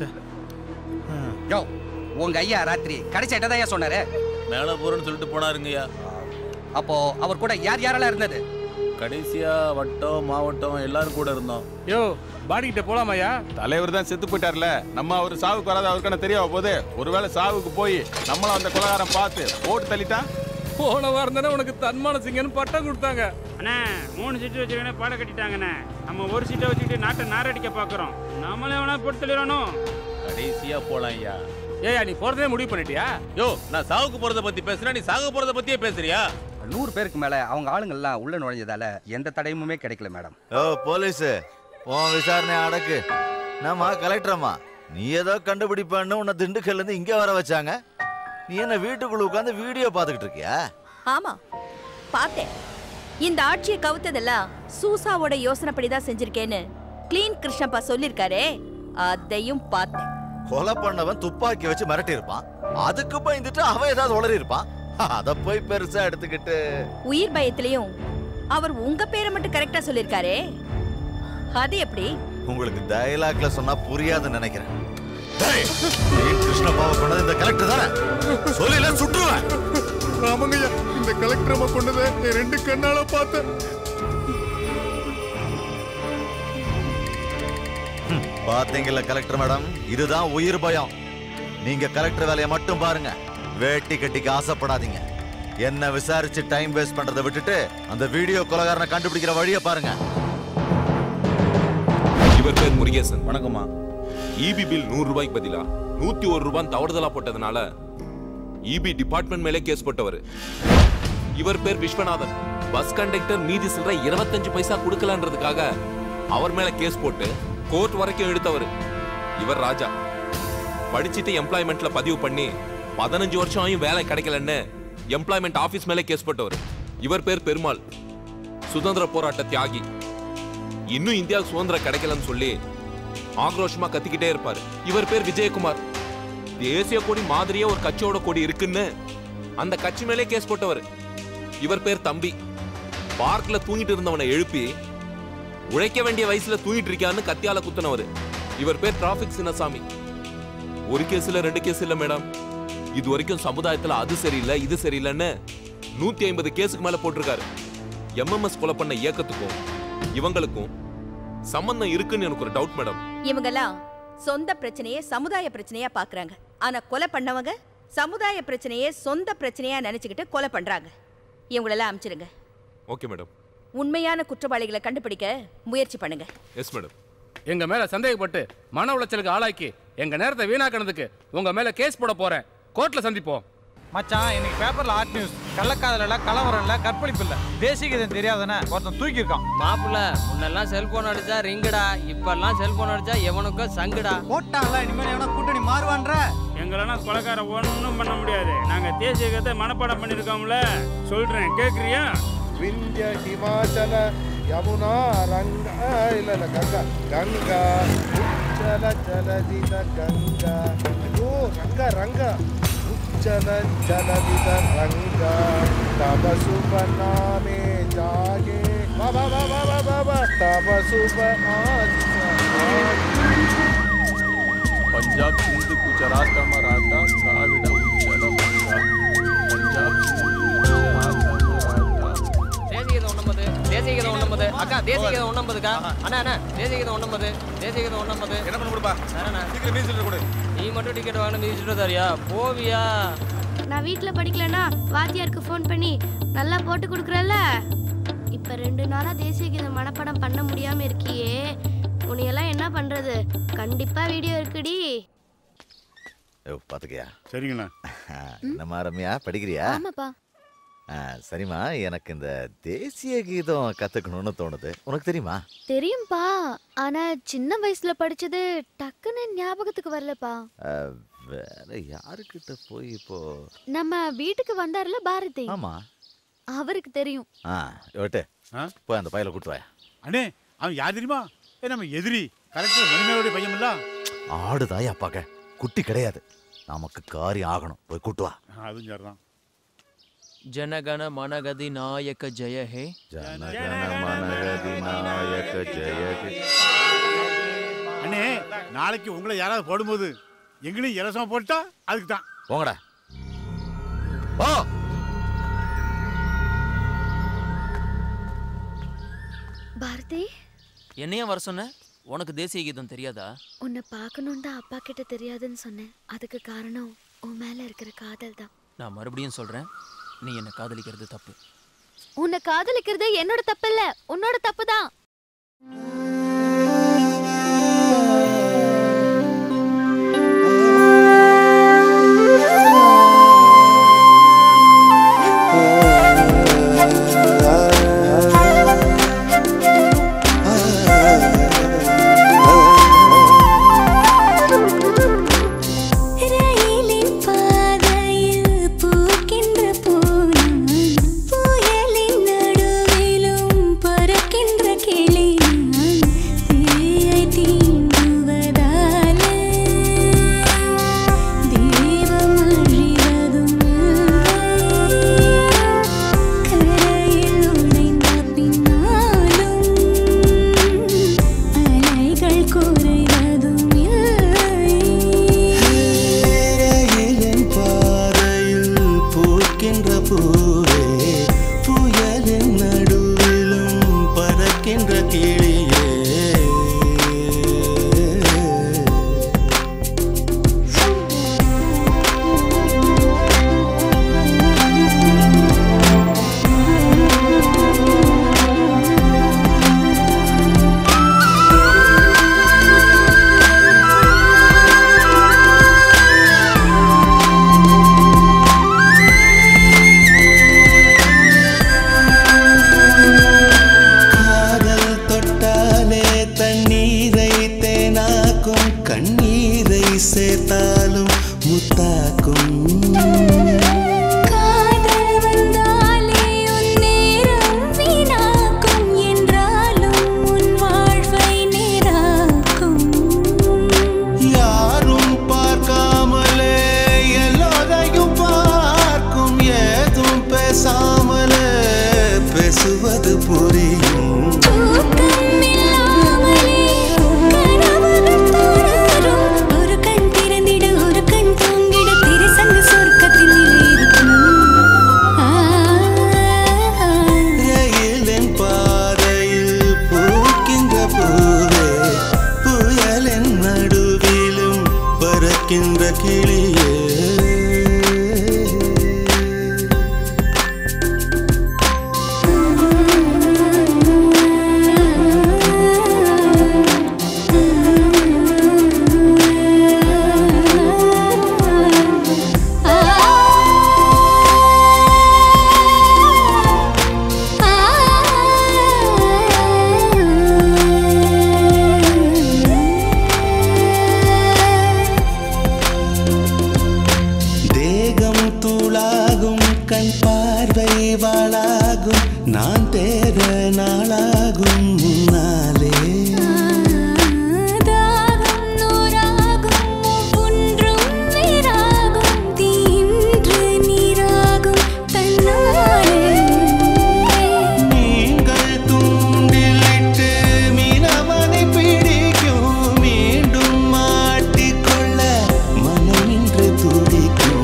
யோ உங்க ஐயா ராத்திரி கடைசி எட்டதான் சொன்னாரு மேல போறேன்னு சொல்லிட்டு போனாருங்கய்யா அப்போ அவர் கூட யார் யாரெல்லாம் இருந்தது கடைசியா வட்டம் மாவட்டம் எல்லாரும் கூட இருந்தோம் யோ பாடி கிட்ட போலாமாயா தலைவர் தான் செத்து போயிட்டார்ல நம்ம அவர் சாவுக்கு வராது அவருக்கான தெரியாம போகுது ஒருவேளை சாவுக்கு போய் நம்மளும் அந்த கொலகாரம் பார்த்து ஓட்டு தள்ளிட்டா போன வாரம் தானே உனக்கு தன்மான சிங்கன்னு பட்டம் கொடுத்தாங்க அண்ணே மூணு சீட்டு வச்சிருக்கனே பாட கட்டிட்டாங்கண்ணே நம்ம ஒரு சீட்டை வச்சுக்கிட்டு நாட்டை நாரடிக்க பார்க்குறோம் நம்மளே வேணா போட்டு தள்ளிடணும் கடைசியா போலாம் ஐயா ஏயா நீ போறதே முடிவு பண்ணிட்டியா யோ நான் சாவுக்கு போறத பத்தி பேசுறேன் நீ சாக போறத பத்தியே பேசுறியா நூறு பேருக்கு மேல அவங்க ஆளுங்கள்லாம் உள்ள நுழைஞ்சதால எந்த தடயமுமே கிடைக்கல மேடம் ஓ போலீஸ் உன் விசாரணை அடக்கு நாமா கலெக்டரம்மா நீ ஏதோ கண்டுபிடிப்பேன்னு உன்னை திண்டுக்கல்ல இருந்து இங்க வர வச்சாங்க நீ என்ன வீட்டுக்குள்ள உட்காந்து வீடியோ பார்த்துக்கிட்டு இருக்கியா ஆமா பார்த்தேன் இந்த ஆட்சியை கவுத்ததெல்லாம் சூசாவோட யோசனைப்படி தான் செஞ்சிருக்கேன்னு கிளீன் கிருஷ்ணப்பா சொல்லிருக்காரே அதையும் பார்த்தேன் கொலை பண்ணவன் துப்பாக்கி வச்சு மிரட்டி இருப்பான் அதுக்கு பயந்துட்டு அவன் ஏதாவது உளறி இருப்பான் அத போய் பெருசா எடுத்துக்கிட்டு உயிர் பயத்திலையும் அவர் உங்க பேரை மட்டும் கரெக்டா சொல்லிருக்காரே அது எப்படி உங்களுக்கு டயலாக்ல சொன்னா புரியாதுன்னு நினைக்கிறேன் டேய், ஏன் கிருஷ்ணப்பாவை கொண்டது இந்த கலெக்டர் தானே சொல்லில சுற்றுவேன் ஆமாங்கய்யா இந்த கலெக்டர் அம்மா கொண்டதை என் ரெண்டு கண்ணால பார்த்தேன் பாத்தீங்கல்ல கலெக்டர் மேடம் இதுதான் உயிர் பயம் நீங்க கலெக்டர் வேலையை மட்டும் பாருங்க வேட்டி கட்டிக்கு ஆசைப்படாதீங்க என்ன விசாரிச்சு டைம் வேஸ்ட் பண்றதை விட்டுட்டு அந்த வீடியோ கொலகாரனை கண்டுபிடிக்கிற வழியை பாருங்க இவர் பேர் முருகேசன் வணக்கம்மா இபி பில் நூறு ரூபாய்க்கு பதிலா நூத்தி ஒரு ரூபாய் தவறுதலா போட்டதுனால இபி டிபார்ட்மெண்ட் மேலே கேஸ் போட்டவர் இவர் பேர் விஸ்வநாதன் பஸ் கண்டக்டர் மீதி சில்லற இருபத்தஞ்சு பைசா கொடுக்கலன்றதுக்காக அவர் மேல கேஸ் போட்டு கோர்ட் வரைக்கும் எடுத்தவர் இவர் ராஜா படிச்சுட்டு எம்ப்ளாய்மெண்ட்ல பதிவு பண்ணி பதினஞ்சு வருஷம் ஆயும் வேலை கிடைக்கலன்னு எம்ப்ளாய்மெண்ட் ஆபீஸ் மேலே கேஸ் போட்டவர் இவர் பேர் பெருமாள் சுதந்திர போராட்ட தியாகி இன்னும் இந்தியாவுக்கு சுதந்திரம் கிடைக்கலன்னு சொல்லி ஆக்ரோஷமா கத்திக்கிட்டே இருப்பாரு இவர் பேர் விஜயகுமார் தேசிய கொடி மாதிரியே ஒரு கட்சியோட கொடி இருக்குன்னு அந்த கட்சி மேலே கேஸ் போட்டவர் இவர் பேர் தம்பி பார்க்ல தூங்கிட்டு இருந்தவனை எழுப்பி உழைக்க வேண்டிய வயசுல தூங்கிட்டு இருக்கான்னு கத்தியால குத்துனவர் இவர் பேர் டிராபிக் சின்னசாமி ஒரு கேஸ் இல்ல ரெண்டு கேஸ் இல்ல மேடம் இது வரைக்கும் சமுதாயத்துல அது சரியில்லை இது சரியில்லைன்னு நூத்தி ஐம்பது கேஸுக்கு மேல போட்டிருக்காரு எம்எம்எஸ் கொலை பண்ண இயக்கத்துக்கும் இவங்களுக்கும் சம்பந்தம் இருக்குன்னு எனக்கு ஒரு டவுட் மேடம் இவங்கெல்லாம் சொந்த பிரச்சனையை சமுதாய பிரச்சனையா பாக்குறாங்க ஆனா கொலை பண்ணவங்க சமுதாய பிரச்சனையை சொந்த பிரச்சனையா நினைச்சுக்கிட்டு கொலை பண்றாங்க இவங்களெல்லாம் அமிச்சிருங்க ஓகே மேடம் உண்மையான குற்றவாளிகளை கண்டுபிடிக்க முயற்சி பண்ணுங்க எஸ் மேடம் எங்க மேல சந்தேகப்பட்டு மன உளைச்சலுக்கு ஆளாக்கி எங்க நேரத்தை வீணாக்கினதுக்கு உங்க மேல கேஸ் போட போறேன் கோர்ட்ல சந்திப்போம் மச்சான் இன்னைக்கு பேப்பர்ல ஆர்ட் நியூஸ் கள்ளக்காதல் இல்ல கலவரம் இல்ல கற்பழிப்பு இல்ல தேசிய கீதம் தெரியாதானே ஒருத்தன் தூக்கி இருக்கான் மாப்பிள்ள முன்னெல்லாம் செல்போன் அடிச்சா ரிங்குடா இப்பெல்லாம் செல்போன் அடிச்சா எவனுக்கும் சங்குடா போட்டான்ல இனிமேல் எவனா கூட்டணி மாறுவான்ற எங்களெல்லாம் கொலைக்கார ஒன்றும் பண்ண முடியாது நாங்க தேசிய கதை மனப்பாடம் பண்ணிருக்கோம்ல சொல்றேன் கேக்குறியா ವಿಂಧ್ಯ ಹಿಮಾಚಲ ಯಮುನಾ ರಂಗ ಇಲ್ಲ ಇಲ್ಲ ಗಂಗಾ ಗಂಗಾ ಉಚ್ಚಲ ಜಲದಿದ ಗಂಗಾ ಅಯ್ಯೋ ರಂಗ ರಂಗ ಉಚ್ಚಲ ಜಲದಿದ ರಂಗ ತವ ಶುಭ ನಾಮೇ ಜಾಗೆ ಬಾ ಬಾ ಬಾ ಬಾ ಬಾ ಬಾ ಬಾ ತವ ಶುಭ பஞ்சாப் சிந்து குஜராத் மராத்தா திராவிட உச்சல பங்கா பஞ்சாப் சிந்து குஜராத் மராத்தா தேசிய கீதம் ஒண்ணம்பது தேசிய கீதம் ஒண்ணம்பது அக்கா தேசிய கீதம் ஒண்ணம்பதுக்கா அண்ணா அண்ணா தேசிய கீதம் ஒண்ணம்பது தேசிய கீதம் ஒண்ணம்பது என்ன பண்ண கொடுப்பா சரணா சீக்கிரம் மீசிட்டு கொடு நீ மட்டும் டிக்கெட் வாங்கின மிதிச்சுட்டு தரியா போவியா நான் வீட்டில் படிக்கலனா வாத்தியாருக்கு ஃபோன் பண்ணி நல்லா போட்டு கொடுக்குறல்ல இப்போ ரெண்டு நாளாக தேசிய கீதம் மனப்பாடம் பண்ண முடியாமல் இருக்கியே உன்னையெல்லாம் என்ன பண்ணுறது கண்டிப்பாக வீடியோ இருக்குடி ஓ, பாத்துக்கியா சரிங்கண்ணா என்னம்மா ரம்யா படிக்கிறியா ஆமாப்பா ஆ, சரிம்மா எனக்கு இந்த தேசிய கீதம் கத்துக்கணும்னு தோணுது உனக்கு தெரியுமா தெரியும்பா ஆனா சின்ன வயசுல படிச்சது டக்குன்னு ஞாபகத்துக்கு வரலப்பா ஆ, வேற யாருக்கிட்ட போய் இப்போ நம்ம வீட்டுக்கு வந்தாருல பாரதி ஆமா அவருக்கு தெரியும் ஆ விட்டு போய் அந்த பையலை கூட்டு வாயா அண்ணே அவன் யார் தெரியுமா ஏ நம்ம எதிரி கரெக்டர் மணிமேலுடைய பையன் இல்ல ஆடுதாய் அப்பாக்க குட்டி கிடையாது நமக்கு காரியம் ஆகணும் போய் கூட்டு வா அதுவும் சரிதான் ஜனகண மனகதி நாயக ஜெய ஹே அண்ணே நாளைக்கு உங்களை யாராவது போடும்போது எங்களையும் இலவசமா போட்டா அதுக்கு தான் போங்கடா ஓ பாரதி என்னையா வர சொன்ன உனக்கு தேசிய கீதம் தெரியாதா உன்னை பார்க்கணுன்னு தான் அப்பா கிட்ட தெரியாதுன்னு சொன்னேன் அதுக்கு காரணம் உன் மேல இருக்கிற காதல் தான் நான் மறுபடியும் சொல்றேன் நீ என்ன காதலிக்கிறது தப்பு உன்னை காதலிக்கிறது என்னோட தப்பு இல்ல உன்னோட தப்பு தான் ரயிலின் பாதையில் பூக்கின்ற பூனான் புயலின் நடுவிலும் பறக்கின்ற கிளியான் தீயை தீண்டுவதால தீபம் அழிவதும் கரையில் உடைந்த பின்னாலும் அலைகள் குறைவதும் ரயிலின் பாதையில் பூக்கின்ற பூவே புயலின் நடுவிலும் பறக்கின்ற கிளியே காதல் தொட்டாலே தண்ணீரை தேனாக்கும் கண்ணீரை சேர்த்தாலும் முத்தாக்கும் காதல் வந்தாலே உன் நேரம் வீணாக்கும் என்றாலும் உன் வாழ்வை நேராக்கும் யாரும் பார்க்காமலே எல்லோரையும் பார்க்கும் ஏதும் பேசாமலே பேசுவது புரியும் தூக்கம் இல்லாமலே கனவுகள் தொடரும் ஒரு கண் திறந்திட ஒரு கண் தூங்கிட திரிசங்கு சொர்க்கத்தில் இருக்கும் ரயிலின் பாதையில் பூக்கின்ற பூவே புயலின் நடுவிலும் பறக்கின்ற கிளியே தேகம் தூளாகும் கண் பார்வை வாளாகும் நான் தேட நாளாகும் முன்னாலே தாகம் நூறாகும் ஒவ்வொன்றும் நீராகும் தீன்று நீராகும் தன்னாலே நீங்கள் தூண்டிலிட்டு மீனவனை பிடிக்கும் மீண்டும் மாட்டிக்கொள்ள மனம் இன்று துடிக்கும்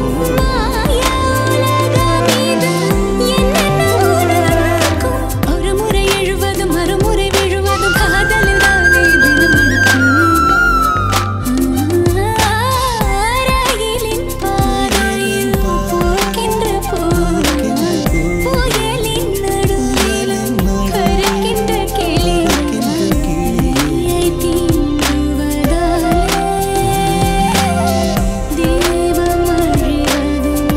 ஒரு முறை எழுவது மறுமுறை விழுவதும் காதலில் தானே தினமெடுக்கும் ரயிலின் பாதையில் போக்கின்ற போக்கில் புயலின் நடுவிலும் கருக்கின்ற கிளி தீயை தீண்டுவதாலே தீபம் அழிவதும்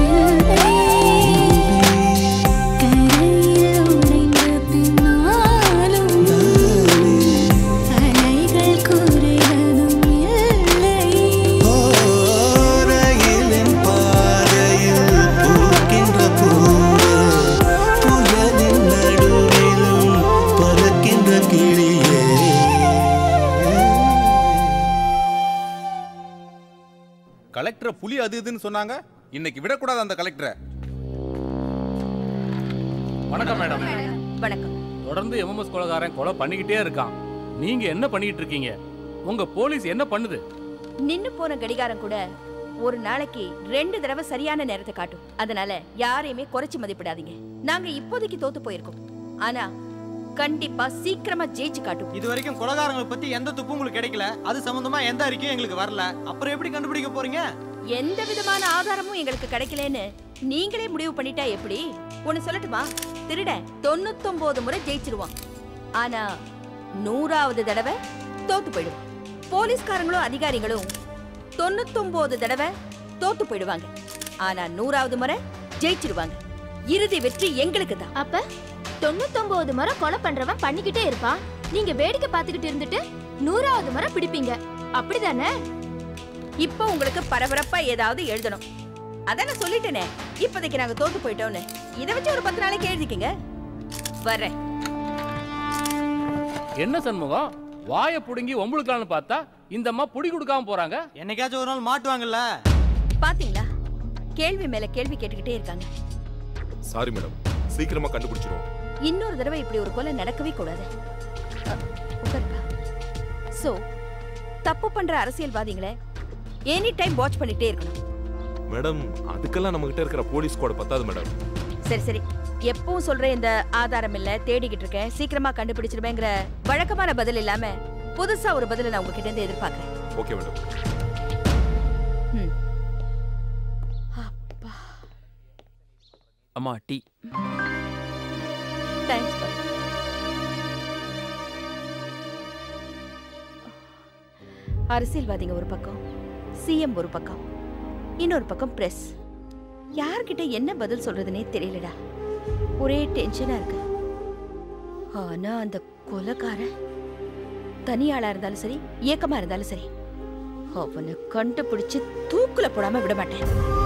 கரையில் உடைந்த பின்னாலும் அலைகள் குறைவதும் இல்லை ரயிலின் பாதையில் பூக்கின்ற பூவே புயலின் நடுவிலும் பறக்கின்ற கிளியே கலெக்டரை புலி அது இதுன்னு சொன்னாங்க இன்னைக்கு விடக்கூடாது அந்த கலெக்டரை வணக்கம் மேடம் வணக்கம் தொடர்ந்து எம்எம்எஸ் கொலைகாரன் கொலை பண்ணிக்கிட்டே இருக்கான் நீங்க என்ன பண்ணிட்டு இருக்கீங்க உங்க போலீஸ் என்ன பண்ணுது நின்னு போன கடிகாரம் கூட ஒரு நாளைக்கு ரெண்டு தடவை சரியான நேரத்தை காட்டும் அதனால யாரையுமே குறைச்சு மதிப்பிடாதீங்க நாங்க இப்போதைக்கு தோத்து போயிருக்கோம் ஆனா கண்டிப்பா சீக்கிரமா ஜெயிச்சு காட்டும் இது வரைக்கும் கொலகாரங்களை பத்தி எந்த துப்பும் உங்களுக்கு கிடைக்கல அது சம்பந்தமா எந்த அறிக்கையும் எங்களுக்கு வரல அப்புறம் எப்படி கண்டுபிடிக்க போறீங்க எந்த விதமான ஆதாரமும் எங்களுக்கு கிடைக்கலன்னு நீங்களே முடிவு பண்ணிட்டா எப்படி ஒன்னு சொல்லட்டுமா திருடன் தொண்ணூத்தொன்பது முறை ஜெயிச்சிருவான் ஆனா நூறாவது தடவை தோத்து போயிடுவான் போலீஸ்காரங்களும் அதிகாரிகளும் தொண்ணூத்தொன்பது தடவை தோத்து போயிடுவாங்க ஆனா நூறாவது முறை ஜெயிச்சிருவாங்க இறுதி வெற்றி எங்களுக்கு தான் அப்ப தொண்ணூத்தொன்பது முறை கொலை பண்றவன் பண்ணிக்கிட்டே இருப்பான் நீங்க வேடிக்கை பார்த்துக்கிட்டு இருந்துட்டு நூறாவது முறை பிடிப்பீங்க அப்படிதானே இப்போ உங்களுக்கு பரபரப்பா ஏதாவது எழுதணும் அதான் நான் சொல்லிட்டேனே இப்போதைக்கு நாங்க தோத்து போயிட்டோம்னு இதை வச்சு ஒரு பத்து நாளைக்கு எழுதிக்கங்க வரேன் என்ன சண்முகம் வாயை புடுங்கி ஒம்பளுக்கலான்னு பார்த்தா இந்த அம்மா புடி கொடுக்காம போறாங்க என்னைக்காச்சும் ஒரு நாள் மாட்டுவாங்கல்ல பாத்தீங்களா கேள்வி மேல கேள்வி கேட்டுக்கிட்டே இருக்காங்க சாரி மேடம் சீக்கிரமா கண்டுபிடிச்சிருவோம் இன்னொரு தடவை இப்படி ஒரு கொலை நடக்கவே கூடாது அ, உட்காருப்பா சோ தப்பு பண்ற அரசியல்வாதிகளை எனி டைம் வாட்ச் பண்ணிட்டே இருக்கணும் மேடம் அதுக்கெல்லாம் நம்ம கிட்ட இருக்கிற போலீஸ் ஸ்குவாட் பத்தாது மேடம் சரி சரி எப்பவும் சொல்ற இந்த ஆதாரம் இல்ல தேடிக்கிட்டு இருக்கேன் சீக்கிரமா கண்டுபிடிச்சிருவேங்கிற வழக்கமான பதில் இல்லாம புதுசா ஒரு பதில் நான் உங்ககிட்ட இருந்து எதிர்பார்க்கறேன் ஓகே மேடம் ம். அம்மா டீ தேங்க்ஸ் அரசியல்வாதிங்க ஒரு பக்கம் சிஎம் ஒரு பக்கம் இன்னொரு பக்கம் பிரஸ் யார்கிட்ட என்ன பதில் சொல்றதுனே தெரியலடா ஒரே டென்ஷனா இருக்கு ஆனா அந்த கொலைக்காரன் தனியாளா இருந்தாலும் சரி இயக்கமா இருந்தாலும் சரி அவனை கண்டுபிடிச்சு தூக்குல போடாம விட மாட்டேன்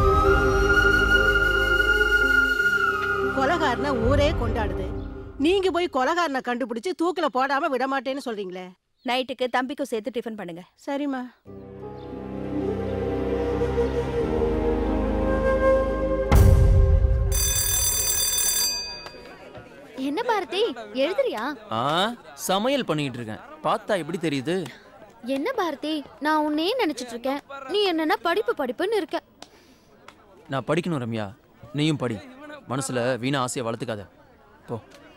கொலகாரனை ஊரே கொண்டாடுது நீங்க போய் கொலகாரனை கண்டுபிடிச்சு தூக்கில போடாம விட மாட்டேன்னு சொல்றீங்களே நைட்டுக்கு தம்பிக்கும் சேர்த்து டிஃபன் பண்ணுங்க சரிம்மா என்ன பாரதி எழுதுறியா ஆ சமையல் பண்ணிட்டு இருக்கேன் பார்த்தா எப்படி தெரியுது என்ன பாரதி நான் உன்னையே நினைச்சிட்டு இருக்கேன் நீ என்னன்னா படிப்பு படிப்புன்னு இருக்க நான் படிக்கணும் ரம்யா நீயும் படி மனசுல வீணா ஆசையை வளர்த்துக்காத போ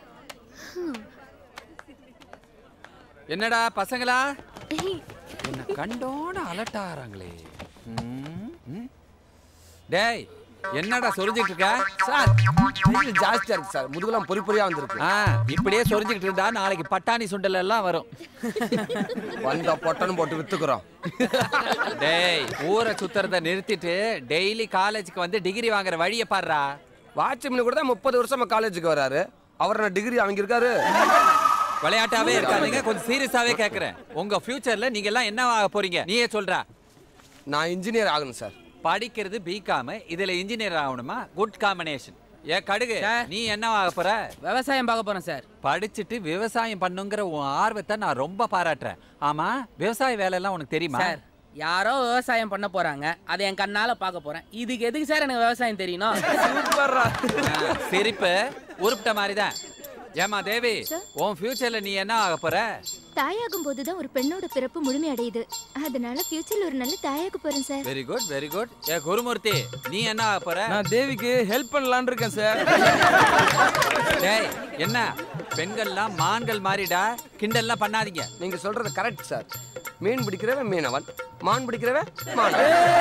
என்னடா பசங்களா என்ன கண்டோட அலட்டாராங்களே ம், ம். டேய் என்னடா சொரிஞ்சிட்டு இருக்க சார் வெயில் ஜாஸ்தியா இருக்கு சார் முதுகுலாம் பொறி பொறியா வந்திருக்கு ஆ இப்படியே சொரிஞ்சுக்கிட்டு இருந்தா நாளைக்கு பட்டாணி சுண்டல் எல்லாம் வரும் வந்தா பொட்டன்னு போட்டு வித்துக்குறோம் டேய் ஊரை சுத்துறத நிறுத்திட்டு டெய்லி காலேஜுக்கு வந்து டிகிரி வாங்குற வழியை பாருடா வாட்ச்மேன் கூட தான் முப்பது வருஷமா காலேஜுக்கு வராரு அவர் நான் டிகிரி வாங்கியிருக்காரு விளையாட்டாவே இருக்காதீங்க கொஞ்சம் சீரியஸாவே கேக்குறேன் உங்க ஃபியூச்சர்ல நீங்க எல்லாம் என்ன ஆக போறீங்க நீயே சொல்றா நான் இன்ஜினியர் ஆகணும் சார் படிக்கிறது பிகாம் இதுல இன்ஜினியர் ஆகணுமா குட் காம்பினேஷன் ஏ கடுகு நீ என்ன ஆக போற விவசாயம் பார்க்க போறேன் சார் படிச்சுட்டு விவசாயம் பண்ணுங்கிற உன் ஆர்வத்தை நான் ரொம்ப பாராட்டுறேன் ஆமா விவசாய வேலை எல்லாம் உனக்கு தெரியுமா சார் யாரோ விவசாயம் பண்ண போறாங்க அதை என் கண்ணால பார்க்க போறேன் இதுக்கு எதுக்கு சார் எனக்கு விவசாயம் தெரியணும் ஆ, சிரிப்பு உருப்பிட்ட மாதிரிதான் ஏமா தேவி உன் ஃபியூச்சர்ல நீ என்ன ஆக போற தாயாகும் போதுதான் ஒரு பெண்ணோட பிறப்பு முழுமை அடையுது அதனால ஃபியூச்சர்ல ஒரு நல்ல தாயாக போறேன் sir very good very good ஏ குருமூர்த்தி நீ என்ன ஆக போற நான் தேவிக்கு ஹெல்ப் பண்ணலாம்னு இருக்கேன் சார் டேய் என்ன பெண்கள்லாம் மான்கள் மாறிடா கிண்டல்லாம் பண்ணாதீங்க நீங்க சொல்றது கரெக்ட் சார் மீன் பிடிக்கிறவன் மீனவன் மான் பிடிக்கிறவன் மான்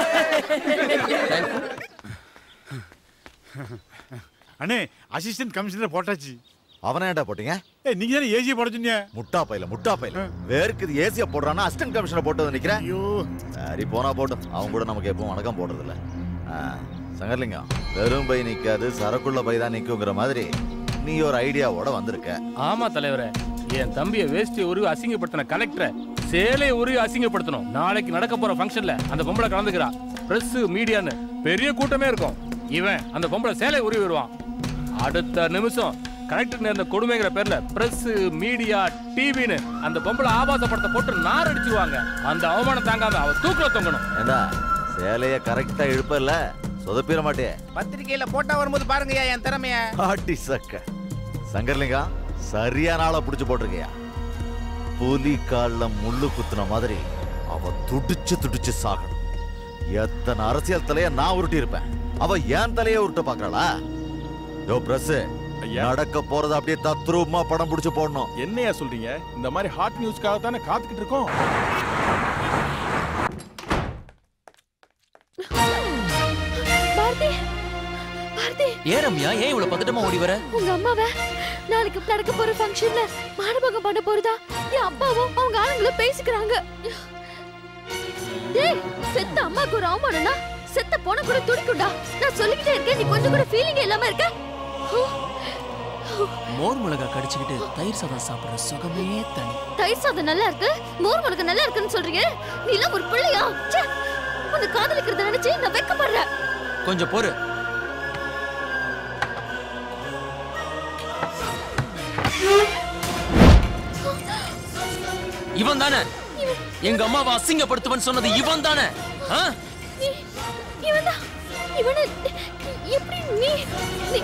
அண்ணே அசிஸ்டன்ட் கமிஷனர் போட்டாச்சு அவனை ஏன்டா போட்டீங்க ஏய் நீங்க தானே ஏஜி போட சொன்னீங்க முட்டா பையில முட்டா பையில வேர்க்குது ஏசியா போடுறானா அசிஸ்டன்ட் கமிஷனர் போட்டு வந்து நிக்கிறேன் சரி போனா போட்டும் அவன் கூட நமக்கு எப்பவும் வணக்கம் போடுறது இல்ல ஆ, சங்கர்லிங்கம் வெறும் பை நிக்காது சரக்குள்ள பை தான் நிக்குங்கிற மாதிரி நீ ஒரு ஐடியாவோட வந்திருக்க ஆமா தலைவரே என் தம்பியை வேஷ்டி உருவி அசிங்கப்படுத்தின கலெக்டரை சேலையை உருவி அசிங்கப்படுத்தணும் நாளைக்கு நடக்க போற ஃபங்க்ஷன்ல அந்த பொம்பளை கலந்துக்கிறா பிரஸ் மீடியான்னு பெரிய கூட்டமே இருக்கும் இவன் அந்த பொம்பளை சேலை உருவி வருவான் அடுத்த நிமிஷம் கலெக்டர் நேர்ந்த கொடுமைங்கிற பேர்ல பிரஸ் மீடியா டிவின்னு அந்த பொம்பளை ஆபாச படத்தை போட்டு நார் அடிச்சிருவாங்க அந்த அவமானம் தாங்காம அவ தூக்கில தொங்கணும் ஏண்டா சேலைய கரெக்டா இழுப்பல்ல சொதப்பிட மாட்டே பத்திரிக்கையில போட்டா வரும்போது பாருங்கய்யா என் திறமைய ஆட்டி சக்க சங்கர்லிங்கம் சரியான ஆளை புடிச்சு போட்டிருக்கியா புலி கால்ல முள்ளு குத்துன மாதிரி அவ துடிச்சு துடிச்சு சாகணும் எத்தனை அரசியல் தலைய நான் உருட்டி இருப்பேன் அவ ஏன் தலைய உருட்ட பாக்குறாளா யோ பிரஸ் நடக்க போறத அப்படியே தத்ரூபமா படம் புடிச்சு போடணும் என்னையா சொல்றீங்க இந்த மாதிரி ஹாட் நியூஸ்க்காக தானே காத்துக்கிட்டு இருக்கோம் ஏன் ரம்யா ஏன் இவ்வளவு பதட்டமா ஓடி வர உங்க அம்மாவை நாளைக்கு நடக்க போற ஃபங்க்ஷன்ல மானபங்கம் பண்ண போறதா என் அப்பாவும் அவங்க ஆளுங்களும் பேசிக்கிறாங்க டேய் செத்த அம்மாக்கு ஒரு அவமானம்னா செத்த போன கூட துடிக்கும்டா நான் சொல்லிக்கிட்டே இருக்கேன் நீ கொஞ்சம் கூட ஃபீலிங் இல்லாம இருக்க மோர் மிளகா கடிச்சுக்கிட்டு தயிர் சாதம் சாப்பிடுற சுகமே தனி தயிர் சாதம் நல்லா இருக்கு மோர் மிளகு நல்லா இருக்குன்னு சொல்றீங்க நீ எல்லாம் ஒரு பிள்ளையா ச்சே உன்னை காதலிக்கிறத நினைச்சு நான் வெக்கப்படுறேன் கொஞ்சம் பொறு இவன் தானே எங்க அம்மாவை அசிங்கப்படுத்துவன் சொன்னது இவன் தானே ஆ? இவனா இவனை எப்படி நீ நீ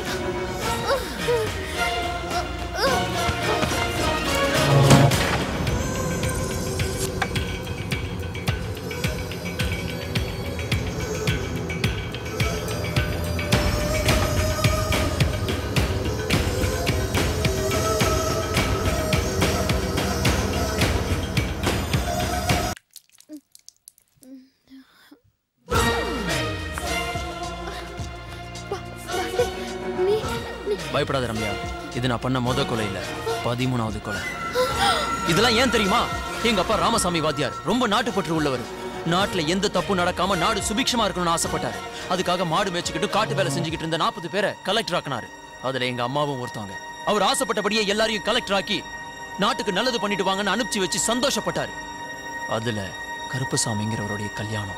பயப்படாத ரம்யா இது நான் பண்ண முத கொலை இல்ல பதிமூணாவது கொலை இதெல்லாம் ஏன் தெரியுமா எங்க அப்பா ராமசாமி வாத்தியார் ரொம்ப நாட்டுப்பற்று உள்ளவர் நாட்டுல எந்த தப்பு நடக்காம நாடு சுபிக்ஷமா இருக்கணும்னு ஆசைப்பட்டாரு அதுக்காக மாடு மேய்ச்சிக்கிட்டு காட்டு வேலை செஞ்சுக்கிட்டு இருந்த நாற்பது பேரை கலெக்டர் ஆக்கினாரு அதுல எங்க அம்மாவும் ஒருத்தவங்க அவர் ஆசைப்பட்டபடியே எல்லாரையும் கலெக்டர் ஆக்கி நாட்டுக்கு நல்லது பண்ணிட்டு வாங்கன்னு அனுப்பிச்சு வச்சு சந்தோஷப்பட்டாரு அதுல கருப்பசாமிங்கிறவருடைய கல்யாணம்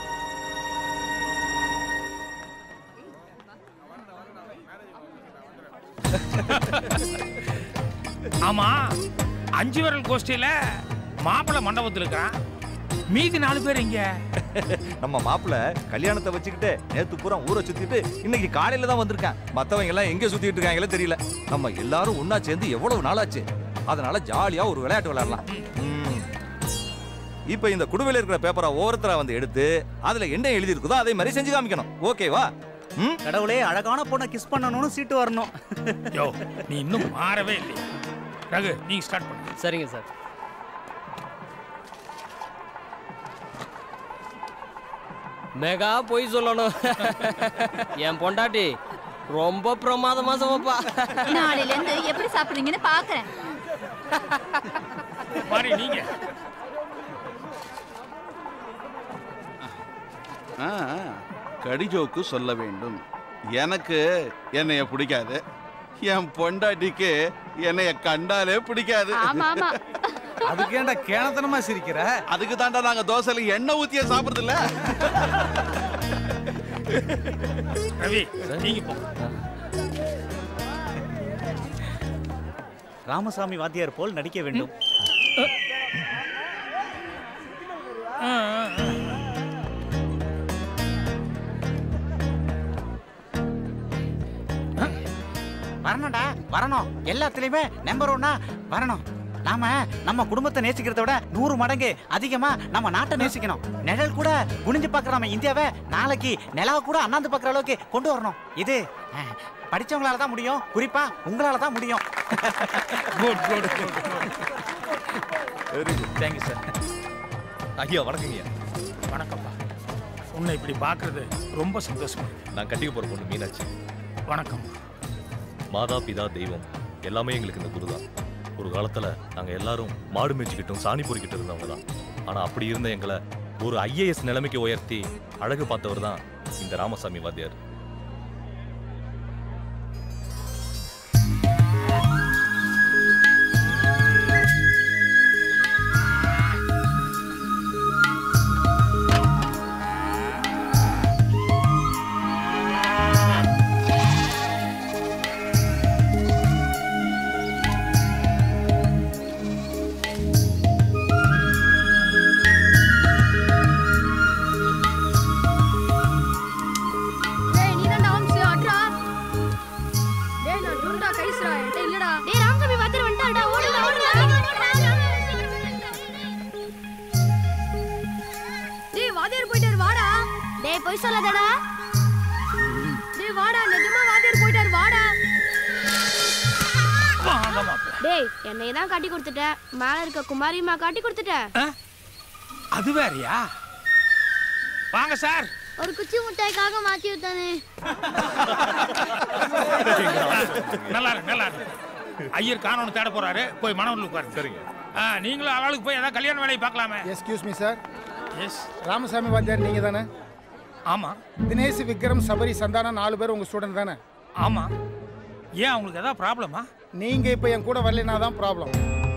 ஆமா அஞ்சு விரல் கோஷ்டியில மாப்பிள்ளை மண்டபத்தில் இருக்கான் மீதி நாலு பேர் இங்க நம்ம மாப்பிள்ள கல்யாணத்தை வச்சுக்கிட்டு நேத்து பூரா ஊரை சுத்திட்டு இன்னைக்கு காலையில தான் வந்திருக்கேன் மத்தவங்க எல்லாம் எங்க சுத்திட்டு இருக்காங்களே தெரியல நம்ம எல்லாரும் ஒண்ணா சேர்ந்து எவ்வளவு நாளாச்சு அதனால ஜாலியா ஒரு விளையாட்டு விளையாடலாம் ம். இப்ப இந்த குடுவையில இருக்கிற பேப்பரை ஒவ்வொருத்தரா வந்து எடுத்து அதுல என்ன எழுதி இருக்குதோ அதே மாதிரி செஞ்சு காமிக்கணும் ஓகேவா கடவுளே அழகான பொண்ணை கிஸ் பண்ணணும்னு சீட்டு வரணும் யோ நீ இன்னும் மாறவே இல்லையா ரகு நீங்க ஸ்டார்ட் பண்ணு சரிங்க சார் மெகா பொய் சொல்லணும் என் பொண்டாட்டி ரொம்ப பிரமாதமா சமைப்பா நாளையில இருந்து எப்படி சாப்பிடுறீங்கன்னு பாக்குறேன் மாறி நீங்க ஆ, கடிஜோக்கு சொல்ல வேண்டும் எனக்கு என்னைய பிடிக்காது என் பொண்டாட்டிக்கு என்னைய கண்டாலே பிடிக்காது ஆமா, ஆமா. அதுக்கு ஏன்டா கேணத்தனமா சிரிக்கிற அதுக்கு தாண்டா நாங்க தோசையில எண்ணெய் ஊத்திய சாப்பிடுறது இல்ல ரவி நீங்க போ ராமசாமி வாத்தியார் போல் நடிக்க வேண்டும் வரணும்டா வரணும் எல்லாத்துலயுமே நம்பர் ஒன்னா வரணும் நாம நம்ம குடும்பத்தை நேசிக்கிறத விட நூறு மடங்கு அதிகமா நம்ம நாட்டை நேசிக்கணும் நிழல் கூட குனிஞ்சு பார்க்குற நம்ம இந்தியாவை நாளைக்கு நிலாவை கூட அண்ணாந்து பார்க்குற அளவுக்கு கொண்டு வரணும் இது அஹ், படிச்சவங்களால தான் முடியும் குறிப்பா உங்களால தான் முடியும் good good very good thank you sir ஐயா வணக்கங்க ஐயா வணக்கம்ப்பா உன்னை இப்படி பார்க்கறது ரொம்ப சந்தோஷமா இருக்கு நான் கட்டிக்க போற பொண்ணு மீனாட்சி வணக்கம் மாதா பிதா தெய்வம் எல்லாமே எங்களுக்கு இந்த குரு தான் ஒரு காலத்துல நாங்க எல்லாரும் மாடு மேய்ச்சிக்கிட்டும் சாணி பொறிக்கிட்டு இருந்தவங்க தான் ஆனா அப்படி இருந்த எங்களை ஒரு ஐஏஎஸ் நிலைமைக்கு உயர்த்தி அழகு பார்த்தவர் தான் இந்த ராமசாமி வாத்தியார் டேய் நீ தான் டாம்ஸ் அட்ரா டேய் நான் டுண்டா கைஸ்ரா என்கிட்ட இல்லடா டேய் ராமசாமி வாத்தியார் வந்துட்டாடா ஓடுடா ஓடுடா டேய் வாத்தியார் போயிட்டாரு வாடா டேய் போய் சொல்லாதடா டேய் வாடா நிஜமா வாத்தியார் போயிட்டாரு வாடா டேய் என்னை தான் காட்டி கொடுத்துட்ட மேல இருக்க குமாரிமா காட்டி கொடுத்துட்ட அது வேறயா வாங்க சார் ஒரு குச்சி முட்டாய்க்காக மாத்தி விட்டானே நல்லா இருக்கு நல்லா இருக்கு ஐயர் காணவனு தேட போறாரு போய் மனவன் உட்காரு சரிங்க நீங்களும் அவளுக்கு போய் ஏதாவது கல்யாண வேலையை பார்க்கலாமே excuse me sir yes Ramasamy வாத்தியார் நீங்க தானே ஆமா தினேஷ் விக்ரம் சபரி சந்தானா நாலு பேர் உங்க ஸ்டூடெண்ட் தானே ஆமா ஏன் அவங்களுக்கு ஏதாவது ப்ராப்ளமா நீங்க இப்ப என் கூட வரலைனா தான் ப்ராப்ளம்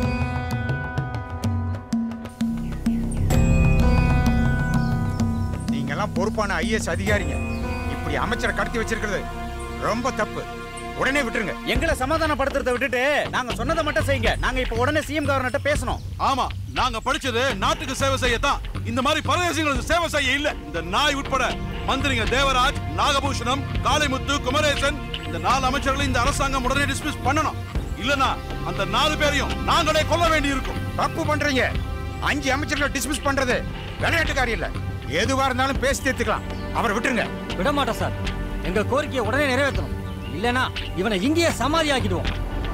நீங்கெல்லாம் பொறுப்பான ஐஏஎஸ் அதிகாரிங்க இப்படி அமைச்சரை கடத்தி வச்சிருக்கிறது ரொம்ப தப்பு உடனே விட்டுருங்க எங்களை சமாதானப்படுத்துறத விட்டுட்டு நாங்க சொன்னதை மட்டும் செய்யுங்க நாங்க இப்ப உடனே சிஎம் கவர்னர்ட்ட பேசணும் ஆமா நாங்க படிச்சது நாட்டுக்கு சேவை செய்யத்தான் இந்த மாதிரி பரதேசிகளுக்கு சேவை செய்ய இல்ல இந்த நாய் உட்பட மந்திரிங்க தேவராஜ் நாகபூஷணம் காளிமுத்து குமரேசன் இந்த நாலு அமைச்சர்களை இந்த அரசாங்கம் உடனே டிஸ்மிஸ் பண்ணணும் இல்லனா அந்த நாலு பேரையும் நாங்களே கொல்ல வேண்டி இருக்கும் தப்பு பண்றீங்க அஞ்சு அமைச்சர்களை டிஸ்மிஸ் பண்றது விளையாட்டுக்காரி இல்ல எதுவா இருந்தாலும் பேசி தீர்த்துக்கலாம் அவரை விட்டுருங்க விட மாட்டோம் சார் எங்க கோரிக்கையை உடனே நிறைவேற்றணும் இல்லனா இவனை இங்கேயே சமாதி ஆக்கிடுவோம்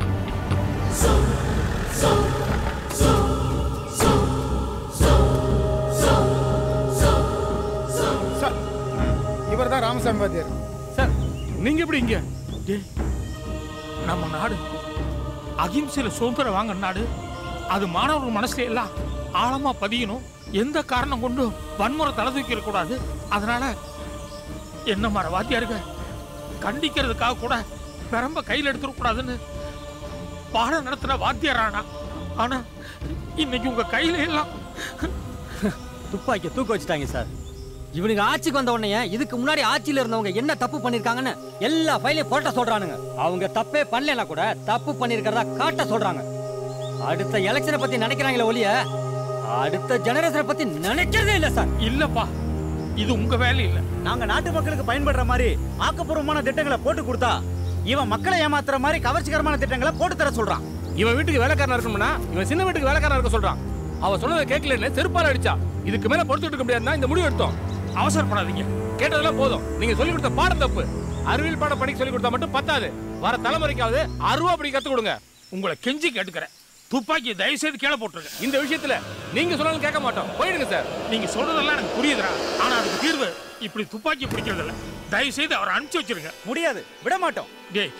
சார் இவர் தான் ராமசாமி வாத்தியார் சார் நீங்க எப்படி இங்க டேய், நம்ம நாடு அகிம்சையில சுதந்திரம் வாங்க நாடு அது மாணவர்கள் மனசுல எல்லாம் ஆழமா பதியணும் எந்த காரணம் கொண்டு வன்முறை தலை தூக்கி கூடாது அதனால என்ன மர வாத்தியாருங்க கண்டிக்கிறதுக்காக கூட பெரம்ப கையில் எடுத்துடக்கூடாதுன்னு பாடம் நடத்துன வாத்தியாரானா ஆனா இன்னைக்கு உங்க கையில எல்லாம் துப்பாக்கியை தூக்க வச்சுட்டாங்க சார் இவனுங்க ஆட்சிக்கு வந்த உடனே இதுக்கு முன்னாடி ஆட்சியில இருந்தவங்க என்ன தப்பு பண்ணிருக்காங்கன்னு எல்லா ஃபைலையும் போட்ட சொல்றானுங்க அவங்க தப்பே பண்ணலனா கூட தப்பு பண்ணிருக்கிறதா காட்ட சொல்றாங்க அடுத்த எலெக்ஷனை பத்தி நினைக்கிறாங்களே ஒழிய அடுத்த ஜெனரேஷனை பத்தி நினைக்கிறதே இல்ல சார் இல்லப்பா இது உங்க வேலை இல்ல நாங்க நாட்டு மக்களுக்கு பயன்படுற மாதிரி ஆக்கப்பூர்வமான திட்டங்களை போட்டு கொடுத்தா இவன் மக்களை ஏமாத்துற மாதிரி கவர்ச்சிகரமான திட்டங்களை போட்டு தர சொல்றான் இவன் வீட்டுக்கு வேலைக்காரனா இருக்கணும்னா இவன் சின்ன வீட்டுக்கு வேலைக்காரனா இருக்க சொல்றான் அவ சொன்னதை கேட்கலன்னு செருப்பால அடிச்சா இதுக்கு மேல பொறுத்துட்டு இருக்க முடியாதுன்னா இந்த முடிவு எடுத்தோம் அவசரப்படாதீங்க கேட்டதெல்லாம் போதும் நீங்க சொல்லி கொடுத்த பாடம் தப்பு அறிவியல் பாடம் படிக்க சொல்லி கொடுத்தா மட்டும் பத்தாது வர தலைமுறைக்காவது அருவா படி கத்து கொடுங்க உங்களை கெஞ்சி கேட்டுக்கிறேன் துப்பாக்கி தயவு செய்து கீழே போட்டுருங்க இந்த விஷயத்துல நீங்க சொன்னாலும் கேட்க மாட்டோம் போயிடுங்க சார் நீங்க சொல்றதெல்லாம் எனக்கு புரியுதுடா ஆனா அதுக்கு தீர்வு இப்படி துப்பாக்கி பிடிக்கிறது இல்ல தயவு செய்து அவரை அனுப்பிச்சு வச்சிருங்க முடியாது விட மாட்டோம் டேய்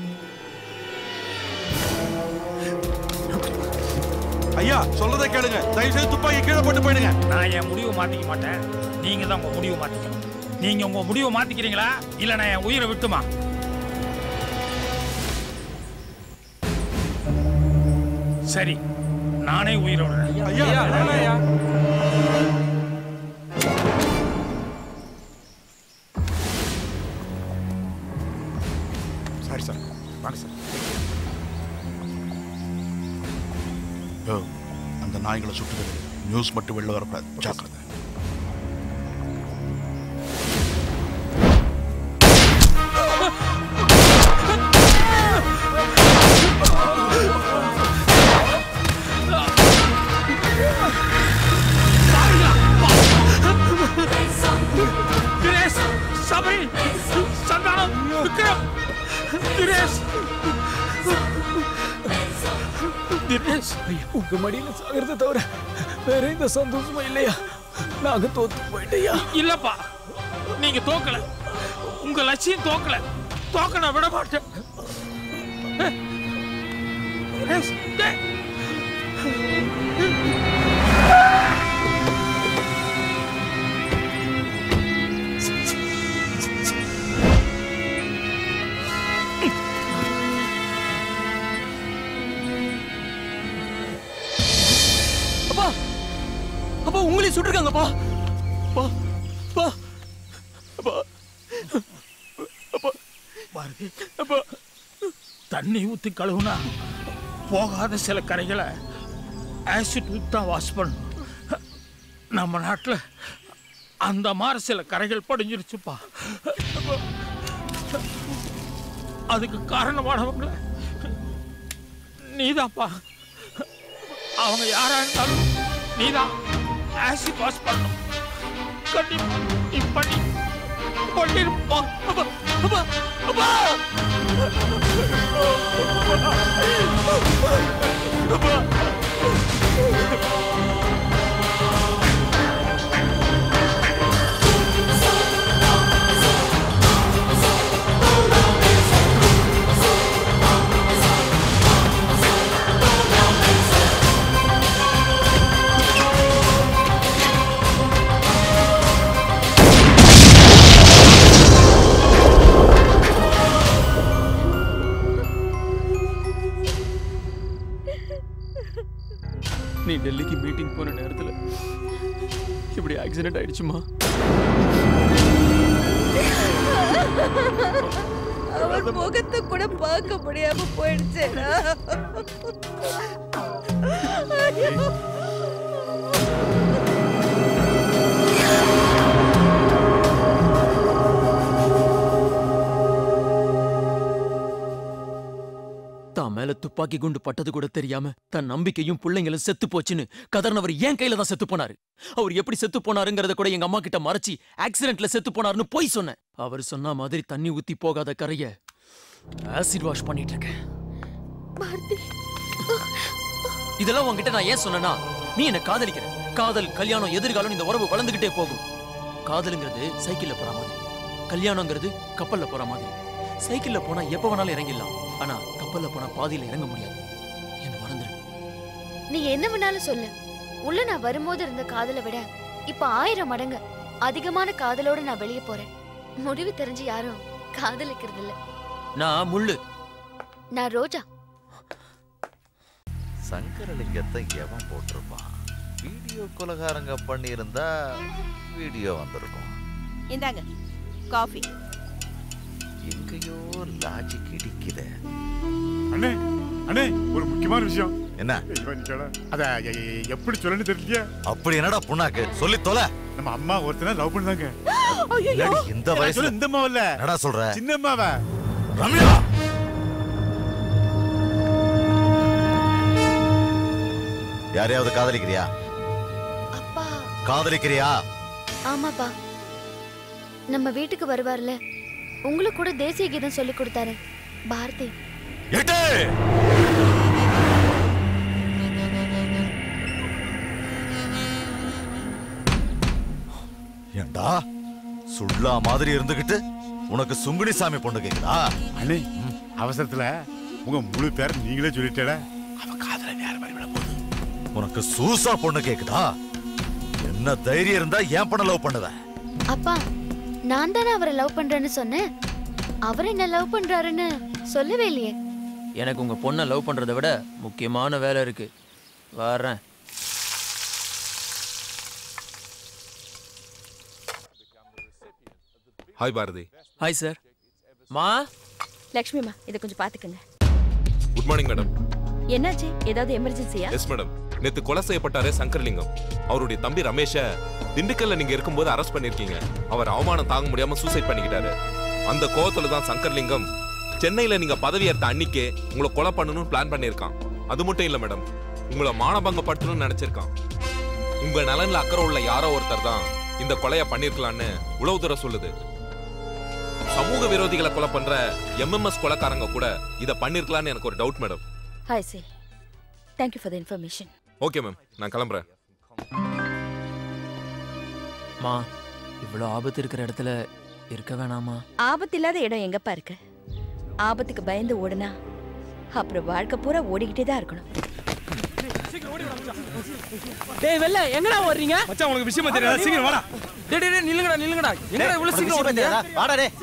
ஐயா சொல்றதை கேளுங்க தயவு செய்து துப்பாக்கி கீழே போட்டு போயிடுங்க நான் என் முடிவை மாத்திக்க மாட்டேன் நீங்க தான் உங்க முடிவை மாத்திக்கணும் நீங்க உங்க முடிவை மாத்திக்கிறீங்களா இல்ல நான் என் உயிரை விட்டுமா சரி நானே உயிரை விடுறேன் ஐயா, ஐயா சாரி சார் வாங்க சார் யோ, அந்த நாய்களை சுட்டுது நியூஸ் மட்டும் வெளில வரக்கூடாது ஜாக்கிரதை தினேஷ் சபரி சந்தானம் விக்ரம் தினேஷ் தினேஷ் உங்க மடியில சாகிறத தவிர வேற எந்த சந்தோஷமும் இல்லையா நாங்க தோத்து போயிட்டையா இல்லப்பா நீங்க தோக்கல உங்க லட்சியம் தோக்கல தோக்க நான் விட மாட்டேன் தினேஷ், டேய். அப்பா அப்பா உங்களையும் சுட்டிருக்காங்கப்பா அப்பா அப்பா அப்பா பாரதி அப்பா தண்ணி ஊத்தி கழுவுனா போகாத சில கரைகளை ஆசிட் ஊத்தி தான் வாஷ் பண்ணணும் நம்ம நாட்டுல அந்த மாதிரி சில கரைகள் படிஞ்சிருச்சுப்பா அதுக்கு காரணமானவங்கள நீதான்ப்பா அவங்க யாரா இருந்தாலும் நீதான் ஆசிட் வாஷ் பண்ணணும் கண்டிப்பா நீ பண்ணி பண்ணிருப்பா அப்பா அப்பா அப்பா அப்பா நீ டெல்லிக்கு மீட்டிங் போன நேரத்துல இப்படி ஆக்சிடென்ட் ஆயிடுச்சுமா அவர் முகத்தை கூட பார்க்க முடியாம போயிடுச்சேடா தான் மேல துப்பாக்கி குண்டு பட்டது கூட தெரியாம தன் நம்பிக்கையும் பிள்ளைங்களும் செத்து போச்சுன்னு கதர்னவர் என் கையில தான் செத்து போனாரு அவர் எப்படி செத்து போனாருங்கிறத கூட எங்க அம்மா கிட்ட மறைச்சி ஆக்சிடென்ட்ல செத்து போனாருன்னு போய் சொன்னேன் அவர் சொன்ன மாதிரி தண்ணி ஊத்தி போகாத கரைய ஆசிட் வாஷ் பண்ணிட்டு இருக்கேன் இதெல்லாம் உன்கிட்ட நான் ஏன் சொன்னேன்னா நீ என்ன காதலிக்கிற காதல் கல்யாணம் எதிர்காலம் இந்த உறவு வளர்ந்துகிட்டே போகும் காதலுங்கிறது சைக்கிள்ல போற மாதிரி கல்யாணங்கிறது கப்பல்ல போற மாதிரி சைக்கிள்ல போனா எப்ப வேணாலும் இறங்கிடலாம் ஆனா கப்பல்ல போனா பாதியில இறங்க முடியாது என்ன மறந்துரு நீ என்ன வேணாலும் சொல்லு உள்ள நான் வரும்போது இருந்த காதலை விட இப்ப ஆயிரம் மடங்கு அதிகமான காதலோட நான் வெளியே போறேன் முடிவு தெரிஞ்சு யாரும் காதலிக்கிறது இல்ல நான் முள்ளு நான் ரோஜா சங்கரலிங்கத்தை எவன் போட்டிருப்பான் வீடியோ கொலகாரங்க பண்ணியிருந்தா வீடியோ வந்திருக்கும் இந்தாங்க காஃபி எங்கேயோ லாஜிக் இடிக்குதே அண்ணே அண்ணே ஒரு முக்கியமான விஷயம் என்ன அத எ- எ- எப்படி சொல்லணும்னு தெரியலையா அப்படி என்னடா புண்ணாக்கு சொல்லி தொலை நம்ம அம்மா ஒருத்தனை லவ் பண்ணாங்க என்னடி இந்த வயசுல இந்த அம்மாவ இல்ல என்னடா சொல்ற சின்ன அம்மாவ ரம்யா யாரையாவது காதலிக்கிறியா அப்பா காதலிக்கிறியா ஆமாப்பா நம்ம வீட்டுக்கு வருவார்ல உங்களுக்கு கூட தேசிய கீதம் சொல்லி கொடுத்தாரு பாரதி எட்டு ஏண்டா சுள்ளா மாதிரி இருந்துகிட்டு உனக்கு சுங்குனி சாமி பொண்ணு கேக்குதா அண்ணே அவசரத்துல உங்க முழு பேர் நீங்களே சொல்லிட்டேட அவ காதல வேற மாதிரி விட போகுது உனக்கு சூசா பொண்ணு கேக்குதா என்ன தைரியம் இருந்தா ஏன் பொண்ண லவ் பண்ணுவ அப்பா நான் தானே அவரை லவ் பண்றேன்னு சொன்னேன் அவர் என்ன லவ் பண்றாருன்னு சொல்லவே இல்லையே எனக்கு உங்க பொண்ணை லவ் பண்றதை விட முக்கியமான வேலை இருக்கு வர்றேன் ஹாய் பாரதி ஹாய் சார் மா லக்ஷ்மிமா இதை கொஞ்சம் பாத்துக்கங்க குட் மார்னிங் மேடம் என்னாச்சு ஏதாவது எமர்ஜென்சியா எஸ் மேடம் நேத்து கொலை செய்யப்பட்டாரே சங்கர்லிங்கம் அவருடைய தம்பி ரமேஷ திண்டுக்கல்ல நீங்க இருக்கும்போது அரெஸ்ட் பண்ணிருக்கீங்க அவர் அவமானம் தாங்க முடியாம சூசைட் பண்ணிக்கிட்டாரு அந்த கோவத்துல தான் சங்கர்லிங்கம் சென்னையில நீங்க பதவி ஏற்ற அன்னிக்கே உங்களை கொலை பண்ணணும்னு பிளான் பண்ணியிருக்கான் அது மட்டும் இல்ல மேடம் உங்களை மானபங்கப்படுத்தணும்னு நினைச்சிருக்கான் உங்க நலன்ல அக்கறை உள்ள யாரோ ஒருத்தர் தான் இந்த கொலையை பண்ணிருக்கலான்னு உளவுத்துறை சொல்லுது சமூக விரோதிகளை கொலை பண்ற எம்எம்எஸ் கொலைக்காரங்க கூட இதை பண்ணிருக்கலாம்னு எனக்கு ஒரு டவுட் மேடம் ஹாய் சி thank you for the information okay ma'am நான் கிளம்புறேன் மா இவ்வளோ ஆபத்து இருக்கிற இடத்துல இருக்க வேணாமா ஆபத்து இல்லாத இடம் எங்கப்பா இருக்கு ஆபத்துக்கு பயந்து ஓடுனா அப்புறம் வாழ்க்கை பூரா ஓடிக்கிட்டே தான் இருக்கணும் டேய் வெள்ள எங்கடா ஓடுறீங்க மச்சான் உனக்கு விஷயமா தெரியாதா சீக்கிரம் வாடா டேய் டேய் டேய், நில்லுங்கடா நில்லுங்கடா எங்கடா இவ்வளவு சீக்கிரம் ஓடுறீங்க வாடா டேய்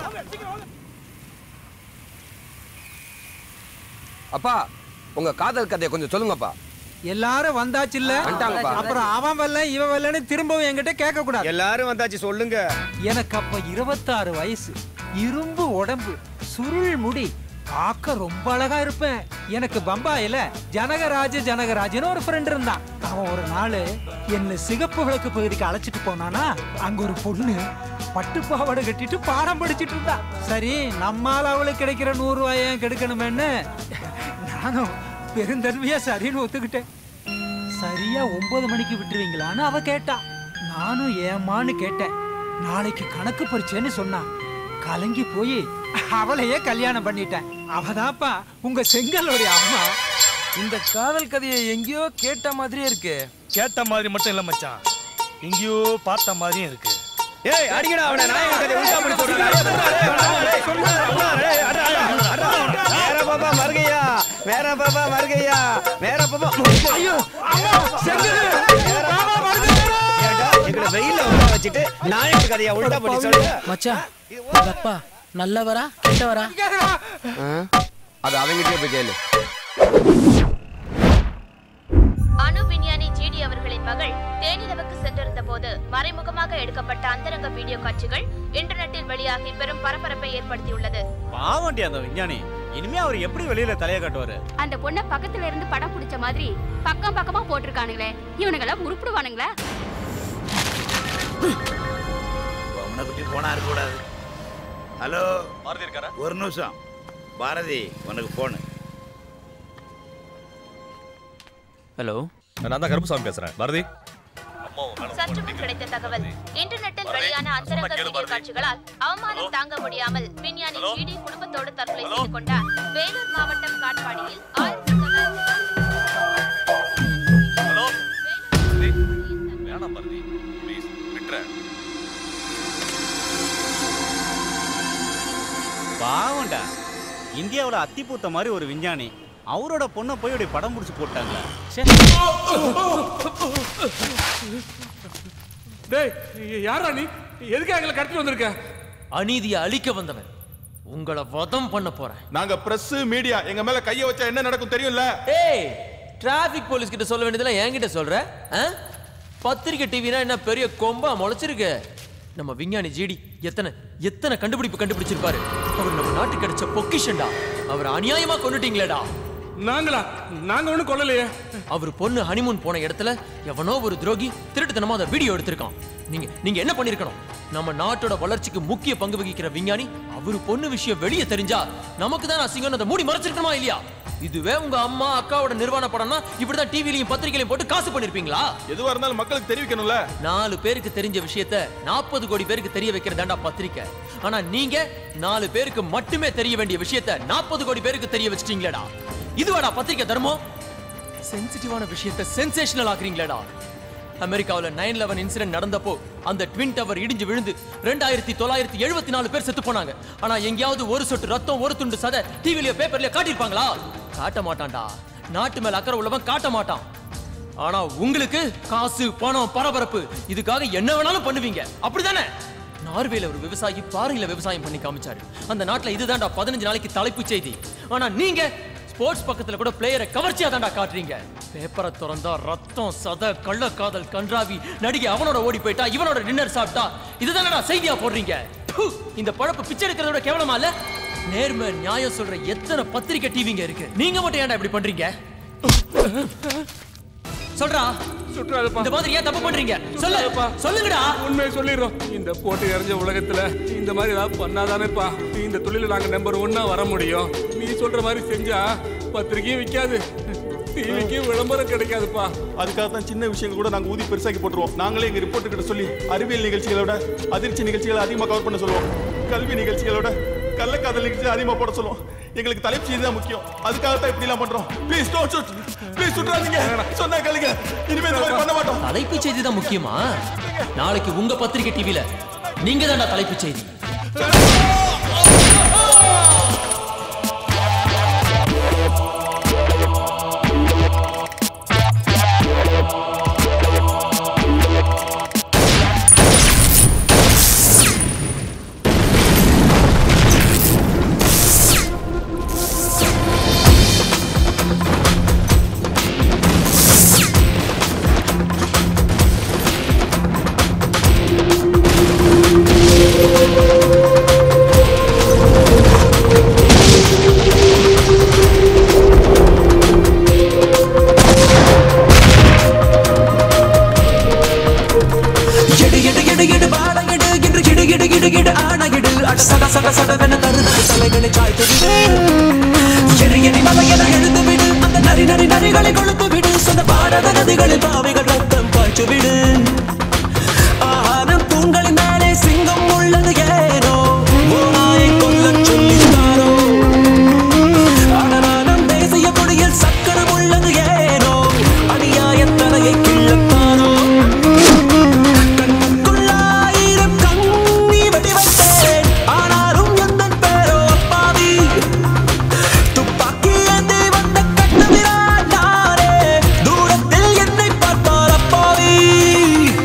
அப்பா உங்க காதல் கதையை கொஞ்சம் சொல்லுங்கப்பா எல்லாரும் வந்தாச்சு இல்ல வந்துட்டாங்கப்பா. அப்புறம் அவன் வரல இவன் வரலன்னு திரும்பவும் என்கிட்ட கேட்க கூடாது எல்லாரும் வந்தாச்சு சொல்லுங்க எனக்கு அப்ப இருபத்தாறு வயசு இரும்பு உடம்பு சுருள் முடி பார்க்க ரொம்ப அழகா இருப்பேன் எனக்கு பம்பாயில ஜனகராஜ ஜனகராஜன்னு ஒரு ஃப்ரெண்ட் இருந்தான் அவன் ஒரு நாள் என்ன சிகப்பு விளக்கு பகுதிக்கு அழைச்சிட்டு போனானா அங்க ஒரு பொண்ணு பட்டு பாவாடை கட்டிட்டு பாடம் படிச்சிட்டு இருந்தா சரி நம்மால அவளுக்கு கிடைக்கிற நூறு ரூபாய் ஏன் கெடுக்கணுமேன்னு நானும் பெருந்தன்மையா சரின்னு ஒத்துக்கிட்டேன் சரியா ஒன்பது மணிக்கு விட்டுருவீங்களான்னு அவ கேட்டா நானும் ஏமான்னு கேட்டேன் நாளைக்கு கணக்கு பரீட்சைன்னு சொன்னா கலங்கி போய் அவளையே கல்யாணம் பண்ணிட்டேன் அவதாப்பா உங்க செங்கலுடைய அம்மா இந்த காதல் கதையை எங்கேயோ கேட்ட மாதிரியே இருக்கு கேட்ட மாதிரி மட்டும் இல்ல மச்சான் எங்கேயோ பார்த்த மாதிரியும் இருக்கு ஏய் அடிங்கடா அவனை நாயக கதை உண்டா பண்ணி வேற பாப்பா மருகையா வேற பாப்பா மருகையா வேற பாப்பா ஐயோ எங்களை வெயில்ல உட்கார வச்சுட்டு நாயக கதையா உண்டா பண்ணி சொல்லுங்க மச்சான் உங்க அப்பா நல்லவரா கெட்டவரா அது அவங்கிட்டே போய் கேளு அணு விஞ்ஞானி ஜிடி அவர்களின் மகள் தேனிலவுக்கு சென்றிருந்த போது மறைமுகமாக எடுக்கப்பட்ட அந்தரங்க வீடியோ காட்சிகள் இன்டர்நெட்டில் வெளியாகி பெரும் பரபரப்பை ஏற்படுத்தியுள்ளது பாவண்டி அந்த விஞ்ஞானி இனிமே அவர் எப்படி வெளியில தலைய காட்டுவாரு அந்த பொண்ணை பக்கத்துல இருந்து படம் பிடிச்ச மாதிரி பக்கம் பக்கமா போட்டிருக்கானுங்களே இவனுங்களாம் உருப்பிடுவானுங்களா உன்னை குட்டி போனா இருக்கக்கூடாது ஹலோ பாரதி இருக்காரா ஒரு நிமிஷம் பாரதி உனக்கு போனு ஹலோ நான் தான் கருப்புசாமி பேசுறேன் பாரதி சற்று முன் கிடைத்த தகவல் இன்டர்நெட்டில் வெளியான அந்தரங்க வீடியோ காட்சிகளால் அவமானம் தாங்க முடியாமல் விஞ்ஞானி ஜிடி குடும்பத்தோடு தற்கொலை செய்து கொண்டார் வேலூர் மாவட்டம் காட்பாடியில் ஆயிரத்தி வேணாம் பாரதி ப்ளீஸ் விட்டுறேன் பாவம்டா இந்தியாவுல அத்தி பூத்த மாதிரி ஒரு விஞ்ஞானி அவரோட பொண்ணை போய் இப்படி படம் பிடிச்சி போட்டாங்க டேய் யாரா நீ எதுக்கு எங்களை கடத்தி வந்திருக்க அநீதியை அழிக்க வந்தவன் உங்களை வதம் பண்ண போறேன் நாங்க பிரஸ் மீடியா எங்க மேல கைய வச்சா என்ன நடக்கும் தெரியும்ல ஏய் டிராஃபிக் போலீஸ் கிட்ட சொல்ல வேண்டியதெல்லாம் என்கிட்ட சொல்ற ஆ? பத்திரிக்கை டிவினா என்ன பெரிய கொம்பா முளைச்சிருக்கு நம்ம விஞ்ஞானி ஜிடி எத்தனை எத்தனை கண்டுபிடிப்பு கண்டுபிடிச்சிருப்பாரு அவர் நம்ம நாட்டுக்கு கிடைச்ச பொக்கிஷன்டா அவர் அநியாயமா கொண்டுட்டீங்களேடா நாங்களா நாங்க ஒண்ணும் கொல்லலையே அவர் பொண்ணு ஹனிமூன் போன இடத்துல எவனோ ஒரு துரோகி திருட்டுத்தனமா அதை வீடியோ எடுத்திருக்கான் நீங்க நீங்க என்ன பண்ணிருக்கணும் நம்ம நாட்டோட வளர்ச்சிக்கு முக்கிய பங்கு வகிக்கிற விஞ்ஞானி அவரு பொண்ணு விஷயம் வெளியே தெரிஞ்சா நமக்கு தான் அசிங்கம் அதை மூடி மறைச்சிருக்கணுமா இல்லையா இதுவே உங்க அம்மா அக்காவோட நிர்வாண படம்னா இப்படிதான் டிவிலையும் பத்திரிகையிலையும் போட்டு காசு பண்ணிருப்பீங்களா எதுவா இருந்தாலும் மக்களுக்கு தெரிவிக்கணும்ல நாலு பேருக்கு தெரிஞ்ச விஷயத்த நாற்பது கோடி பேருக்கு தெரிய வைக்கிறதாண்டா பத்திரிக்கை ஆனா நீங்க நாலு பேருக்கு மட்டுமே தெரிய வேண்டிய விஷயத்த நாற்பது கோடி பேருக்கு தெரிய வச்சிட்டீங்களேடா இதுவாடா பத்திரிக்கை தர்மம் சென்சிட்டிவான விஷயத்த சென்சேஷனல் ஆக்குறீங்களேடா அமெரிக்காவுல நைன் லெவன் இன்சிடென்ட் நடந்தப்போ அந்த ட்வின் டவர் இடிஞ்சு விழுந்து ரெண்டாயிரத்தி தொள்ளாயிரத்தி எழுபத்தி நாலு பேர் செத்து போனாங்க ஆனா எங்கேயாவது ஒரு சொட்டு ரத்தம் ஒரு துண்டு சதை டிவிலயோ பேப்பர்லயோ காட்டியிருப்பாங்களா காட்ட மாட்டான்டா நாட்டு மேல அக்கறை உள்ளவன் காட்ட மாட்டான் ஆனா உங்களுக்கு காசு பணம் பரபரப்பு இதுக்காக என்ன வேணாலும் பண்ணுவீங்க அப்படிதானே நார்வேல ஒரு விவசாயி பாறையில விவசாயம் பண்ணி காமிச்சாரு அந்த நாட்டுல இதுதான்டா பதினஞ்சு நாளைக்கு தலைப்புச் செய்தி ஆனா நீங்க ஸ்போர்ட்ஸ் பக்கத்துல கூட பிளேயரை கவர்ச்சியா தான்டா காட்டுறீங்க பேப்பரை திறந்தா ரத்தம் சத கள்ளக்காதல் கன்றாவி நடிகை அவனோட ஓடி போயிட்டா இவனோட டின்னர் சாப்பிட்டா இதுதானடா செய்தியா போடுறீங்க ப்பு, இந்த பழப்பு பிச்சை எடுக்கிறதோட கேவலமா இல்ல நேர்மை நியாயம் சொல்ற எத்தனை பத்திரிக்கை டிவிங்க இருக்கு நீங்க மட்டும் ஏன்டா இப்படி பண்றீங்க சொல்றா சுற்றாதுப்பா இந்த மாதிரி ஏன் தப்பு பண்றீங்க சொல்லு சொல்லுங்கடா உண்மையை சொல்லிடுறோம் இந்த போட்டி நிறைஞ்ச உலகத்துல இந்த மாதிரி ஏதாவது பண்ணாதானேப்பா இந்த தொழில நாங்க நம்பர் ஒன்னா வர முடியும் நீ சொல்ற மாதிரி செஞ்சா பத்திரிக்கையும் விற்காது டிவிக்கு விளம்பரம் கிடைக்காதுப்பா அதுக்காக தான் சின்ன விஷயங்கள் கூட நாங்க ஊதி பெருசாக்கி போட்டுருவோம் நாங்களே எங்க ரிப்போர்ட் கிட்ட சொல்லி அறிவியல் நிகழ்ச்சிகளோட அதிர்ச்சி நிகழ்ச்சிகளை அதிகமா கவர் பண்ண சொல்லுவோம் கல்வி நிகழ்ச்சிகளோட கள்ளக்காதல் நிகழ்ச்சி அதிகமா போட சொல்லுவோம் எங்களுக்கு தலைப்பு செய்தி தான் முக்கியம் அதுக்காக தான் இப்படி எல்லாம் பண்றோம் ப்ளீஸ் டோன்ட் ஷூட் ப்ளீஸ் சுற்றாதீங்க சொன்னா கேளுங்க இனிமே இந்த மாதிரி பண்ண மாட்டோம் தலைப்புச் செய்தி தான் முக்கியமா நாளைக்கு உங்க பத்திரிக்கை டிவில நீங்க தான்டா தலைப்புச் செய்தி எடு எடு எடு எடு வாழ எடு என்று இடு இடு இடு இடு ஆன இடு அட சட சட சடவென தருதல் தலைகளை சாய்த்து விடு எரி எரி மலையென எழுந்து விடு அந்த நரி நரி நரிகளை கொழுத்து விடு சொந்த பாரத நதிகளில் பாவைகள் ரத்தம் பாய்ச்சு விடு ஆனம் தூண்களின் மேலே சிங்கம் உள்ளது ஏனோ ஓநாயை கொல்லச் சொல்லித்தாரோ அடனானம் தேசிய கொடியில் சக்கரம் உள்ளது ஏனோ அநியாய தலையை கிள்ளத்தாரோ கண்ணுக்குள்ளாயிரம் கண்ணி வெடி வைத்தேன் ஆனாலும் எந்தன் பேரோ அப்பாவி துப்பாக்கி ஏந்தி வந்த கட்டுவிரான் நானே தூரத்தில் என்னை பார்த்தால் அப்பாவி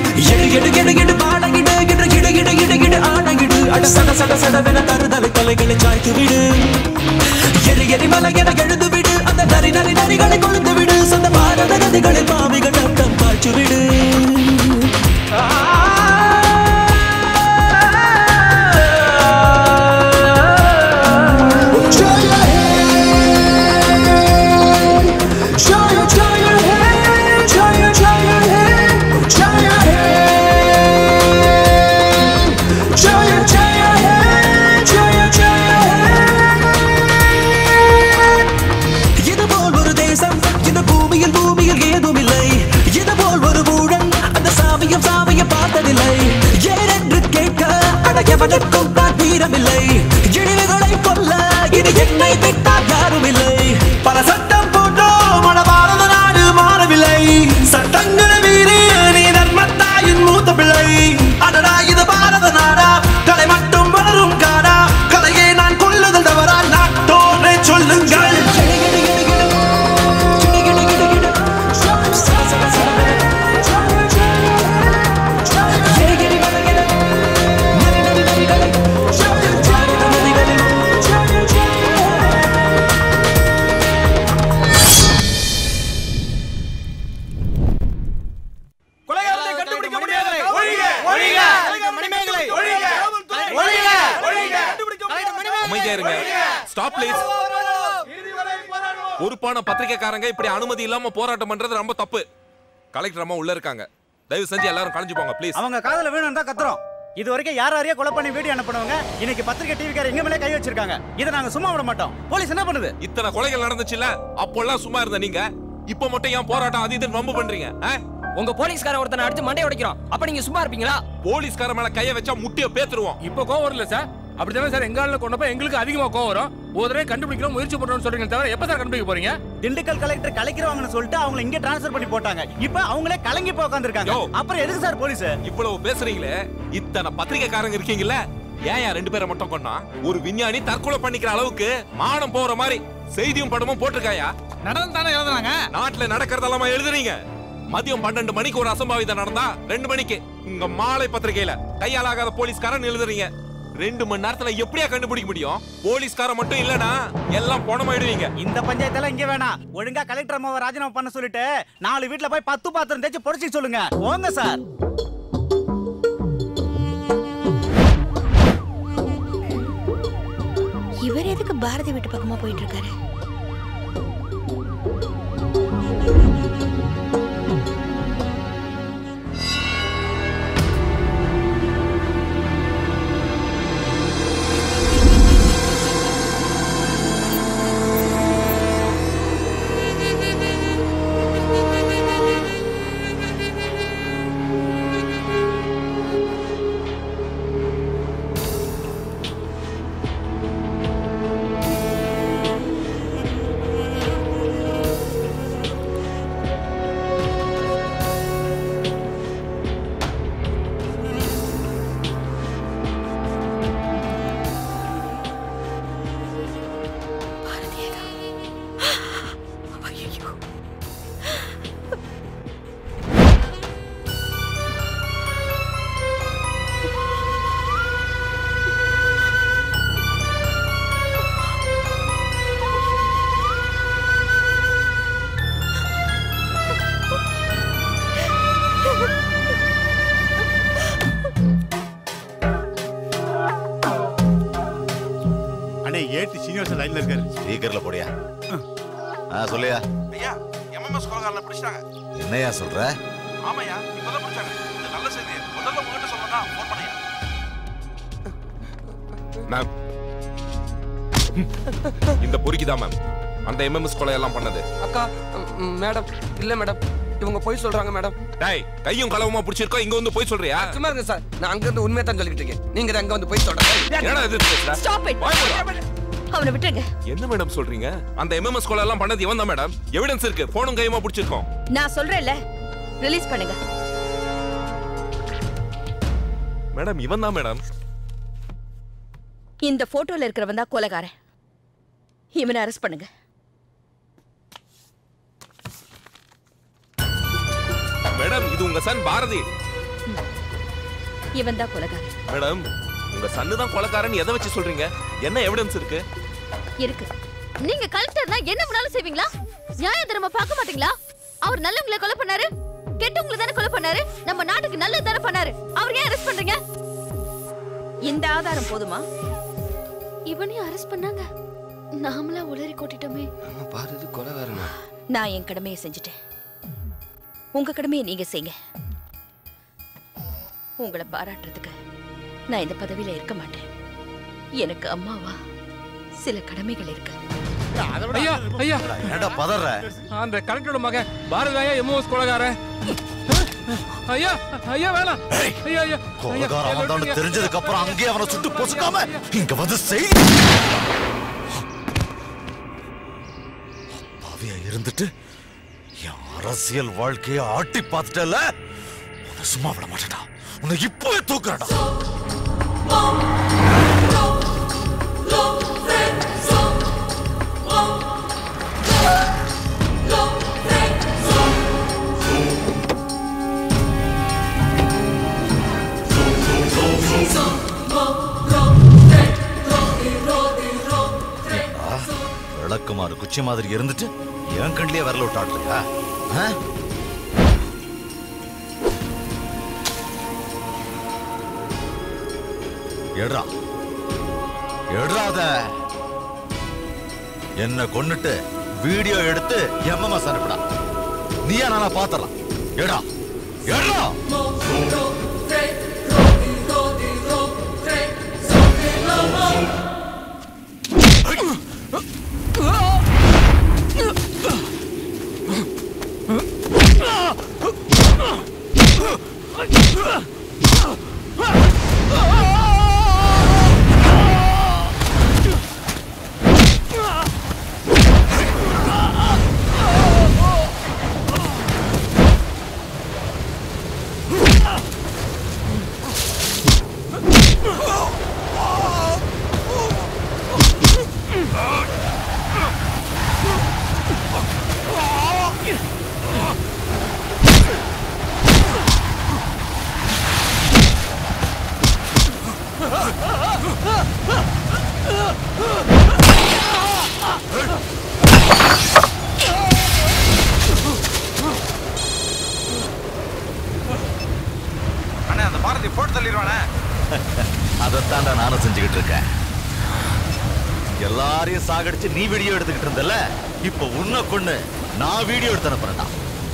எவனுக்கும் தான் வீரமில்லை இழிவுகளை கொல்ல இது என்னை விட்டால் யாரும் இல்லை பல சட்டம் போட்டோம் ஆனா பாரத நாடு மாறவில்லை சட்டங்களை மீறி நீ தர்மத்தாயின் மூத்த பிள்ளை அடடா இது பாரத நாடா கலை மட்டும் வளரும் காடா கலையை நான் கொல்லுதல் தவறா நாட்டோரை சொல்லுங்கள் அமைதியா இருங்க ஸ்டாப் ப்ளீஸ் பொறுப்பான பத்திரிக்கைக்காரங்க இப்படி அனுமதி இல்லாம போராட்டம் பண்றது ரொம்ப தப்பு கலெக்டர் அம்மா உள்ள இருக்காங்க தயவு செஞ்சு எல்லாரும் கலைஞ்சு போங்க ப்ளீஸ் அவங்க காதல வேணும் தான் கத்துறோம் இது வரைக்கும் யார் யாரையோ கொலை பண்ணி வீடியோ அனுப்புனவங்க இன்னைக்கு பத்திரிகை டிவிக்கார எங்க மேலே கை வச்சிருக்காங்க இதை நாங்க சும்மா விட மாட்டோம் போலீஸ் என்ன பண்ணுது இத்தனை கொலைகள் நடந்துச்சுல அப்போல்லாம் சும்மா இருந்த நீங்க இப்ப மட்டும் ஏன் போராட்டம் அது இதுன்னு வம்பு பண்றீங்க ஆ? உங்க போலீஸ்கார ஒருத்தனை அடிச்சு மண்டைய உடைக்கிறோம் அப்ப நீங்க சும்மா இருப்பீங்களா போலீஸ்கார மேல கைய வச்சா முட்டிய பேத்துருவோம் இப்போ கோவம் வரல சார் அப்படித்தானே சார் எங்க ஆளுல கொண்டப்ப எங்களுக்கு அதிகமா கோவம் வரும் ஒரு தடவை கண்டுபிடிக்கிறோம் முயற்சி பண்றோம்னு சொல்றீங்க தவிர எப்ப சார் கண்டுபிடிக்க போறீங்க திண்டுக்கல் கலெக்டர் கலைக்கிறவங்கன்னு சொல்லிட்டு அவங்கள இங்க டிரான்ஸ்ஃபர் பண்ணி போட்டாங்க இப்போ அவங்களே கலங்கி போய் உட்காந்துருக்காங்க அப்புறம் எதுக்கு சார் போலீஸ் இவ்வளவு பேசுறீங்களே இத்தனை பத்திரிக்கைக்காரங்க இருக்கீங்கல்ல ஏன் ரெண்டு பேரை மட்டும் கொன்னா ஒரு விஞ்ஞானி தற்கொலை பண்ணிக்கிற அளவுக்கு மானம் போற மாதிரி செய்தியும் படமும் போட்டிருக்காயா நடந்து தானே எழுதுனாங்க நாட்டுல நடக்கிறதெல்லாம் எழுதுறீங்க மதியம் பன்னெண்டு மணிக்கு ஒரு அசம்பாவிதம் நடந்தா ரெண்டு மணிக்கு உங்க மாலை பத்திரிகையில கையால் ஆகாத போலீஸ்காரன் எழுதுறீங்க ரெண்டு மணி நேரத்துல எப்படியா கண்டுபிடிக்க முடியும் போலீஸ்காரன் மட்டும் இல்லனா எல்லாம் போனமாயிடுவீங்க இந்த பஞ்சாயத்தெல்லாம் இங்க வேணாம் ஒழுங்கா கலெக்டர் அம்மாவை ராஜினாமா பண்ண சொல்லிட்டு நாலு வீட்ல போய் பத்து பாத்திரம் தேய்ச்சி புடைச்சி சொல்லுங்க போங்க சார் இவர் எதுக்கு பாரதி வீட்டு பக்கமா போயிட்டு இருக்காரு அண்ணே ஏட்டு சீனிவாசன் லைன்ல இருக்காரு ஸ்பீக்கர்ல போடியா ஆ சொல்லியா ஐயா எம்எம்எஸ் கொலகாரனை பிடிச்சிட்டாங்க என்னையா சொல்ற ஆமாய்யா இப்பதான் பிடிச்சாங்க இந்த நல்ல செய்தி முதல்ல உங்ககிட்ட சொல்லதான் ஃபோன் பண்ணியா மேம் இந்த பொறுக்கிதான் மேம் அந்த எம்எம்எஸ் கொலை எல்லாம் பண்ணது அக்கா ம், மேடம் இல்ல மேடம் இவங்க போய் சொல்றாங்க மேடம் டேய் கையும் களவுமா பிடிச்சிருக்கோம் இங்க வந்து போய் சொல்றியா சும்மா இருங்க சார் நான் அங்க இருந்து உண்மையை தான் சொல்லிட்டு இருக்கேன் நீங்க தான் அங்க வந்து போய் சொல்றேன் என்னடா இது பேசுற ஸ்டாப் இட் அவனை விட்டுருங்க என்ன மேடம் சொல்றீங்க அந்த எம்எம்எஸ் கொலை எல்லாம் பண்ணது இவன் தான் மேடம் எவிடன்ஸ் இருக்கு போனும் கையுமா பிடிச்சிருக்கோம் நான் சொல்றேன்ல ரிலீஸ் பண்ணுங்க மேடம் இவன் தான் மேடம் இந்த போட்டோல இருக்கிறவன் தான் கொலைகாரன் இவனை அரெஸ்ட் பண்ணுங்க மேடம் இது உங்க சன் பாரதி இவன் தான் கொலைகாரன் மேடம் உங்க சன்னு தான் கொலைக்காரன் எதை வச்சு சொல்றீங்க என்ன எவிடன்ஸ் இருக்கு இருக்கு நீங்க கலெக்டர்னா என்ன வேணாலும் செய்வீங்களா நியாய தர்ம பார்க்க மாட்டீங்களா அவர் நல்லவங்களை கொலை பண்ணாரு கெட்டவங்களை தானே கொலை பண்ணாரு நம்ம நாட்டுக்கு நல்லது தானே பண்ணாரு அவர் ஏன் அரெஸ்ட் பண்றீங்க இந்த ஆதாரம் போதுமா இவனையும் அரெஸ்ட் பண்ணாங்க நாமளா உளறி கொட்டிட்டோமே பார்த்தது கொலைகாரனா நான் என் கடமையை செஞ்சுட்டேன் உங்க கடமையை நீங்க செய்யுங்க உங்களை பாராட்டுறதுக்கு நான் இந்த பதவியில இருக்க மாட்டேன் எனக்கு அம்மாவா சில கடமைகள் இருக்கு ஐயா ஐயா என்னடா பதற அந்த கலெக்டரோட மகன் பாரதாயா எம்ஓஎஸ் கொலகாரன் ஐயா ஐயா வேணாம் ஐயா ஐயா கொலகாரம் வந்தான்னு தெரிஞ்சதுக்கு அப்புறம் அங்கேயே அவனை சுட்டு பொசுக்காம இங்க வந்து செய் பாவியா இருந்துட்டு என் அரசியல் வாழ்க்கையை ஆட்டி பார்த்துட்டல உன்னை சும்மா விட மாட்டேடா உன்னை இப்பவே தூக்குறடா விளக்குமாறு குச்சி மாதிரி இருந்துட்டு என் கண்லயே விரல விட்டு ஆடுறியா ஆ? எடுறா எடுறா அத என்ன கொன்னுட்டு வீடியோ எடுத்து எம்எம்எஸ் அனுப்புடா நீயா நானா பாத்துறலாம் எடுறா எடுறா அண்ணே அந்த பாரதி போட்டு தள்ளிடுவானே அதைத்தாண்டா நானும் செஞ்சுக்கிட்டு இருக்கேன் எல்லாரையும் சாகடிச்சு நீ வீடியோ எடுத்துக்கிட்டு இருந்தல இப்ப உன்னை கொண்டு நான் வீடியோ எடுத்து அனுப்புறேன்டா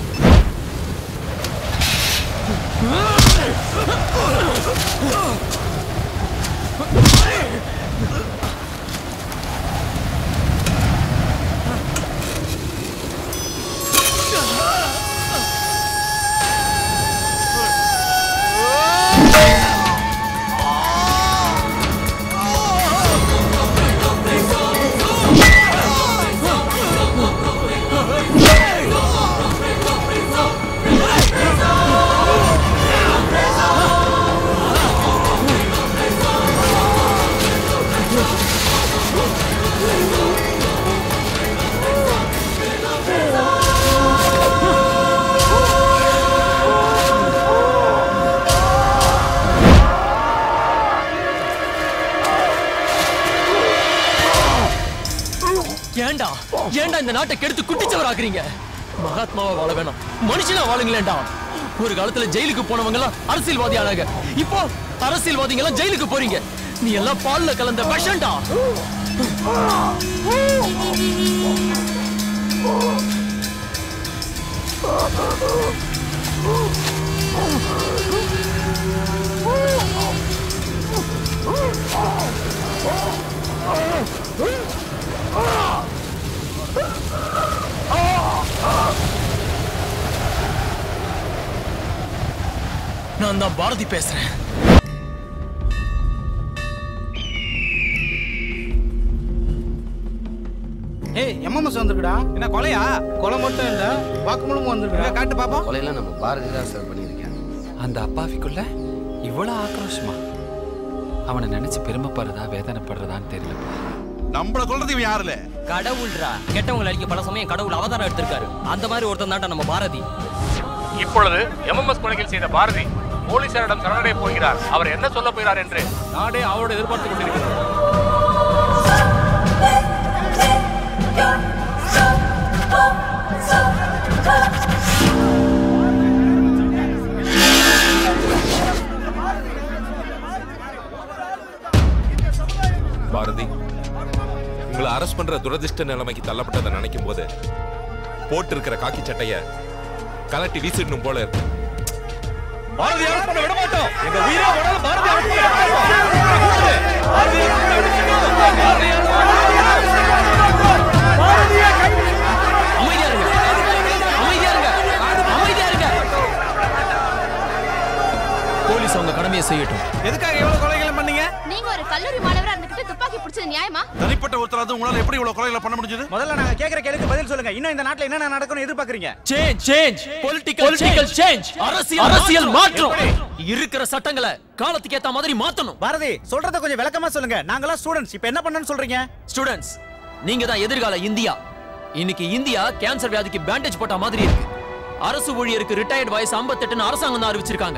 ஏன்டா ஏன்டா இந்த நாட்டை கெடுத்து குட்டிச்சவராக்குறீங்க மகாத்மாவா வாழ வேணாம் மனுஷனா வாழுங்களேன்டா ஒரு காலத்துல ஜெயிலுக்கு போனவங்க எல்லாம் அரசியல்வாதி ஆனாங்க இப்போ அரசியல்வாதிங்க எல்லாம் ஜெயிலுக்கு போறீங்க நீ எல்லாம் பால்ல கலந்த விஷம்டா நான் தான் பாரதி பேசுறேன் ஏய் எம்எம்எஸ் வந்திருக்குடா என்ன கொலையா கொலை மட்டும் இல்ல வாக்குமூலம் வந்திருக்கு காட்டு பாப்போம் கொலையெல்லாம் நம்ம பாரதி தான் சார் பண்ணியிருக்கேன் அந்த அப்பாவிக்குள்ள இவ்வளவு ஆக்ரோஷமா அவனை நினைச்சு பெருமைப்படுறதா வேதனைப்படுறதான்னு தெரியலப்பா நம்மள கொல்றது இவன் யாருல கடவுள்ரா கெட்டவங்களை அடிக்க பல சமயம் கடவுள் அவதாரம் எடுத்திருக்காரு அந்த மாதிரி ஒருத்தன் தான்டா நம்ம பாரதி இப்பொழுது எம்எம்எஸ் கொலைகள் செய்த பாரதி போலீசாரிடம் சரணடைய போகிறார் அவர் என்ன சொல்ல போகிறார் என்று நாடே அவரோடு எதிர்பார்த்து கொண்டிருக்கிறது பாரதி உங்களை அரெஸ்ட் பண்ற துரதிர்ஷ்ட நிலைமைக்கு தள்ளப்பட்டதை நினைக்கும் போது போட்டு இருக்கிற காக்கி சட்டைய கலட்டி வீசிடணும் போல இருக்கு பாரதி அரசு பண்ண விட மாட்டோம் எங்க உயிரே போனாலும் பாரதி அரசு பண்ண விட மாட்டோம் பாரதி அரசு பண்ண விட மாட்டோம். பாரதி அரசு பாரதியை கைவிடு. அமைதியா இருங்க அமைதியா இருங்க அமைதியா இருங்க போலீஸ் அவங்க கடமையை செய்யட்டும் எதுக்காக இவ்வளவு கொலைகளை பண்ணீங்க நீங்க ஒரு கல்லூரி மாணவரா இருந்துகிட்டு துப்பாக்கி பிடிச்சது நியாயமா தனிப்பட்ட ஒருத்தராவது உங்களால எப்படி இவ்வளவு கொலைகளை பண்ண முடிஞ்சது முதல்ல நாங்க கேக்குற கேள்விக்கு பதில் சொல்லுங்க இன்னும் இந்த நாட்டுல என்னென்ன நடக்கும்னு எதிர்பார்க்கறீங்க change change political political change அரசியல் அரசியல் மாற்றம் இருக்கிற சட்டங்களை காலத்துக்கு ஏத்த மாதிரி மாத்தணும் பாரதி சொல்றத கொஞ்சம் விளக்கமா சொல்லுங்க நாங்களாம் ஸ்டூடெண்ட்ஸ் இப்போ என்ன பண்ணணும்னு சொல்றீங்க ஸ்டூடெண்ட்ஸ் நீங்க தான் எதிர்கால இந்தியா இன்னைக்கு இந்தியா கேன்சர் வியாதிக்கு பேண்டேஜ் போட்ட மாதிரி இருக்கு அரசு ஊழியருக்கு ரிட்டையர்ட் வயசு 58 அரசாங்கம் தான் அறிவிச்சிருக்காங்க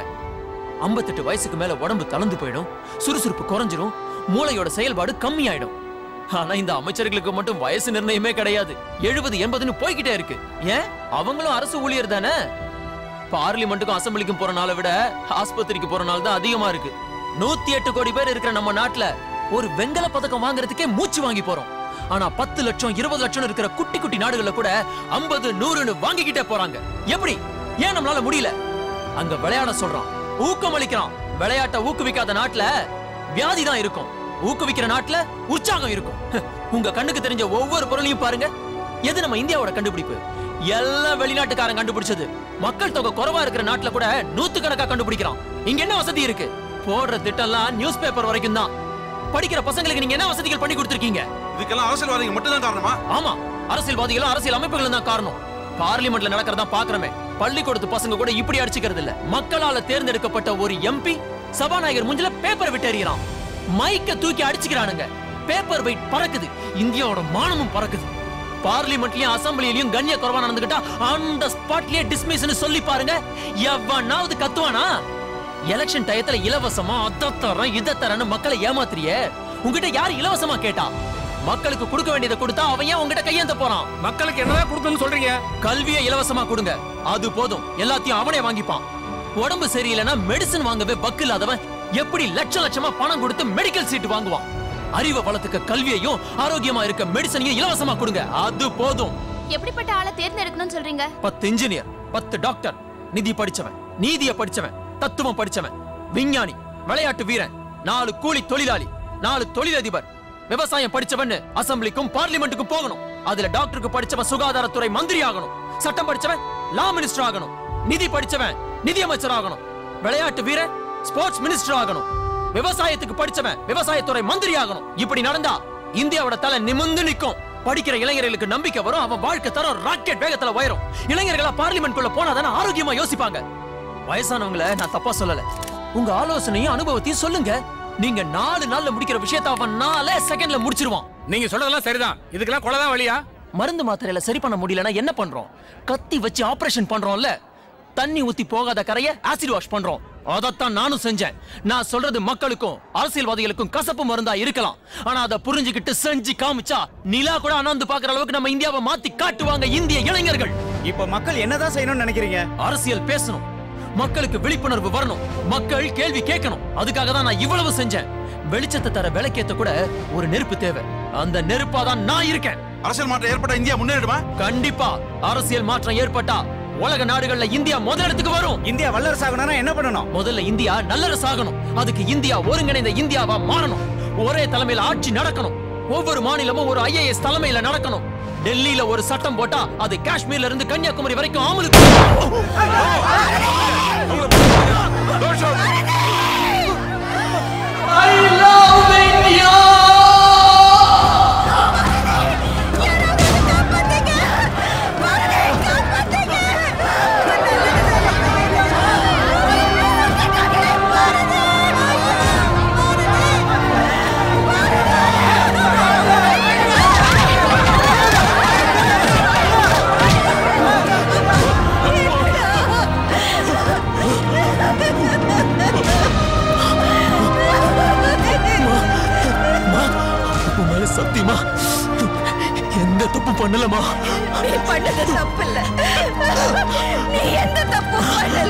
58 வயசுக்கு மேல உடம்பு தளர்ந்து போயிடும் சுறுசுறுப்பு குறைஞ்சிரும் மூளையோட செயல்பாடு கம்மியாயிடும் ஆனா இந்த அமைச்சர்களுக்கு மட்டும் வயசு நிர்ணயமே கிடையாது எழுபது எண்பதுன்னு போய்கிட்டே இருக்கு ஏன் அவங்களும் அரசு ஊழியர் தானே பார்லிமெண்ட்டுக்கும் அசம்பிளிக்கும் போற நாளை விட ஆஸ்பத்திரிக்கு போற நாள் தான் அதிகமா இருக்கு நூத்தி எட்டு கோடி பேர் இருக்கிற நம்ம நாட்டுல ஒரு வெங்கல பதக்கம் வாங்குறதுக்கே மூச்சு வாங்கி போறோம் ஆனா பத்து லட்சம் இருபது லட்சம் இருக்கிற குட்டி குட்டி நாடுகள்ல கூட ஐம்பது நூறுன்னு வாங்கிக்கிட்டே போறாங்க எப்படி ஏன் நம்மளால முடியல அங்க விளையாட சொல்றான் ஊக்கம் அளிக்கிறான் விளையாட்டை ஊக்குவிக்காத நாட்டுல வியாதி தான் இருக்கும் ஊக்குவிக்கிற நாட்டுல உற்சாகம் இருக்கும் உங்க கண்ணுக்கு தெரிஞ்ச ஒவ்வொரு பொருளையும் பாருங்க எது நம்ம இந்தியாவோட கண்டுபிடிப்பு எல்லாம் வெளிநாட்டுக்காரன் கண்டுபிடிச்சது மக்கள் தொகை குறைவா இருக்கிற நாட்டுல கூட நூத்துக்கணக்கா கண்டுபிடிக்கிறான் இங்க என்ன வசதி இருக்கு போடுற திட்டம்லாம் நியூஸ் பேப்பர் வரைக்கும் தான் படிக்கிற பசங்களுக்கு நீங்க என்ன வசதிகள் பண்ணி கொடுத்திருக்கீங்க இதுக்கெல்லாம் அரசியல்வாதிகள் மட்டும் தான் காரணமா ஆமா அரசியல்வாதிகளும் அரசியல் அமைப்புகளும் தான் காரணம் பார்லிமெண்ட்ல நடக்கிறதா பாக்குறமே பள்ளிக்கூடத்து பசங்க கூட இப்படி அடிச்சுக்கிறது இல்ல மக்களால தேர்ந்தெடுக்கப்பட்ட ஒரு எம்பி சபாநாயகர் முஞ்சில பேப்பர் விட்டு எறியறான் மைக்க தூக்கி அடிச்சுக்கிறானுங்க பேப்பர் வெயிட் பறக்குது இந்தியாவோட மானமும் பறக்குது பார்லிமெண்ட்லயும் அசம்பிளிலயும் கண்ணிய குறைவா நடந்துகிட்டா அந்த ஸ்பாட்லயே டிஸ்மிஸ்னு சொல்லி பாருங்க எவனாவது கத்துவானா எலெக்ஷன் டயத்துல இலவசமா அத தரேன் இத தரேன்னு மக்களை ஏமாத்துறியே உங்ககிட்ட யார் இலவசமா கேட்டா மக்களுக்கு கொடுக்க வேண்டியதை கொடுத்தா அவன் ஏன் உங்ககிட்ட கையேந்த போறான் மக்களுக்கு என்னதான் கொடுக்கணும்னு சொல்றீங்க கல்வியை இலவசமா கொடுங்க அது போதும் எல்லாத்தையும் அவனே வாங்கிப்பான் உடம்பு சரியில்லைன்னா மெடிசன் வாங்கவே பக்கு இல்லாதவன் எப்படி லட்ச லட்சமா பணம் கொடுத்து மெடிக்கல் சீட் வாங்குவான் அறிவை வளர்த்துக்க கல்வியையும் ஆரோக்கியமா இருக்க மெடிசனையும் இலவசமா கொடுங்க அது போதும் எப்படிப்பட்ட ஆளை தேர்ந்தெடுக்கணும்னு சொல்றீங்க பத்து இன்ஜினியர் பத்து டாக்டர் நிதி படிச்சவன் நீதிய படிச்சவன் தத்துவம் படிச்சவன் விஞ்ஞானி விளையாட்டு வீரன் நாலு கூலி தொழிலாளி நாலு தொழிலதிபர் விவசாயம் படிச்சவன் அசம்பிளிக்கும் பார்லிமெண்ட்டுக்கும் போகணும் அதுல டாக்டருக்கு படிச்சவன் சுகாதாரத்துறை மந்திரி ஆகணும் சட்டம் படிச்சவன் லா மினிஸ்டர் ஆகணும் நிதி படிச்சவன் நிதி அமைச்சர் ஆகணும் விளையாட்டு வீரன் ஸ்போர்ட்ஸ் மினிஸ்டர் ஆகணும் விவசாயத்துக்கு படிச்சவன் விவசாயத்துறை மந்திரி ஆகணும் இப்படி நடந்தா இந்தியாவோட தலை நிமிர்ந்து நிக்கும் படிக்கிற இளைஞர்களுக்கு நம்பிக்கை வரும் அவன் வாழ்க்கை தரம் ராக்கெட் வேகத்துல உயரும் இளைஞர்களா பார்லிமெண்ட் குள்ள போனா தானே ஆரோக்கியமா யோசிப்பாங்க வயசானவங்கள நான் தப்பா சொல்லல உங்க ஆலோசனையும் அனுபவத்தையும் சொல்லுங்க நீங்க நாலு நாள்ல முடிக்கிற விஷயத்த அவன் நாலே செகண்ட்ல முடிச்சிருவான் நீங்க சொல்றதெல்லாம் சரிதான் இதுக்கெல்லாம் கொலை தான் வழியா மருந்து மாத்திரையில சரி பண்ண முடியலன்னா என்ன பண்றோம் கத்தி வச்சு ஆபரேஷன் பண்றோம்ல தண்ணி ஊத்தி போகாத கரைய ஆசிட் வாஷ் பண்றோம் அதைத்தான் நானும் செஞ்சேன் நான் சொல்றது மக்களுக்கும் அரசியல்வாதிகளுக்கும் கசப்பு மருந்தா இருக்கலாம் ஆனா அதை புரிஞ்சுக்கிட்டு செஞ்சு காமிச்சா நிலா கூட அண்ணாந்து பாக்குற அளவுக்கு நம்ம இந்தியாவை மாத்தி காட்டுவாங்க இந்திய இளைஞர்கள் இப்போ மக்கள் என்னதான் செய்யணும்னு நினைக்கிறீங்க அரசியல் பேசணும் மக்களுக்கு விழிப்புணர்வு வரணும் மக்கள் கேள்வி கேட்கணும் அதுக்காக தான் நான் இவ்வளவு செஞ்சேன் வெளிச்சத்தை தர விளக்கேத்த கூட ஒரு நெருப்பு தேவை அந்த நெருப்பா தான் நான் இருக்கேன் அரசியல் மாற்றம் ஏற்பட்ட இந்தியா முன்னேறிடுமா கண்டிப்பா அரசியல் மாற்றம் ஏற்பட்டா உலக நாடுகள்ல இந்தியா முதலிடத்துக்கு வரும் இந்தியா வல்லரசு ஆகணும்னா என்ன பண்ணணும் முதல்ல இந்தியா நல்லரசு ஆகணும் அதுக்கு இந்தியா ஒருங்கிணைந்த இந்தியாவா மாறணும் ஒரே தலைமையில ஆட்சி நடக்கணும் ஒவ்வொரு மாநிலமும் ஒரு ஐஏஎஸ் தலைமையில நடக்கணும் டெல்லியில ஒரு சட்டம் போட்டா அது காஷ்மீர்ல இருந்து கன்னியாகுமரி வரைக்கும் அமலுக்கு I love India! உன் மேல சத்தியமா எந்த தப்பு பண்ணலமா நீ பண்ணது தப்பு இல்ல நீ எந்த தப்பு பண்ணல